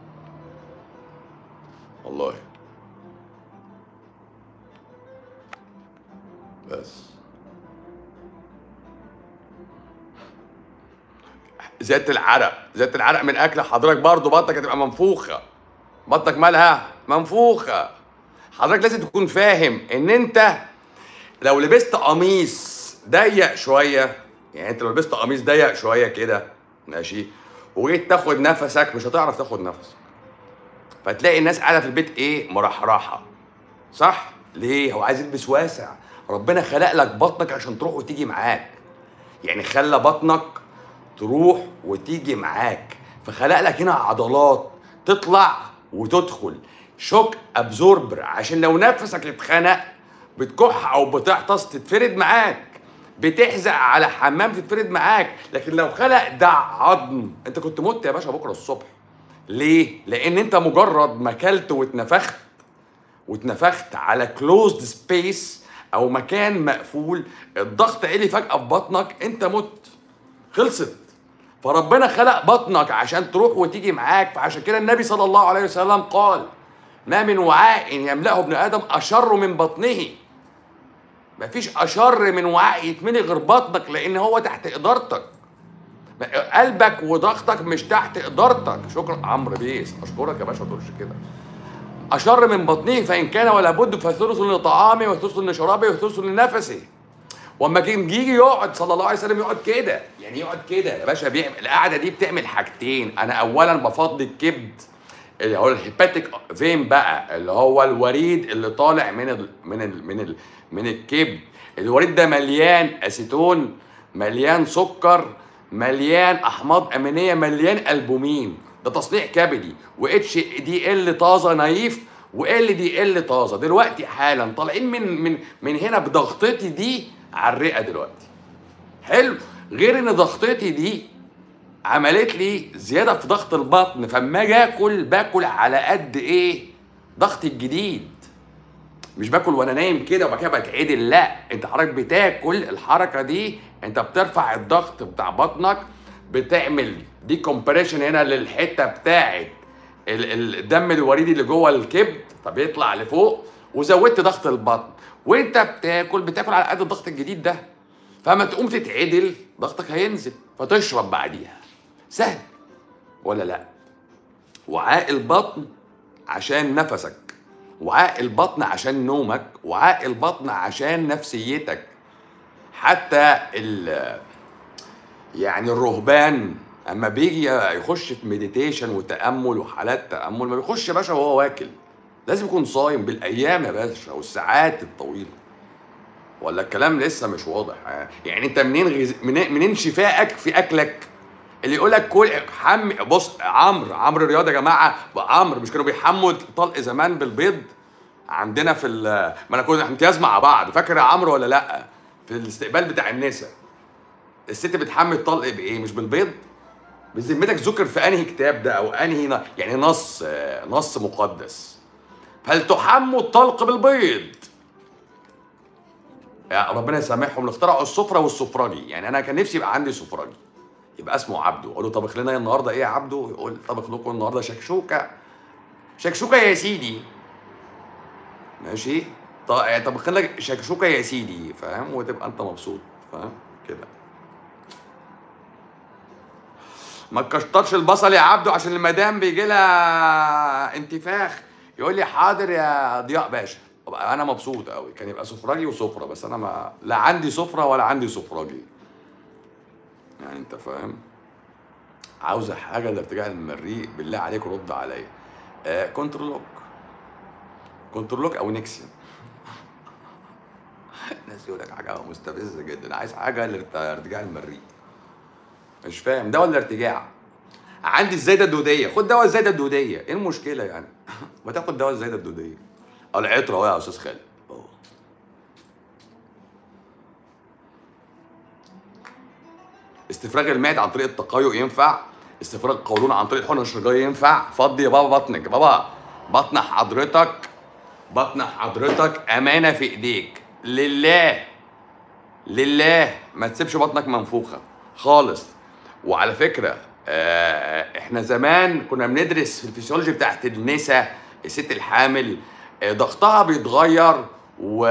والله بس زيادة العرق زيادة العرق من اكل حضرتك برضو بطنك هتبقى منفوخة بطنك مالها منفوخة حضرتك لازم تكون فاهم ان انت لو لبست قميص ضيق شوية يعني انت لو لبست قميص ضيق شوية كده ماشي وجيت تاخد نفسك مش هتعرف تاخد نفسك فتلاقي الناس قاعدة في البيت ايه مرحرحة صح؟ ليه؟ هو عايز يلبس واسع ربنا خلق لك بطنك عشان تروح وتيجي معاك يعني خلى بطنك تروح وتيجي معاك فخلق لك هنا عضلات تطلع وتدخل شوك ابزوربر عشان لو نفسك اتخنق بتكح او بتعطس تتفرد معاك بتحزق على حمام تتفرد معاك لكن لو خلق ده عظم انت كنت مت يا باشا بكره الصبح ليه لان انت مجرد ما اكلت واتنفخت واتنفخت على كلوزد سبيس او مكان مقفول الضغط عالي فجاه في بطنك انت مت خلصت فربنا خلق بطنك عشان تروح وتيجي معاك فعشان كده النبي صلى الله عليه وسلم قال ما من وعاء يملأه ابن ادم اشر من بطنه مفيش اشر من وعاء يتملي غير بطنك لان هو تحت ادارتك قلبك وضغطك مش تحت ادارتك شكرا عمرو بيس اشكرك يا باشا ما تقولش كده أشر من بطنه فإن كان ولا بد فثلث لطعامه وثلث لشرابه وثلث لنفسه وأما كان يجي يقعد صلى الله عليه وسلم يقعد كده يعني يقعد كده يا باشا بيعمل القعدة دي بتعمل حاجتين أنا أولا بفضي الكبد اللي هو الهيباتيك فين بقى اللي هو الوريد اللي طالع من ال من ال من ال من الكبد الوريد ده مليان اسيتون مليان سكر مليان احماض امينيه مليان البومين ده تصنيع كبدي واتش دي ال طازه نايف وال دي ال طازه دلوقتي حالا طالعين من من من هنا بضغطتي دي على الرئه دلوقتي حلو غير ان ضغطتي دي عملت لي زياده في ضغط البطن فاما اجي اكل باكل على قد ايه ضغط الجديد مش باكل وانا نايم كده وبعد كده بتعدل لا انت حضرتك بتاكل الحركه دي انت بترفع الضغط بتاع بطنك بتعمل دي كومبريشن هنا للحته بتاعت ال- ال- الدم الوريدي اللي جوه الكبد فبيطلع لفوق وزودت ضغط البطن وانت بتاكل بتاكل على قد الضغط الجديد ده فما تقوم تتعدل ضغطك هينزل فتشرب بعديها سهل ولا لا وعاء البطن عشان نفسك وعاء البطن عشان نومك وعاء البطن عشان نفسيتك حتى ال يعني الرهبان اما بيجي يخش في مديتيشن وتامل وحالات تامل ما بيخش يا باشا وهو واكل لازم يكون صايم بالايام يا باشا والساعات الطويله ولا الكلام لسه مش واضح يعني انت منين غز... منين منين شفائك في اكلك اللي يقول لك كل حم بص عمرو عمرو رياض يا جماعه عمرو مش كانوا بيحموا طلق زمان بالبيض عندنا في ال- ما انا كنا امتياز مع بعض فاكر يا عمرو ولا لا في الاستقبال بتاع النساء الست بتحمل الطلق بايه مش بالبيض بذمتك ذكر في انهي كتاب ده او انهي ن- يعني نص آه، نص مقدس فلتحموا الطلق بالبيض يا ربنا يسامحهم اللي اخترعوا السفره والسفراجي يعني انا كان نفسي يبقى عندي سفراجي يبقى اسمه عبده اقول له طبخ لنا إيه النهارده ايه يا عبده يقول طبخ لكم النهارده شكشوكه شكشوكه يا سيدي ماشي ط- يعني طبخ لك شكشوكه يا سيدي فاهم وتبقى انت مبسوط فاهم كده ما تكشطرش البصل يا عبده عشان المدام بيجي لها انتفاخ يقول لي حاضر يا ضياء باشا أبقى انا مبسوط قوي كان يبقى سفراجي وسفره بس انا ما لا عندي سفره ولا عندي سفراجي يعني انت فاهم عاوزه حاجه لارتجاع المريء بالله عليك رد عليا آه كنترولوك كنترولوك او نيكسيون الناس يقول لك حاجه مستفزه جدا عايز حاجه لارت- لارتجاع المريء مش فاهم ده ولا ارتجاع عندي الزايده الدوديه خد دواء الزايده الدوديه ايه المشكله يعني ما تاخد دواء الزايده الدوديه العطر اهو يا استاذ خالد أهو. استفراغ المعده عن طريق التقيؤ ينفع استفراغ القولون عن طريق الحقنه الشرجيه ينفع فضي يا بابا بطنك بابا بطن حضرتك بطن حضرتك امانه في ايديك لله لله ما تسيبش بطنك منفوخه خالص وعلى فكره آه، احنا زمان كنا بندرس في الفسيولوجي بتاعت النساء الست الحامل آه، ضغطها بيتغير و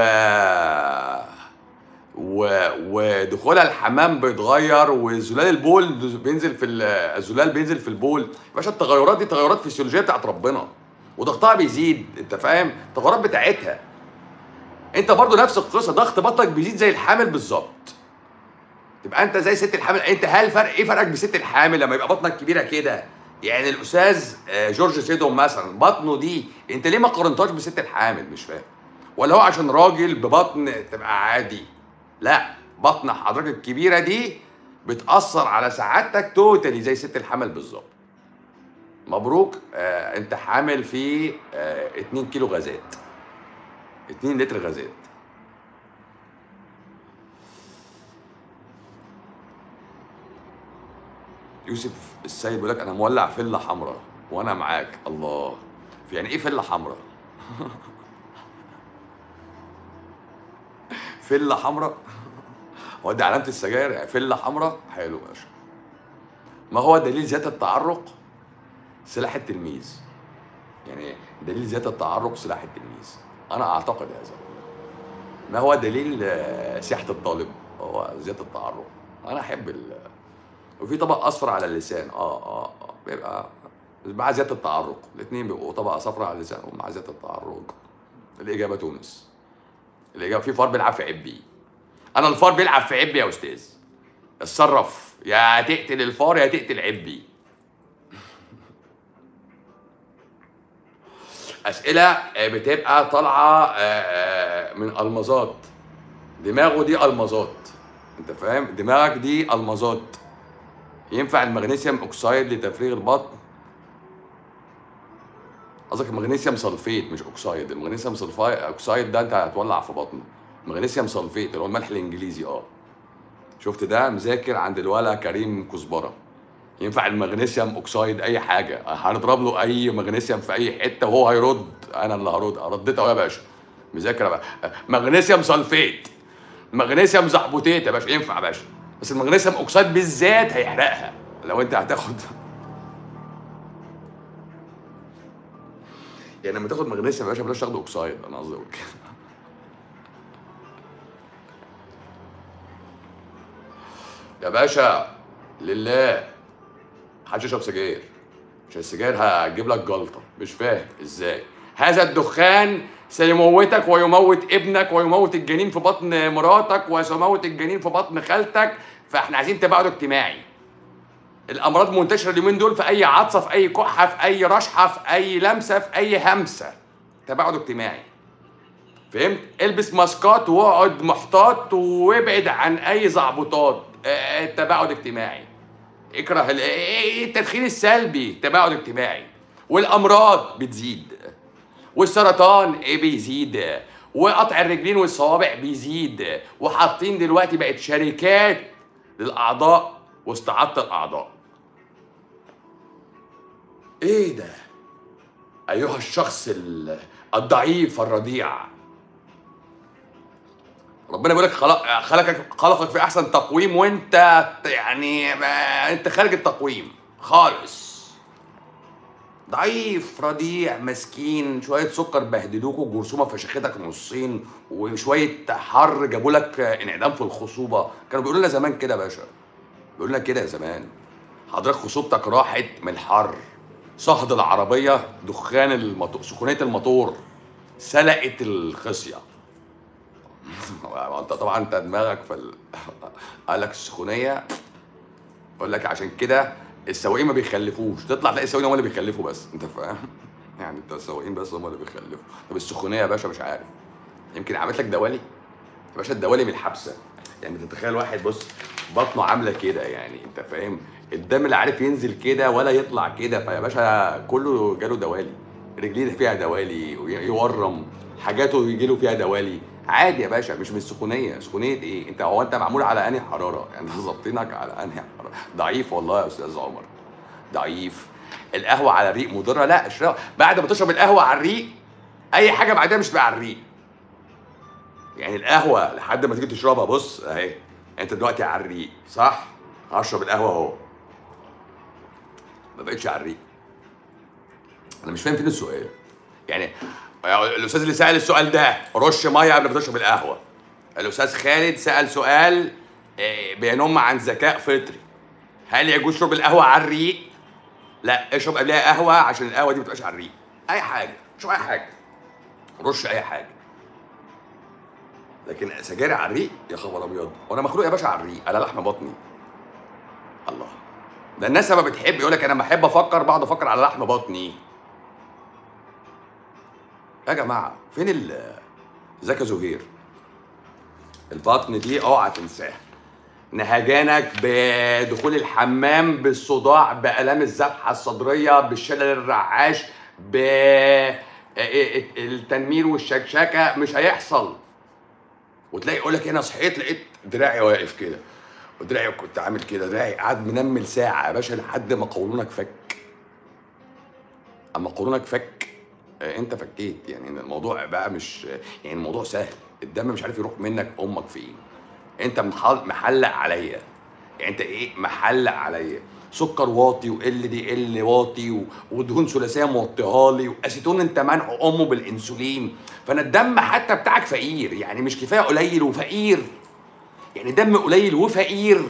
و... ودخولها الحمام بيتغير وزلال البول بينزل في ال- الزلال بينزل في البول يا باشا التغيرات دي تغيرات فسيولوجيه بتاعت ربنا وضغطها بيزيد انت فاهم التغيرات بتاعتها انت برضو نفس القصه ضغط بطنك بيزيد زي الحامل بالظبط تبقى انت زي ست الحامل انت هل فرق ايه فرقك بست الحامل لما يبقى بطنك كبيره كده يعني الاستاذ آه، جورج سيدون مثلا بطنه دي انت ليه ما قارنتهاش بست الحامل مش فاهم ولا هو عشان راجل ببطن تبقى عادي لا بطن حضرتك الكبيره دي بتاثر على سعادتك توتالي زي ست الحمل بالظبط مبروك آه انت حامل في آه 2 كيلو غازات 2 لتر غازات يوسف السيد بيقول لك انا مولع فله حمراء وانا معاك الله يعني ايه فله حمراء فله حمراء هو دي علامه السجاير فله حمراء حلو ماشي ما هو دليل ذات التعرق سلاح التلميذ يعني دليل ذات التعرق سلاح التلميذ انا اعتقد هذا ما هو دليل آه، سياحه الطالب هو ذات التعرق انا احب ال وفي طبق اصفر على اللسان اه اه اه بيبقى مع ذات التعرق الاثنين بيبقوا طبقه صفراء على اللسان ومع ذات التعرق الاجابه تونس الاجابه في فار بيلعب في عبي انا الفار بيلعب في عبي يا استاذ اتصرف يا تقتل الفار يا تقتل عبي اسئله آه، بتبقى طالعه آه، آه، من المظات دماغه دي المظات انت فاهم دماغك دي المظات ينفع المغنيسيوم اوكسايد لتفريغ البطن قصدك المغنيسيوم سلفيت مش اوكسايد المغنيسيوم سلفايد اوكسايد ده انت هتولع في بطنه مغنيسيوم سلفيت اللي هو الملح الانجليزي اه شفت ده مذاكر عند الولا كريم كزبره ينفع المغنيسيوم اوكسايد اي حاجه هنضرب له اي مغنيسيوم في اي حته وهو هيرد انا اللي هرد رديت اهو يا باشا مذاكر يا باشا مغنيسيوم سلفيت مغنيسيوم زحبوتيت يا باشا ينفع يا باشا بس المغنيسيوم اوكسيد بالذات هيحرقها لو انت هتاخد يعني لما تاخد مغنيسيوم يا باشا بلاش تاخد اوكسايد انا قصدي اقول كده يا باشا لله محدش يشرب سجاير عشان السجاير هتجيب لك جلطه مش فاهم ازاي هذا الدخان سيموتك ويموت ابنك ويموت الجنين في بطن مراتك وسيموت الجنين في بطن خالتك فاحنا عايزين تباعد اجتماعي الامراض منتشره اليومين دول في اي عطسه في اي كحه في اي رشحه في اي لمسه في اي همسه تباعد اجتماعي فهمت البس ماسكات واقعد محتاط وابعد عن اي زعبطات آه، تباعد اجتماعي اكره ال- إيه التدخين السلبي تباعد اجتماعي والامراض بتزيد والسرطان ايه بيزيد وقطع الرجلين والصوابع بيزيد وحاطين دلوقتي بقت شركات للاعضاء واستعاضه الاعضاء ايه ده ايها الشخص ال- الضعيف الرضيع ربنا بيقول لك خلق خلقك خلقك في احسن تقويم وانت يعني ما انت خارج التقويم خالص ضعيف رضيع مسكين شويه سكر بهدلوك وجرثومه فشختك نصين وشويه حر جابوا لك انعدام في الخصوبه كانوا بيقولوا لنا زمان كده يا باشا بيقولوا لنا كده زمان حضرتك خصوبتك راحت من الحر صهد العربيه دخان الموتور سخونيه الموتور سلقت الخصيه انت طبعا انت دماغك في ال... قال لك السخونيه يقول لك عشان كده السواقين ما بيخلفوش تطلع تلاقي السواقين هم اللي بيخلفوا بس انت فاهم يعني انت السواقين بس هم اللي بيخلفوا طب السخونيه يا باشا مش عارف يمكن عملت لك دوالي يا باشا الدوالي من الحبسه يعني تتخيل واحد بص بطنه عامله كده يعني انت فاهم الدم اللي عارف ينزل كده ولا يطلع كده فيا باشا كله جاله دوالي رجليه فيها دوالي ويورم حاجاته يجي له فيها دوالي عادي يا باشا مش من السخونيه سخونيه ايه انت هو انت معمول على انهي حراره يعني ظابطينك على انهي حراره ضعيف والله يا استاذ عمر ضعيف القهوه على الريق مضره لا اشرب بعد ما تشرب القهوه على الريق اي حاجه بعدها مش تبقى على الريق يعني القهوه لحد ما تيجي تشربها بص اهي انت دلوقتي على الريق صح هشرب القهوه اهو ما بقتش على الريق انا مش فاهم فين السؤال يعني الاستاذ اللي سال السؤال ده رش ميه قبل ما تشرب القهوه الاستاذ خالد سال سؤال آه، بينم عن ذكاء فطري هل يجوز شرب القهوه على الريق لا اشرب قبلها قهوه عشان القهوه دي ما تبقاش على الريق اي حاجه اشرب اي حاجه رش اي حاجه لكن سجاير على الريق يا خبر ابيض وانا مخلوق يا باشا على الريق على لحم بطني الله ده الناس لما بتحب يقول لك انا بحب افكر بقعد افكر على لحم بطني يا جماعه فين ال ازيك يا زهير البطن دي اوعى تنساها نهجانك بدخول الحمام بالصداع بالام الذبحه الصدريه بالشلل الرعاش بالتنمير والشكشكه مش هيحصل وتلاقي يقول لك انا صحيت لقيت دراعي واقف كده ودراعي كنت عامل كده دراعي قاعد منمل ساعه يا باشا لحد ما قولونك فك اما قولونك فك آه، انت فكيت يعني الموضوع بقى مش يعني الموضوع سهل الدم مش عارف يروح منك امك فين انت محل- محلق عليا يعني انت ايه محلق عليا سكر واطي وال دي ال واطي و- ودهون ثلاثيه موطيها لي واسيتون انت منع امه بالانسولين فانا الدم حتى بتاعك فقير يعني مش كفايه قليل وفقير يعني دم قليل وفقير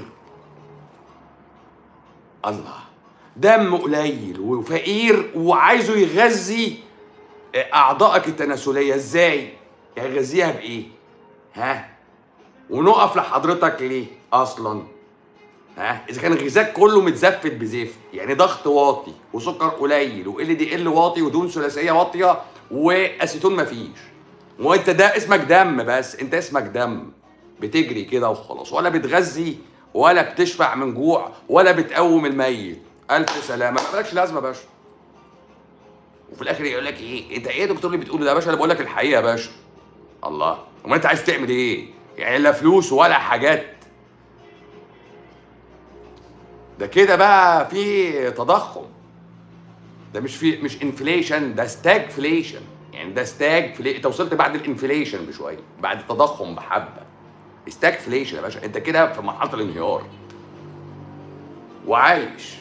الله دم قليل وفقير وعايزه يغذي اعضائك التناسليه ازاي يغذيها بايه ها ونقف لحضرتك ليه اصلا ها اذا كان غذاك كله متزفت بزفت يعني ضغط واطي وسكر قليل وال دي ال واطي ودهون ثلاثيه واطيه واسيتون مفيش وانت ده اسمك دم بس انت اسمك دم بتجري كده وخلاص ولا بتغذي ولا بتشفع من جوع ولا بتقوم الميت الف سلامه مالكش لازمه يا باشا وفي الاخر يقول لك ايه انت ايه يا دكتور اللي بتقوله ده يا باشا انا بقول لك الحقيقه يا باشا الله امال انت عايز تعمل ايه يعني لا فلوس ولا حاجات ده كده بقى في تضخم ده مش في مش انفليشن ده ستاجفليشن يعني ده ستاج فلي... انت وصلت بعد الانفليشن بشويه بعد التضخم بحبه ستاجفليشن يا باشا انت كده في مرحله الانهيار وعايش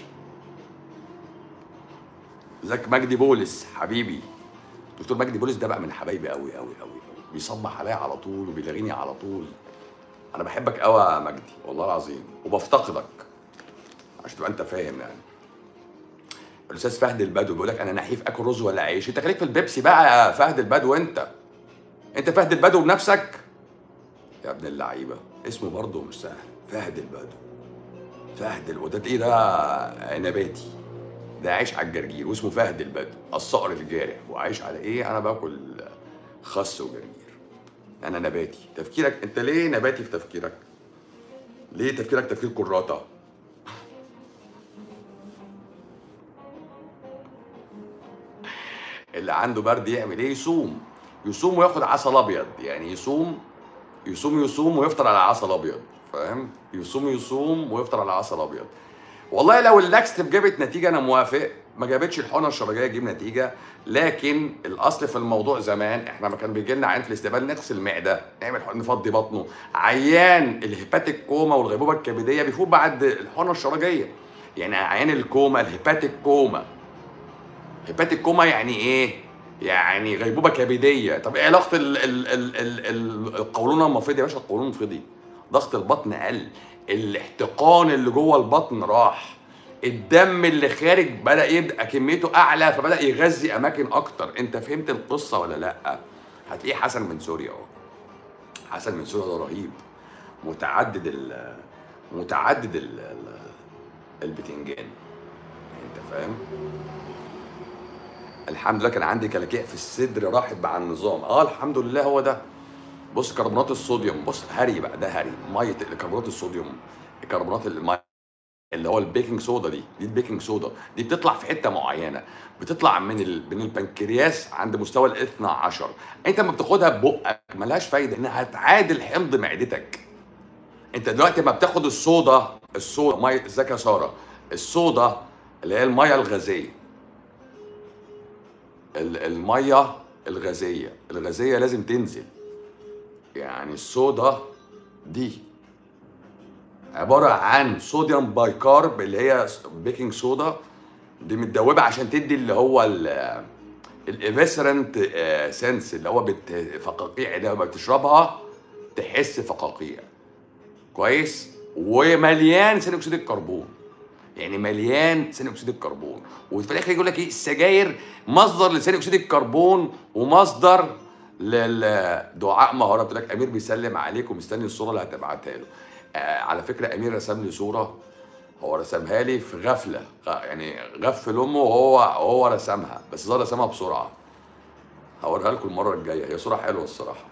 ازيك مجدي بولس حبيبي دكتور مجدي بولس ده بقى من حبايبي قوي قوي قوي بيصبح عليا على طول وبيلاغيني على طول انا بحبك قوي يا مجدي والله العظيم وبفتقدك عشان تبقى انت فاهم يعني الاستاذ فهد البدو بيقول لك انا نحيف اكل رز ولا عيش انت خليك في البيبسي بقى يا فهد البدو انت انت فهد البدو بنفسك يا ابن اللعيبه اسمه برضه مش سهل فهد البدو فهد ال... وده ايه ده نباتي ده عايش على الجرجير واسمه فهد البدو الصقر الجارح وعايش على ايه انا باكل خس وجرجير انا نباتي تفكيرك انت ليه نباتي في تفكيرك ليه تفكيرك تفكير كراته اللي عنده برد يعمل ايه يصوم يصوم وياخد عسل ابيض يعني يصوم يصوم يصوم ويفطر على عسل ابيض فاهم يصوم يصوم ويفطر على عسل ابيض والله لو اللاكستيف جابت نتيجه انا موافق ما جابتش الحقنه الشرجيه تجيب نتيجه لكن الاصل في الموضوع زمان احنا ما كان بيجي لنا عيان في الاستقبال نغسل المعده نعمل حقن نفضي بطنه عيان الهيباتيك كوما والغيبوبه الكبديه بيفوق بعد الحقنه الشرجيه يعني عيان الكوما الهيباتيك كوما هيباتيك كوما يعني ايه يعني غيبوبه كبديه طب ايه علاقه ال ال ال ال ال القولون المفيض يا باشا القولون المفيضي ضغط البطن قل الاحتقان اللي جوه البطن راح الدم اللي خارج بدا يبقى كميته اعلى فبدا يغذي اماكن اكتر انت فهمت القصه ولا لا هتلاقيه حسن من سوريا اهو حسن من سوريا ده رهيب متعدد ال متعدد ال البتنجان انت فاهم الحمد لله كان عندي كلاكيع في الصدر راحت مع النظام اه الحمد لله هو ده بص كربونات الصوديوم بص هري بقى ده هري ميه كربونات الصوديوم كربونات الميه اللي هو البيكنج صودا دي دي البيكنج صودا دي بتطلع في حته معينه بتطلع من ال... من البنكرياس عند مستوى ال 12 انت لما بتاخدها ببقك ملهاش فايده انها هتعادل حمض معدتك انت دلوقتي لما بتاخد الصودا الصودا ميه ازيك يا ساره الصودا اللي هي الميه الغازيه الميه الغازيه الغازيه لازم تنزل يعني الصودا دي عباره عن صوديوم بايكارب اللي هي بيكنج صودا دي متدوبه عشان تدي اللي هو الايفيسرنت سنس اللي هو بت فقاقيع ده لما بتشربها تحس فقاقيع كويس ومليان ثاني اكسيد الكربون يعني مليان ثاني اكسيد الكربون وفي الاخر يقول لك ايه السجاير مصدر لثاني اكسيد الكربون ومصدر للدعاء مهاره بتقول لك امير بيسلم عليك ومستني الصوره اللي هتبعتها له آه على فكره امير رسم لي صوره هو رسمها لي في غفله يعني غفل امه وهو هو رسمها بس ظل رسمها بسرعه هوريها لكم المره الجايه هي صوره حلوه الصراحه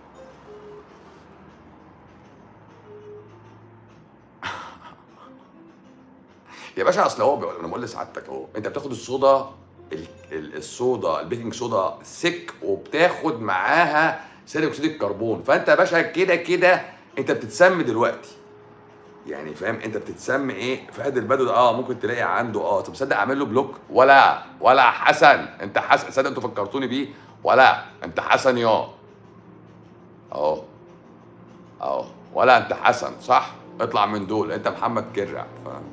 يا باشا اصل هو انا بقول لسعادتك اهو انت بتاخد الصودا الصودا البيكنج صودا سك وبتاخد معاها ثاني اكسيد الكربون فانت يا باشا كده كده انت بتتسمي دلوقتي يعني فاهم انت بتتسمي ايه فهد البدو ده اه ممكن تلاقي عنده اه طب صدق اعمل له بلوك ولا ولا حسن انت حسن صدق انتوا فكرتوني بيه ولا انت حسن يا اهو اهو ولا انت حسن صح اطلع من دول انت محمد كرع فاهم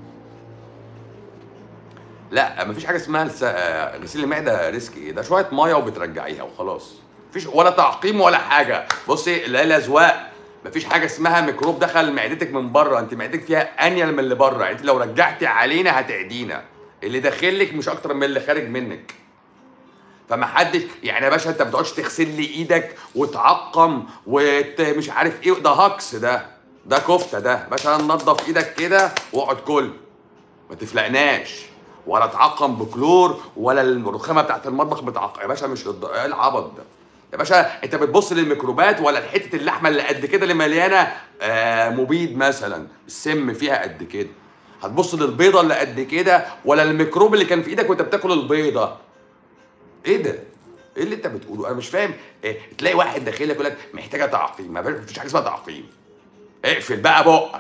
لا مفيش حاجه اسمها غسيل المعده ريسكي ده شويه ميه وبترجعيها وخلاص مفيش ولا تعقيم ولا حاجه بصي اللي هي الاذواق مفيش حاجه اسمها ميكروب دخل معدتك من بره انت معدتك فيها انيل من اللي بره انت لو رجعتي علينا هتعدينا اللي داخلك مش اكتر من اللي خارج منك فما حدش يعني يا باشا انت ما بتقعدش تغسل لي ايدك وتعقم ومش عارف ايه ده هكس ده ده كفته ده باشا ننضف ايدك كده واقعد كل ما تفلقناش ولا تعقم بكلور ولا الرخامه بتاعت المطبخ بتعقم يا باشا مش للد... ايه العبط ده يا باشا انت بتبص للميكروبات ولا حته اللحمه اللي قد كده اللي مليانه آه مبيد مثلا السم فيها قد كده هتبص للبيضه اللي قد كده ولا الميكروب اللي كان في ايدك وانت بتاكل البيضه ايه ده ايه اللي انت بتقوله انا مش فاهم إيه؟ تلاقي واحد داخل يقول لك محتاجه تعقيم ما فيش حاجه اسمها تعقيم اقفل بقى بقك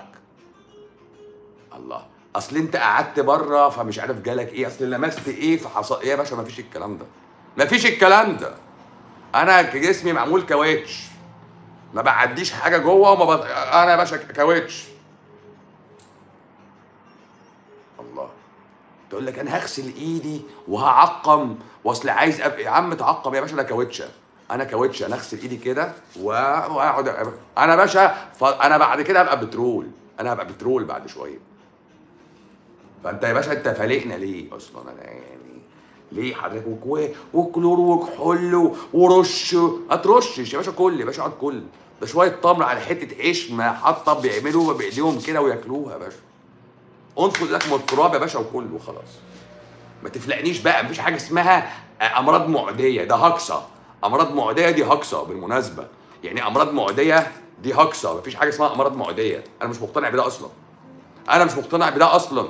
الله اصل انت قعدت بره فمش عارف جالك ايه اصل لمست ايه فحصل ايه يا باشا مفيش الكلام ده مفيش الكلام ده انا جسمي معمول كاوتش ما بعديش حاجه جوه وما بط... انا يا باشا كاوتش الله تقول لك انا هغسل ايدي وهعقم واصل عايز أب... يا عم تعقم يا باشا انا كاوتشه انا كاوتشه انا اغسل ايدي كده واقعد انا باشا ف... انا بعد كده هبقى بترول انا هبقى بترول بعد شويه فانت يا باشا انت فالقنا ليه اصلا انا يعني ليه حضرتك وكلور وكحول ورش ما ترشش يا باشا كل يا باشا اقعد كل ده شويه تمر على حته عيش ما حاطه بيعملوها بايديهم كده وياكلوها يا باشا انفض ايدك من التراب يا باشا وكل وخلاص ما تفلقنيش بقى مفيش حاجه اسمها امراض معديه ده هكسه امراض معديه دي هكسه بالمناسبه يعني امراض معديه دي هكسه مفيش حاجه اسمها امراض معديه انا مش مقتنع بده اصلا انا مش مقتنع بده اصلا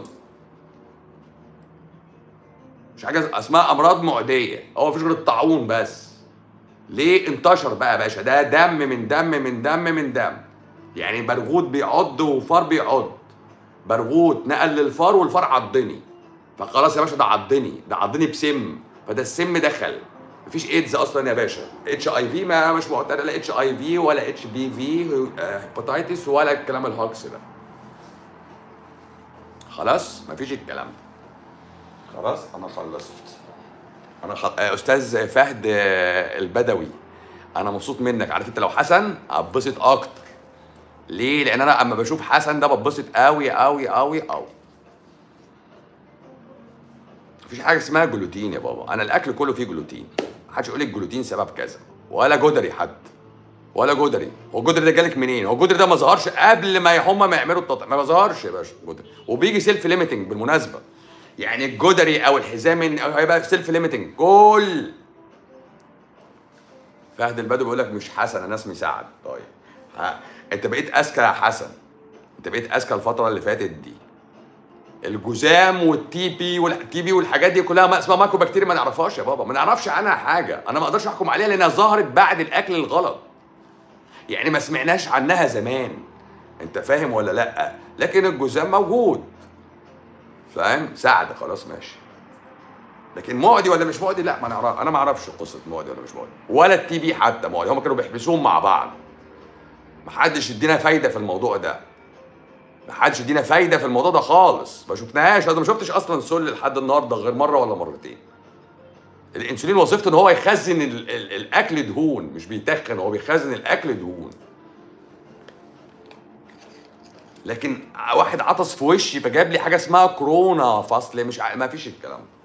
مش حاجه اسمها امراض معديه هو مفيش غير الطاعون بس ليه انتشر بقى يا باشا ده دم من دم من دم من دم يعني برغوت بيعض وفار بيعض برغوت نقل للفار والفار عضني فخلاص يا باشا ده عضني ده عضني بسم فده السم دخل مفيش ايدز اصلا يا باشا اتش اي في ما مش معترف لا اتش اي في ولا اتش بي في هيباتيتس ولا الكلام الهاكس ده خلاص مفيش الكلام ده خلاص انا خلصت انا خل... آه، استاذ فهد آه، البدوي انا مبسوط منك عارف انت لو حسن اتبسط اكتر ليه لان انا اما بشوف حسن ده بتبسط قوي قوي قوي قوي مفيش حاجه اسمها جلوتين يا بابا انا الاكل كله فيه جلوتين محدش يقول لي الجلوتين سبب كذا ولا جدري حد ولا جدري هو الجدري ده جالك منين هو الجدري ده ما ظهرش قبل ما هم ما يعملوا التطعيم ما ظهرش يا باشا الجدري وبيجي سيلف ليميتنج بالمناسبه يعني الجدري او الحزام هيبقى سيلف ليميتنج كل فهد البدو بيقول لك مش حسن انا اسمي سعد طيب ها انت بقيت اذكى يا حسن انت بقيت اذكى الفتره اللي فاتت دي الجذام والتي بي والتي بي والحاجات دي كلها ما اسمها مايكرو بكتيريا ما نعرفهاش يا بابا ما نعرفش عنها حاجه انا ما اقدرش احكم عليها لانها ظهرت بعد الاكل الغلط يعني ما سمعناش عنها زمان انت فاهم ولا لا لكن الجذام موجود فاهم سعد خلاص ماشي لكن معدي ولا مش معدي لا ما نعرف انا ما اعرفش قصه معدي ولا مش معدي ولا التي بي حتى معدي هم كانوا بيحبسوهم مع بعض ما حدش يدينا فايده في الموضوع ده ما حدش يدينا فايده في الموضوع ده خالص ما شفناهاش انا ما شفتش اصلا سل لحد النهارده غير مره ولا مرتين الانسولين وظيفته ان هو يخزن ال ال الاكل دهون مش بيتخن هو بيخزن الاكل دهون لكن واحد عطس في وشي فجاب لي حاجه اسمها كورونا فصل مش ع... ما فيش الكلام ده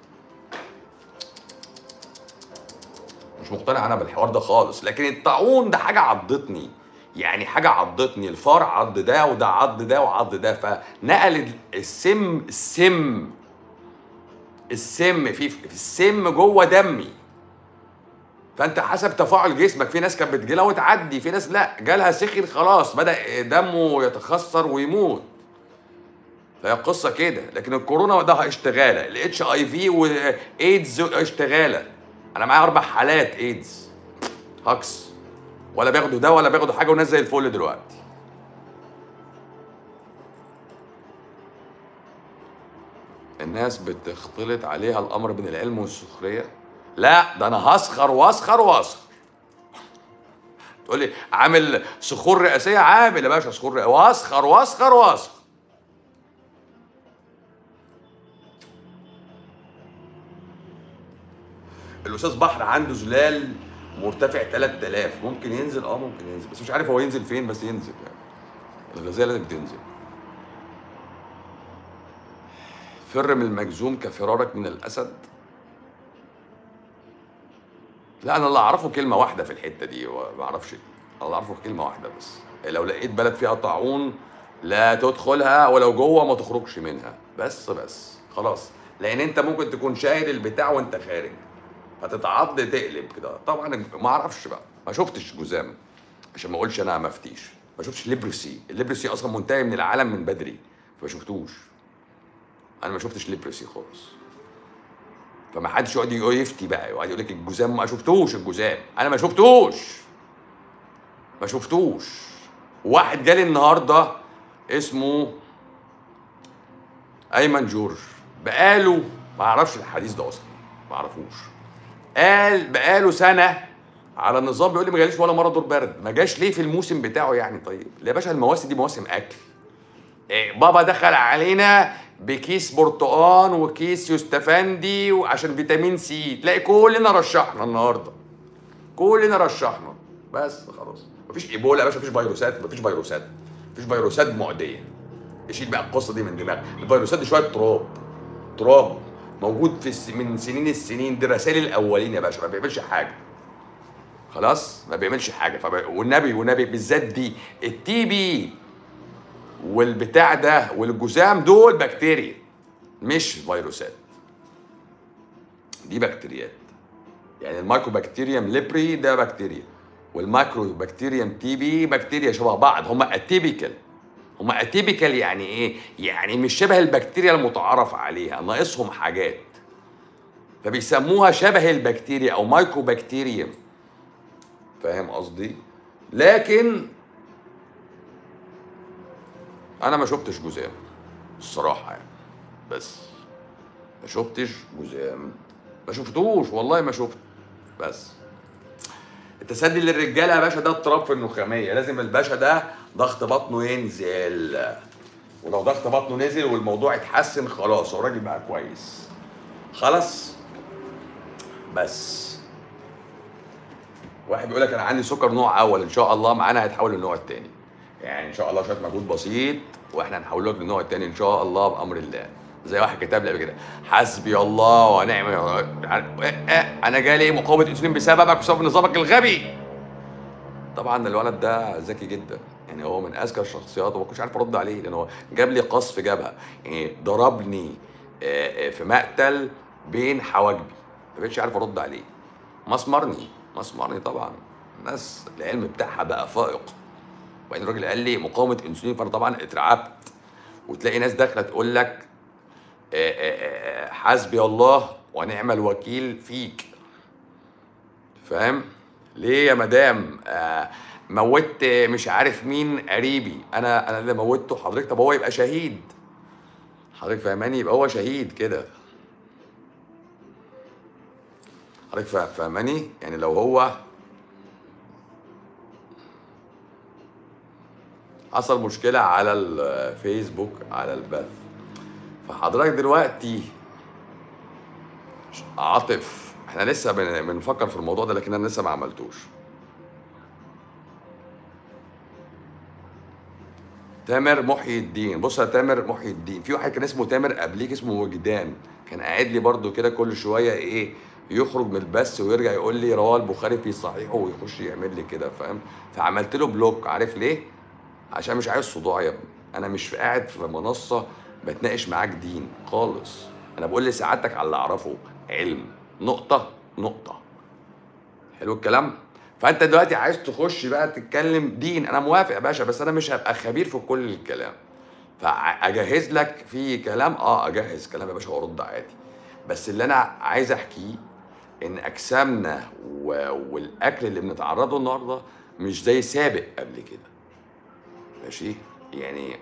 مش مقتنع انا بالحوار ده خالص لكن الطاعون ده حاجه عضتني يعني حاجه عضتني الفار عض ده وده عض ده وعض ده فنقل السم السم السم في في السم جوه دمي فانت حسب تفاعل جسمك في ناس كانت بتجيلها وتعدي في ناس لا جالها سخن خلاص بدا دمه يتخثر ويموت فهي القصه كده لكن الكورونا ده اشتغاله الاتش اي في وايدز اشتغاله انا معايا اربع حالات ايدز هاكس ولا بياخدوا ده ولا بياخدوا حاجه وناس زي الفل دلوقتي الناس بتختلط عليها الامر بين العلم والسخريه لا ده انا هسخر واسخر واسخر تقول لي عامل صخور رئاسيه عامل يا باشا صخور رئاسيه واسخر واسخر واسخر الاستاذ بحر عنده زلال مرتفع 3000 ممكن ينزل اه ممكن ينزل بس مش عارف هو ينزل فين بس ينزل يعني الغذاء لازم تنزل فر من المجزوم كفرارك من الاسد لا انا اللي اعرفه كلمه واحده في الحته دي وما اعرفش انا اللي اعرفه كلمه واحده بس لو لقيت بلد فيها طاعون لا تدخلها ولو جوه ما تخرجش منها بس بس خلاص لان انت ممكن تكون شايل البتاع وانت خارج هتتعض تقلب كده طبعا ما اعرفش بقى ما شفتش جزام عشان ما اقولش انا ما افتيش ما شفتش ليبرسي الليبرسي اصلا منتهي من العالم من بدري فما شفتوش انا ما شفتش ليبرسي خالص فما حدش يقعد يفتي بقى يقعد يقول لك الجزام ما شفتوش الجزام انا ما شفتوش ما شفتوش واحد جالي النهارده اسمه ايمن جورج بقاله ما اعرفش الحديث ده اصلا ما اعرفوش قال بقاله سنه على النظام بيقول لي ما جاليش ولا مره دور برد ما جاش ليه في الموسم بتاعه يعني طيب يا باشا المواسم دي مواسم اكل إيه بابا دخل علينا بكيس برتقان وكيس يوستفندي وعشان فيتامين سي تلاقي كلنا رشحنا النهارده كلنا رشحنا بس خلاص مفيش ايبولا يا باشا مفيش فيروسات مفيش فيروسات مفيش فيروسات معديه يشيل بقى القصه دي من دماغك الفيروسات دي شويه تراب تراب موجود في الس... من سنين السنين دي الرسائل الاولين يا باشا ما بيعملش حاجه خلاص ما بيعملش حاجه فب... والنبي والنبي بالذات دي التي بي والبتاع ده والجذام دول بكتيريا مش فيروسات دي بكتيريات يعني المايكرو بكتيريوم ليبري ده بكتيريا والمايكرو بكتيريوم تي بي بكتيريا شبه بعض هم اتيبيكال هم اتيبيكال يعني ايه؟ يعني مش شبه البكتيريا المتعارف عليها ناقصهم حاجات فبيسموها شبه البكتيريا او مايكرو بكتيريوم فاهم قصدي؟ لكن انا ما شفتش جزام الصراحه يعني بس ما شفتش جزام ما شفتوش والله ما شفت بس التسدي للرجاله يا باشا ده اضطراب في النخاميه لازم الباشا ده ضغط بطنه ينزل ولو ضغط بطنه نزل والموضوع اتحسن خلاص هو الراجل بقى كويس خلاص بس واحد بيقول لك انا عندي سكر نوع اول ان شاء الله معانا هيتحول للنوع الثاني يعني ان شاء الله شويه مجهود بسيط واحنا هنحول لك للنوع الثاني ان شاء الله بامر الله زي واحد كتب لي قبل كده حسبي الله ونعم انا جالي مقاومه انسولين بسببك بسبب نظامك الغبي طبعا الولد ده ذكي جدا يعني هو من اذكى الشخصيات وما كنتش عارف ارد عليه لان هو جاب لي قصف جبهه يعني ضربني آه، آه، في مقتل بين حواجبي ما بقتش عارف ارد عليه مسمرني مسمرني طبعا الناس العلم بتاعها بقى فائق وبعدين الراجل قال لي مقاومه انسولين فانا طبعا اترعبت وتلاقي ناس داخله تقول لك آه، آه، آه، حسبي الله ونعم الوكيل فيك فاهم ليه يا مدام آه، موتت مش عارف مين قريبي انا انا اللي موتته حضرتك طب هو يبقى شهيد حضرتك فاهماني يبقى هو شهيد كده حضرتك فا- فاهماني يعني لو هو حصل مشكلة على الفيسبوك على البث فحضرتك دلوقتي عاطف احنا لسه بن- بنفكر في الموضوع ده لكن انا لسه ما عملتوش تامر محي الدين بص يا تامر محي الدين في واحد كان اسمه تامر قبليك اسمه وجدان كان قاعد لي برضو كده كل شويه ايه يخرج من البث ويرجع يقول لي رواه البخاري في صحيحه ويخش يعمل لي كده فاهم فعملت له بلوك عارف ليه عشان مش عايز صداع يا ابني انا مش قاعد في منصه بتناقش معاك دين خالص انا بقول لسعادتك على اللي اعرفه علم نقطه نقطه حلو الكلام فانت دلوقتي عايز تخش بقى تتكلم دين انا موافق يا باشا بس انا مش هبقى خبير في كل الكلام فاجهز لك في كلام اه اجهز كلام يا باشا وارد عادي بس اللي انا عايز احكيه ان اجسامنا و... والاكل اللي بنتعرضه النهارده مش زي سابق قبل كده ماشي يعني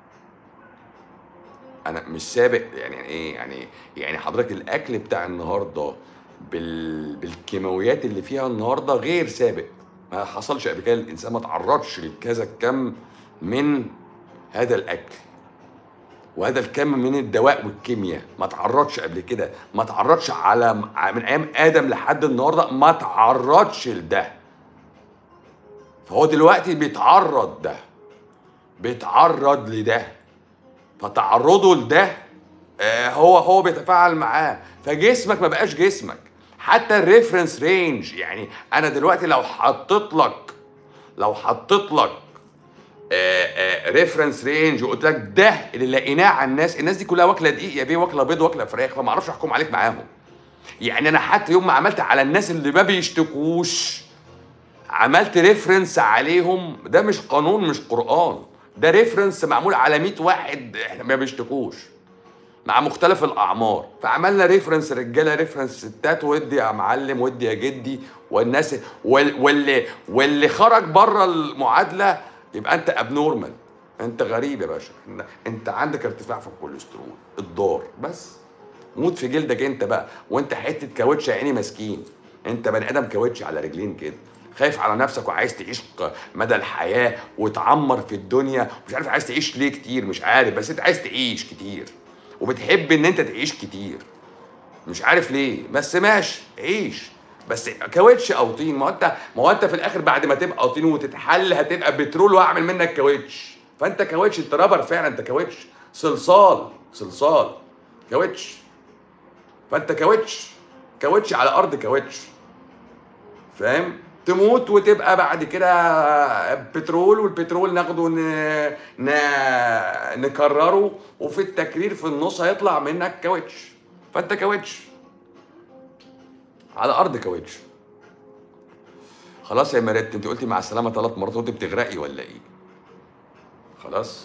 انا مش سابق يعني ايه يعني يعني حضرتك الاكل بتاع النهارده بال... بالكيماويات اللي فيها النهارده غير سابق ما حصلش قبل كده الانسان ما تعرضش لكذا كم من هذا الاكل وهذا الكم من الدواء والكيمياء ما تعرضش قبل كده ما تعرضش على من ايام ادم لحد النهارده ما تعرضش لده فهو دلوقتي بيتعرض ده بيتعرض لده فتعرضه لده آه، هو هو بيتفاعل معاه فجسمك ما بقاش جسمك حتى الريفرنس رينج يعني انا دلوقتي لو حطيت لك لو حطيت لك ريفرنس رينج وقلت لك ده اللي لقيناه على الناس الناس دي كلها واكله دقيق يا بيه واكله بيض واكله فراخ فما اعرفش احكم عليك معاهم يعني انا حتى يوم ما عملت على الناس اللي ما بيشتكوش عملت ريفرنس عليهم ده مش قانون مش قرآن ده ريفرنس معمول على 100 واحد احنا ما بيشتكوش مع مختلف الاعمار فعملنا ريفرنس رجاله ريفرنس ستات ودي يا معلم ودي يا جدي والناس وال- واللي واللي خرج بره المعادله يبقى انت ابنورمال انت غريب يا باشا انت عندك ارتفاع في الكوليسترول الدار بس موت في جلدك انت بقى وانت حته كاوتش يا عيني مسكين انت بني ادم كاوتش على رجلين كده خايف على نفسك وعايز تعيش ق- مدى الحياه وتعمر في الدنيا مش عارف عايز تعيش ليه كتير مش عارف بس انت عايز تعيش كتير وبتحب ان انت تعيش كتير مش عارف ليه بس ماشي عيش بس كاوتش او طين ما هو انت ما هو انت في الاخر بعد ما تبقى طين وتتحل هتبقى بترول واعمل منك كاوتش فانت كاوتش انت رابر فعلا انت كاوتش صلصال صلصال كاوتش فانت كاوتش كاوتش على ارض كاوتش فاهم تموت وتبقى بعد كده بترول والبترول ناخده ن... ن... نكرره وفي التكرير في النص هيطلع منك كاوتش فانت كاوتش على ارض كاوتش خلاص يا مريت انت قلتي مع السلامه ثلاث مرات وانت بتغرقي ولا ايه خلاص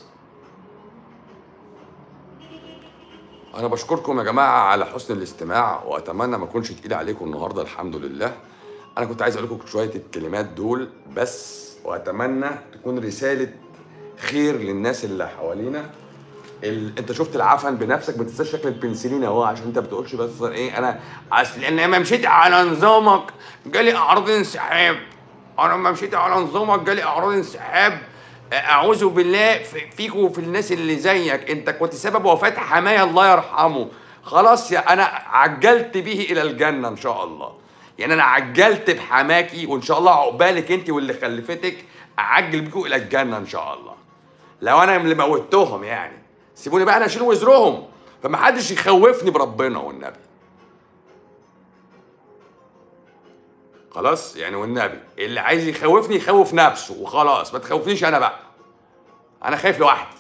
انا بشكركم يا جماعه على حسن الاستماع واتمنى ما اكونش تقيل عليكم النهارده الحمد لله انا كنت عايز اقول لكم شويه الكلمات دول بس واتمنى تكون رساله خير للناس اللي حوالينا ال... انت شفت العفن بنفسك ما تنساش شكل البنسلين اهو عشان انت بتقولش بس ايه انا اصل ان لما مشيت على نظامك جالي اعراض انسحاب انا لما مشيت على نظامك جالي اعراض انسحاب اعوذ بالله في- فيك وفي الناس اللي زيك انت كنت سبب وفاه حماية الله يرحمه خلاص يا انا عجلت به الى الجنه ان شاء الله يعني انا عجلت بحماكي وان شاء الله عقبالك انت واللي خلفتك اعجل بيكم الى الجنه ان شاء الله لو انا اللي موتهم يعني سيبوني بقى انا اشيل وزرهم فما حدش يخوفني بربنا والنبي خلاص يعني والنبي اللي عايز يخوفني يخوف نفسه وخلاص ما تخوفنيش انا بقى انا خايف لوحدي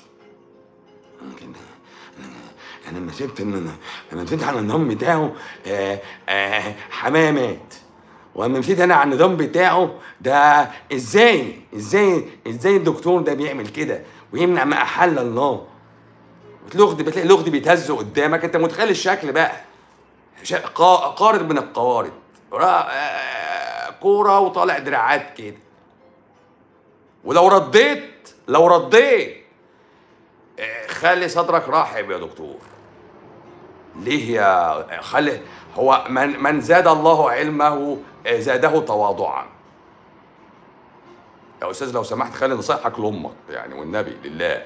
انا لما سبت ان انا لما مشيت على النظام بتاعه آه آه حماية مات واما مشيت انا على النظام بتاعه ده ازاي ازاي ازاي الدكتور ده بيعمل كده ويمنع ما احل الله لغد بتلاقي لغد بيتهز قدامك انت متخيل الشكل بقى شا- قا- قارد من القوارض را- آه، كوره وطالع دراعات كده ولو رديت لو رديت آه، خلي صدرك رحب يا دكتور ليه يا خلي هو من من زاد الله علمه آه، زاده تواضعا يا استاذ لو سمحت خلي نصيحتك لامك يعني والنبي لله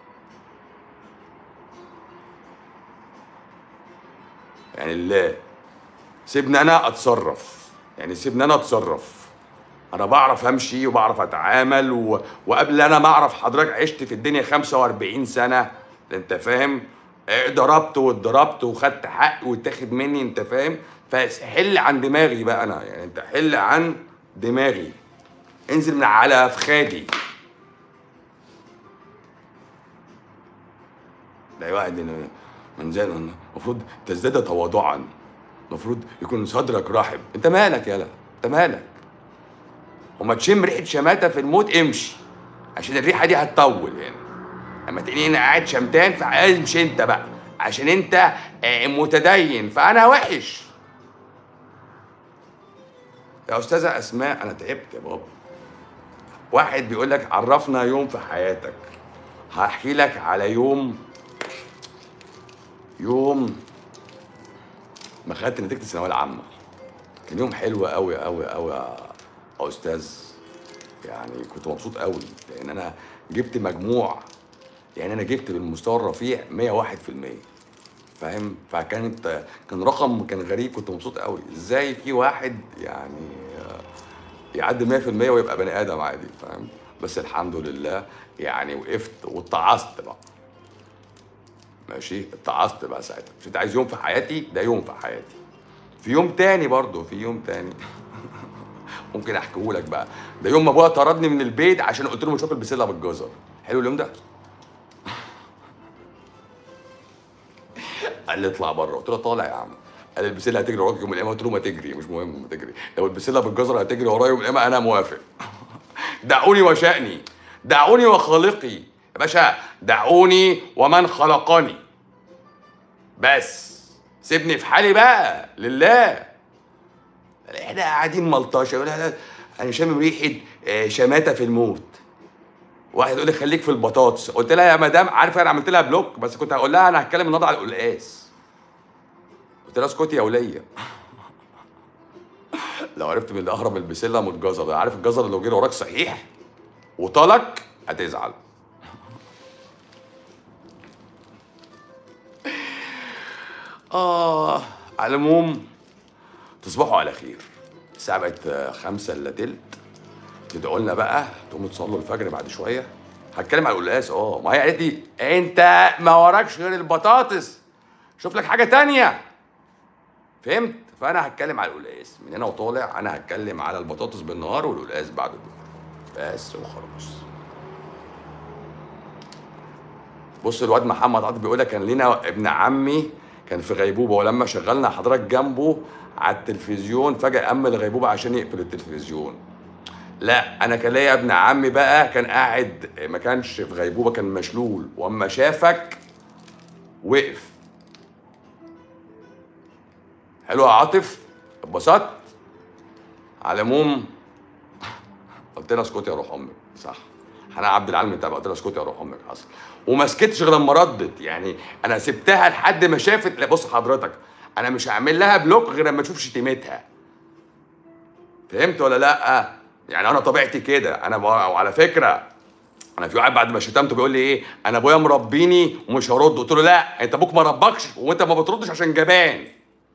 يعني لله سيبني انا اتصرف يعني سيبني انا اتصرف انا بعرف امشي وبعرف اتعامل و... وقبل انا ما اعرف حضرتك عشت في الدنيا 45 سنه انت فاهم آه، ضربت واتضربت وخدت حقي واتاخد مني انت فاهم فحل عن دماغي بقى انا يعني انت حل عن دماغي انزل من على فخادي ده واحد من من زاد المفروض تزداد تواضعا المفروض يكون صدرك رحب انت مالك يالا انت مالك وما تشم ريحه شماته في الموت امشي عشان الريحه دي هتطول يعني اما تلاقيني انا قاعد شمتان فامشي انت بقى عشان انت آه، متدين فانا وحش يا استاذه اسماء انا تعبت يا بابا واحد بيقول لك عرفنا يوم في حياتك هحكي لك على يوم يوم ما خدت نتيجه الثانويه العامه كان يوم حلو قوي قوي قوي يا يا استاذ يعني كنت مبسوط قوي لان انا جبت مجموع يعني انا جبت بالمستوى الرفيع 101% فاهم فكانت كان رقم كان غريب كنت مبسوط قوي ازاي في واحد يعني يعدي 100% ويبقى بني ادم عادي فاهم بس الحمد لله يعني وقفت واتعظت بقى ماشي اتعظت بقى ساعتها مش انت عايز يوم في حياتي ده يوم في حياتي في يوم تاني برضه في يوم تاني ممكن احكيه لك بقى ده يوم ما ابويا طردني من البيت عشان قلت له مش هاكل بسله بالجزر حلو اليوم ده قال لي اطلع بره قلت له طالع يا عم قال لي البسله هتجري وراك يوم القيامه قلت له ما تجري مش مهم ما تجري لو البسله بالجزر هتجري ورايا يوم القيامه انا موافق دعوني وشأني دعوني وخالقي يا باشا دعوني ومن خلقني بس سيبني في حالي بقى لله احنا قاعدين ملطشه يقول لا انا شامم ريحه آه، شماته في الموت واحد يقول لي خليك في البطاطس قلت لها يا مدام عارفه انا عملت لها بلوك بس كنت هقول لها انا هتكلم النهارده على القلقاس قلت لها اسكتي يا وليه لو عرفت من اللي اهرب البسله من الجزر ده عارف الجزر لو جري وراك صحيح وطلق هتزعل اه على العموم تصبحوا على خير الساعة بقت آه، خمسة إلا تلت تدعوا لنا بقى تقوموا تصلوا الفجر بعد شوية هتكلم على القلقاس اه ما هي قالت لي انت ما وراكش غير البطاطس شوف لك حاجة تانية فهمت؟ فأنا هتكلم على القلقاس من هنا وطالع أنا هتكلم على البطاطس بالنهار والقلقاس بعد الظهر بس وخلاص بص الواد محمد عاطف بيقول لك كان لينا ابن عمي كان في غيبوبه ولما شغلنا حضرتك جنبه على التلفزيون فجاه قام الغيبوبه عشان يقفل التلفزيون لا انا كان ليا ابن عمي بقى كان قاعد ما كانش في غيبوبه كان مشلول واما شافك وقف حلو يا عاطف اتبسطت على العموم قلت لها اسكتي يا روح امك صح حنان عبد العالم تابع قلت لها اسكتي يا روح امك حصل وما سكتش غير لما ردت يعني انا سبتها لحد ما شافت لا بص حضرتك انا مش هعمل لها بلوك غير لما اشوف شتيمتها فهمت ولا لا يعني انا طبيعتي كده انا ب... وعلى فكره انا في واحد بعد ما شتمته بيقول لي ايه انا ابويا مربيني ومش هرد قلت له لا انت ابوك ما ربكش وانت ما بتردش عشان جبان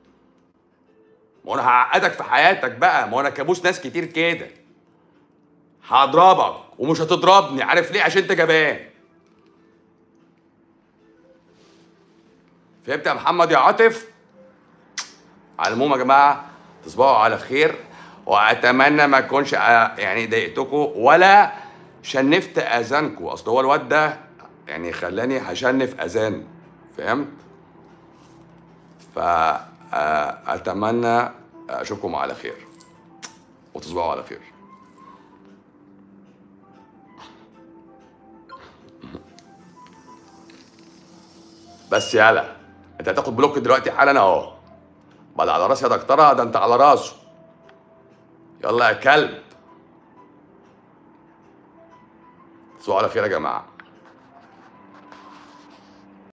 ما انا هعقدك في حياتك بقى ما انا كابوس ناس كتير كده هضربك ومش هتضربني عارف ليه عشان انت جبان فهمت يا محمد يا عاطف على العموم يا جماعه تصبحوا على خير واتمنى ما اكونش آه، يعني ضايقتكم ولا شنفت اذانكم اصل هو الواد ده يعني خلاني هشنف اذان فهمت فاتمنى اشوفكم على خير وتصبحوا على خير بس يالا انت هتاخد بلوك دلوقتي حالا اهو بعد على راسي يا دكتوره ده انت على راسه يلا يا كلب تصبحوا على خير يا جماعه